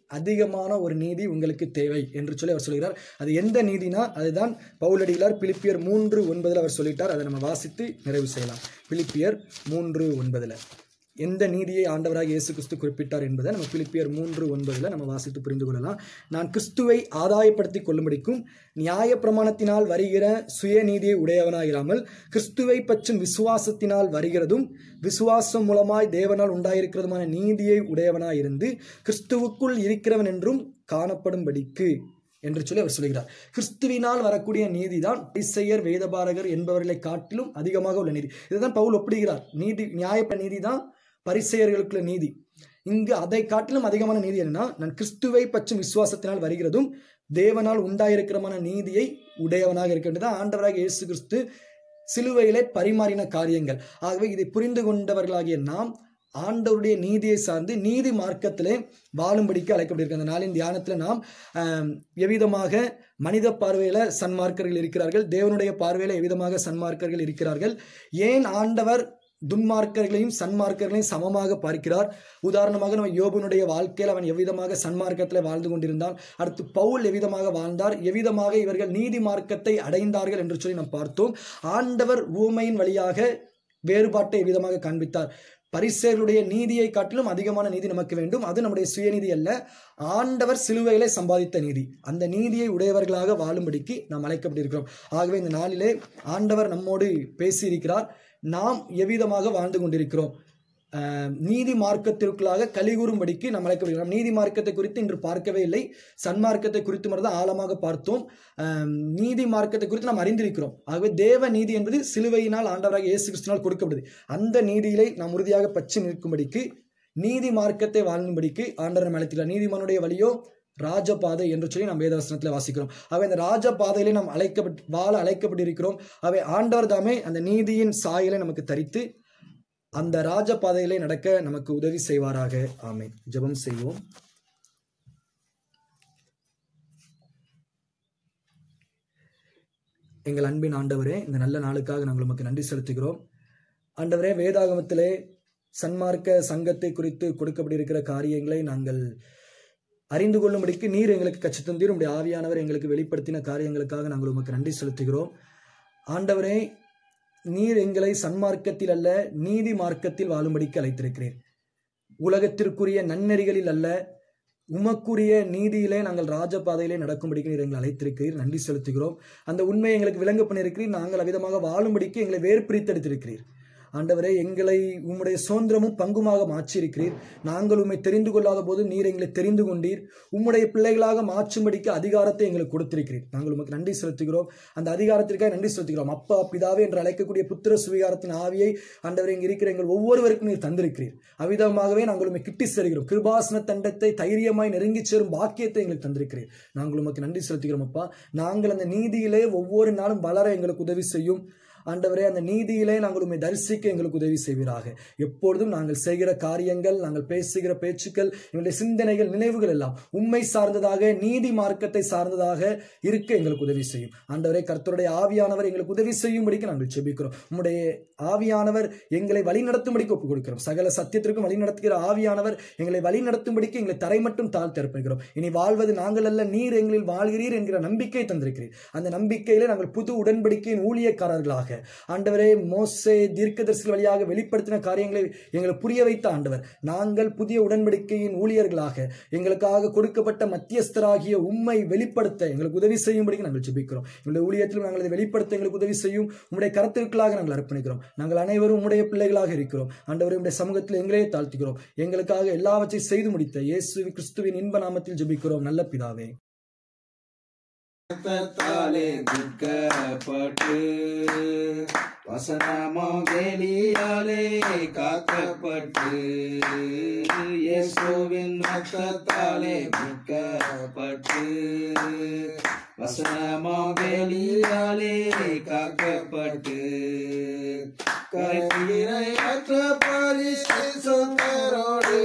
அதிகமான ஒரு நீதி உங்களுக்கு தேவை என்று சொல்லி அவர் சொல்கிறார் அது எந்த நீதினா அதுதான் பவுலடிகளார் பிலிப்பியர் மூன்று ஒன்பதில் அவர் சொல்லிட்டார் அதை நம்ம வாசித்து நிறைவு செய்யலாம் பிலிப்பியர் மூன்று ஒன்பதில் எந்த நீதியை ஆண்டவராக இயேசு கிறிஸ்து குறிப்பிட்டார் என்பதை நம்ம பிலிப்பியர் மூன்று ஒன்பதில் நம்ம வாசித்து புரிந்து கொள்ளலாம் நான் கிறிஸ்துவை ஆதாயப்படுத்தி கொள்ளும்படிக்கும் நியாய பிரமாணத்தினால் வருகிற சுயநீதியை உடையவனாயிராமல் கிறிஸ்துவை பற்றும் விசுவாசத்தினால் வருகிறதும் விசுவாசம் மூலமாய் தேவனால் உண்டாயிருக்கிறதுமான நீதியை உடையவனாயிருந்து கிறிஸ்துவுக்குள் இருக்கிறவன் என்றும் காணப்படும்படிக்கு என்று சொல்லி அவர் சொல்கிறார் கிறிஸ்துவினால் வரக்கூடிய நீதிதான் இசையர் வேதபாரகர் என்பவர்களை காட்டிலும் அதிகமாக உள்ள நீதி இதுதான் பவுல் ஒப்பிடுகிறார் நீதி நியாய நீதி தான் பரிசெயர்களுக்குள்ள நீதி இங்கு அதை காட்டிலும் அதிகமான நீதி என்னன்னா நான் கிறிஸ்துவை பற்றும் விசுவாசத்தினால் வருகிறதும் தேவனால் உண்டாயிருக்கிறமான நீதியை உடையவனாக இருக்க வேண்டியதான் ஆண்டவராக இயேசு கிறிஸ்து சிலுவையிலே பரிமாறின காரியங்கள் ஆகவே இதை புரிந்து கொண்டவர்களாகிய நாம் ஆண்டவருடைய நீதியை சார்ந்து நீதி மார்க்கத்திலே வாழும்படிக்கு அழைக்கப்பட்டிருக்க அந்த நாளின் தியானத்தில் நாம் ஆம், எவ்விதமாக மனித பார்வையில் சன்மார்க்கர்கள் இருக்கிறார்கள் தேவனுடைய பார்வையில் எவ்விதமாக சன்மார்க்கர்கள் இருக்கிறார்கள் ஏன் ஆண்டவர் துன்மார்க்கர்களையும் சன்மார்க்கர்களையும் சமமாக பார்க்கிறார் உதாரணமாக நம்ம யோபனுடைய வாழ்க்கையில் அவன் எவ்விதமாக சன்மார்க்கத்தில் வாழ்ந்து கொண்டிருந்தான் அடுத்து பவுல் எவ்விதமாக வாழ்ந்தார் எவ்விதமாக இவர்கள் நீதி மார்க்கத்தை அடைந்தார்கள் என்று சொல்லி நாம் பார்த்தோம் ஆண்டவர் ஊமையின் வழியாக வேறுபாட்டை எவ்விதமாக காண்பித்தார் பரிசேர்களுடைய நீதியை காட்டிலும் அதிகமான நீதி நமக்கு வேண்டும் அது நம்முடைய சுயநீதி அல்ல ஆண்டவர் சிலுவையிலே சம்பாதித்த நீதி அந்த நீதியை உடையவர்களாக வாழும்படிக்கு நாம் அழைக்கப்பட்டிருக்கிறோம் ஆகவே இந்த நாளிலே ஆண்டவர் நம்மோடு பேசியிருக்கிறார் நாம் எவ்விதமாக வாழ்ந்து கொண்டிருக்கிறோம் ஆஹ் நீதி மார்க்கத்திற்குள்ளாக கலிகூறும்படிக்கு நாம் அழைக்கப்படுகிறோம் நீதி மார்க்கத்தை குறித்து இன்று பார்க்கவே இல்லை சன்மார்க்கத்தை குறித்து மட்டும் தான் ஆழமாக பார்த்தோம் ஆஹ் நீதி மார்க்கத்தை குறித்து நாம் அறிந்திருக்கிறோம் ஆகவே தேவ நீதி என்பது சிலுவையினால் ஆண்டவராக இயேசு கிறிஸ்துனால் கொடுக்கப்படுது அந்த நீதியிலே நாம் உறுதியாக பற்றி நிற்கும்படிக்கு நீதி மார்க்கத்தை வாழும்படிக்கு ஆண்டவர் நம்ம அழைத்துக்கிறார் நீதிமானுடைய வழியோ ராஜபாதை என்று சொல்லி நாம் வேதவசனத்தில் வாசிக்கிறோம் அவை இந்த ராஜபாதையிலே நாம் அழைக்கப்பட்டு வாழ அழைக்கப்பட்டிருக்கிறோம் அவை ஆண்டவர் தாமே அந்த நீதியின் சாயலை நமக்கு தரித்து அந்த ராஜபாதையிலே நடக்க நமக்கு உதவி செய்வாராக ஆமென் ஜெபம் செய்வோம் எங்கள் அன்பின் ஆண்டவரே இந்த நல்ல நாளுக்காக நாங்கள் உமக்கு நன்றி செலுத்துகிறோம் ஆண்டவரே வேதாகமத்திலே சன்மார்க்க சங்கத்தை குறித்து கொடுக்கப்பட்டிருக்கிற காரியங்களை நாங்கள் அறிந்து கொள்ளும்படிக்கு நீர் எங்களுக்கு கச்சித்தந்தீர் உடைய ஆவியானவர் எங்களுக்கு வெளிப்படுத்தின காரியங்களுக்காக நாங்கள் உமக்கு நன்றி செலுத்துகிறோம் ஆண்டவரே நீர் எங்களை சன்மார்க்கத்தில் அல்ல நீதி மார்க்கத்தில் வாழும்படிக்கு அழைத்திருக்கிறீர் உலகத்திற்குரிய நன்னெறிகளில் அல்ல உமக்குரிய நீதியிலே நாங்கள் ராஜபாதையிலே நடக்கும்படிக்கு நீர் எங்களை அழைத்திருக்கிறீர் நன்றி செலுத்துகிறோம் அந்த உண்மையை எங்களுக்கு விளங்க பண்ணியிருக்கிறீர் நாங்கள் அவ்விதமாக வாழும்படிக்கு எங்களை வேறு பிரித்தெடுத்திருக்கிறீர் ஆண்டவரே எங்களை உம்முடைய சுதந்திரமும் பங்குமாக மாற்றியிருக்கிறீர் நாங்கள் உம்மை தெரிந்து கொள்ளாத போது நீர் எங்களை தெரிந்து கொண்டீர் உம்முடைய பிள்ளைகளாக மாற்றும்படிக்கு அதிகாரத்தை எங்களுக்கு கொடுத்திருக்கிறீர் நாங்கள் உமக்கு நன்றி செலுத்துகிறோம் அந்த அதிகாரத்திற்காக நன்றி செலுத்துகிறோம் அப்பா பிதாவே என்று அழைக்கக்கூடிய புத்திர சுவிகாரத்தின் ஆவியை ஆண்டவரே இங்கே இருக்கிற எங்கள் ஒவ்வொருவருக்கும் நீர் தந்திருக்கிறீர் அவ்விதமாகவே நாங்கள் உண்மை கிட்டி செல்கிறோம் கிருபாசன தண்டத்தை தைரியமாய் நெருங்கி சேரும் பாக்கியத்தை எங்களுக்கு தந்திருக்கிறீர் நாங்கள் உமக்கு நன்றி செலுத்துகிறோம் அப்பா நாங்கள் அந்த நீதியிலே ஒவ்வொரு நாளும் வளர எங்களுக்கு உதவி செய்யும் ஆண்டவரே அந்த நீதியிலே நாங்கள் உண்மை தரிசிக்க எங்களுக்கு உதவி செய்வீராக எப்பொழுதும் நாங்கள் செய்கிற காரியங்கள் நாங்கள் பேசுகிற பேச்சுக்கள் எங்களுடைய சிந்தனைகள் நினைவுகள் எல்லாம் உண்மை சார்ந்ததாக நீதி மார்க்கத்தை சார்ந்ததாக இருக்க எங்களுக்கு உதவி செய்யும் ஆண்டவரே கர்த்தருடைய ஆவியானவர் எங்களுக்கு உதவி செய்யும்படிக்கு நாங்கள் செபிக்கிறோம் உம்முடைய ஆவியானவர் எங்களை வழி நடத்தும்படிக்கு ஒப்புக் கொடுக்கிறோம் சகல சத்தியத்திற்கும் வழி நடத்துகிற ஆவியானவர் எங்களை வழி நடத்தும்படிக்கு எங்களை தரை மட்டும் தாழ்த்திருப்பிக்கிறோம் இனி வாழ்வது நாங்கள் அல்ல நீர் எங்களில் வாழ்கிறீர் என்கிற நம்பிக்கை தந்திருக்கிறீர் அந்த நம்பிக்கையிலே நாங்கள் புது உடன்படிக்கையின் ஊழியக்காரர்களாக ஆண்டவரே மோசே தீர்க்கதரிசி வழியாக வெளிப்படுத்தின காரியங்களை எங்களுக்கு புரிய வைத்த ஆண்டவர் நாங்கள் புதிய உடன்படிக்கையின் ஊழியர்களாக எங்களுக்காக கொடுக்கப்பட்ட மத்தியஸ்தராகிய உண்மை வெளிப்படுத்த எங்களுக்கு உதவி செய்யும்படிக்கு நாங்கள் ஜெபிக்கிறோம் எங்களுடைய ஊழியத்திலும் நாங்கள் அதை வெளிப்படுத்த எங்களுக்கு உதவி செய்யும் உங்களுடைய கரத்திற்குள்ளாக நாங்கள் அர்ப்பணிக்கிறோம் நாங்கள் அனைவரும் உடைய பிள்ளைகளாக இருக்கிறோம் ஆண்டவரே உடைய சமூகத்தில் எங்களே தாழ்த்துகிறோம் எங்களுக்காக எல்லாவற்றையும் செய்து முடித்த இயேசு கிறிஸ்துவின் இன்ப நாமத்தில் ஜெபிக்கிறோம் நல்ல பிதாவே ரத்தத்தாலே துக்கப்பட்டு வசனமோ கேலியாலே காக்கப்பட்டு இயேசுவின் ரத்தத்தாலே துக்கப்பட்டு வசனமோ கேலியாலே காக்கப்பட்டு கைதிரையற்ற பரிசுத்தரோடு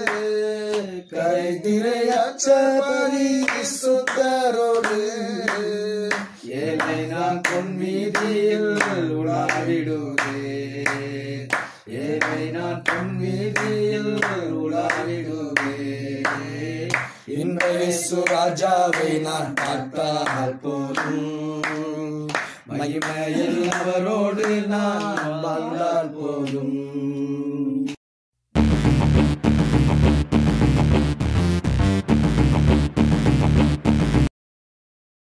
கைதிரையற்ற பரிசுத்தரோடு ஏழை நான் பொன் வீதியில் உலாவிடுவே ஏழை நான் பொன் வீதியில் உலாவிடுவே இயேசு ராஜாவை நான் பார்த்தால் போதும் மகிமையில் அவரோடு நான் வாழ்ந்தால் போதும்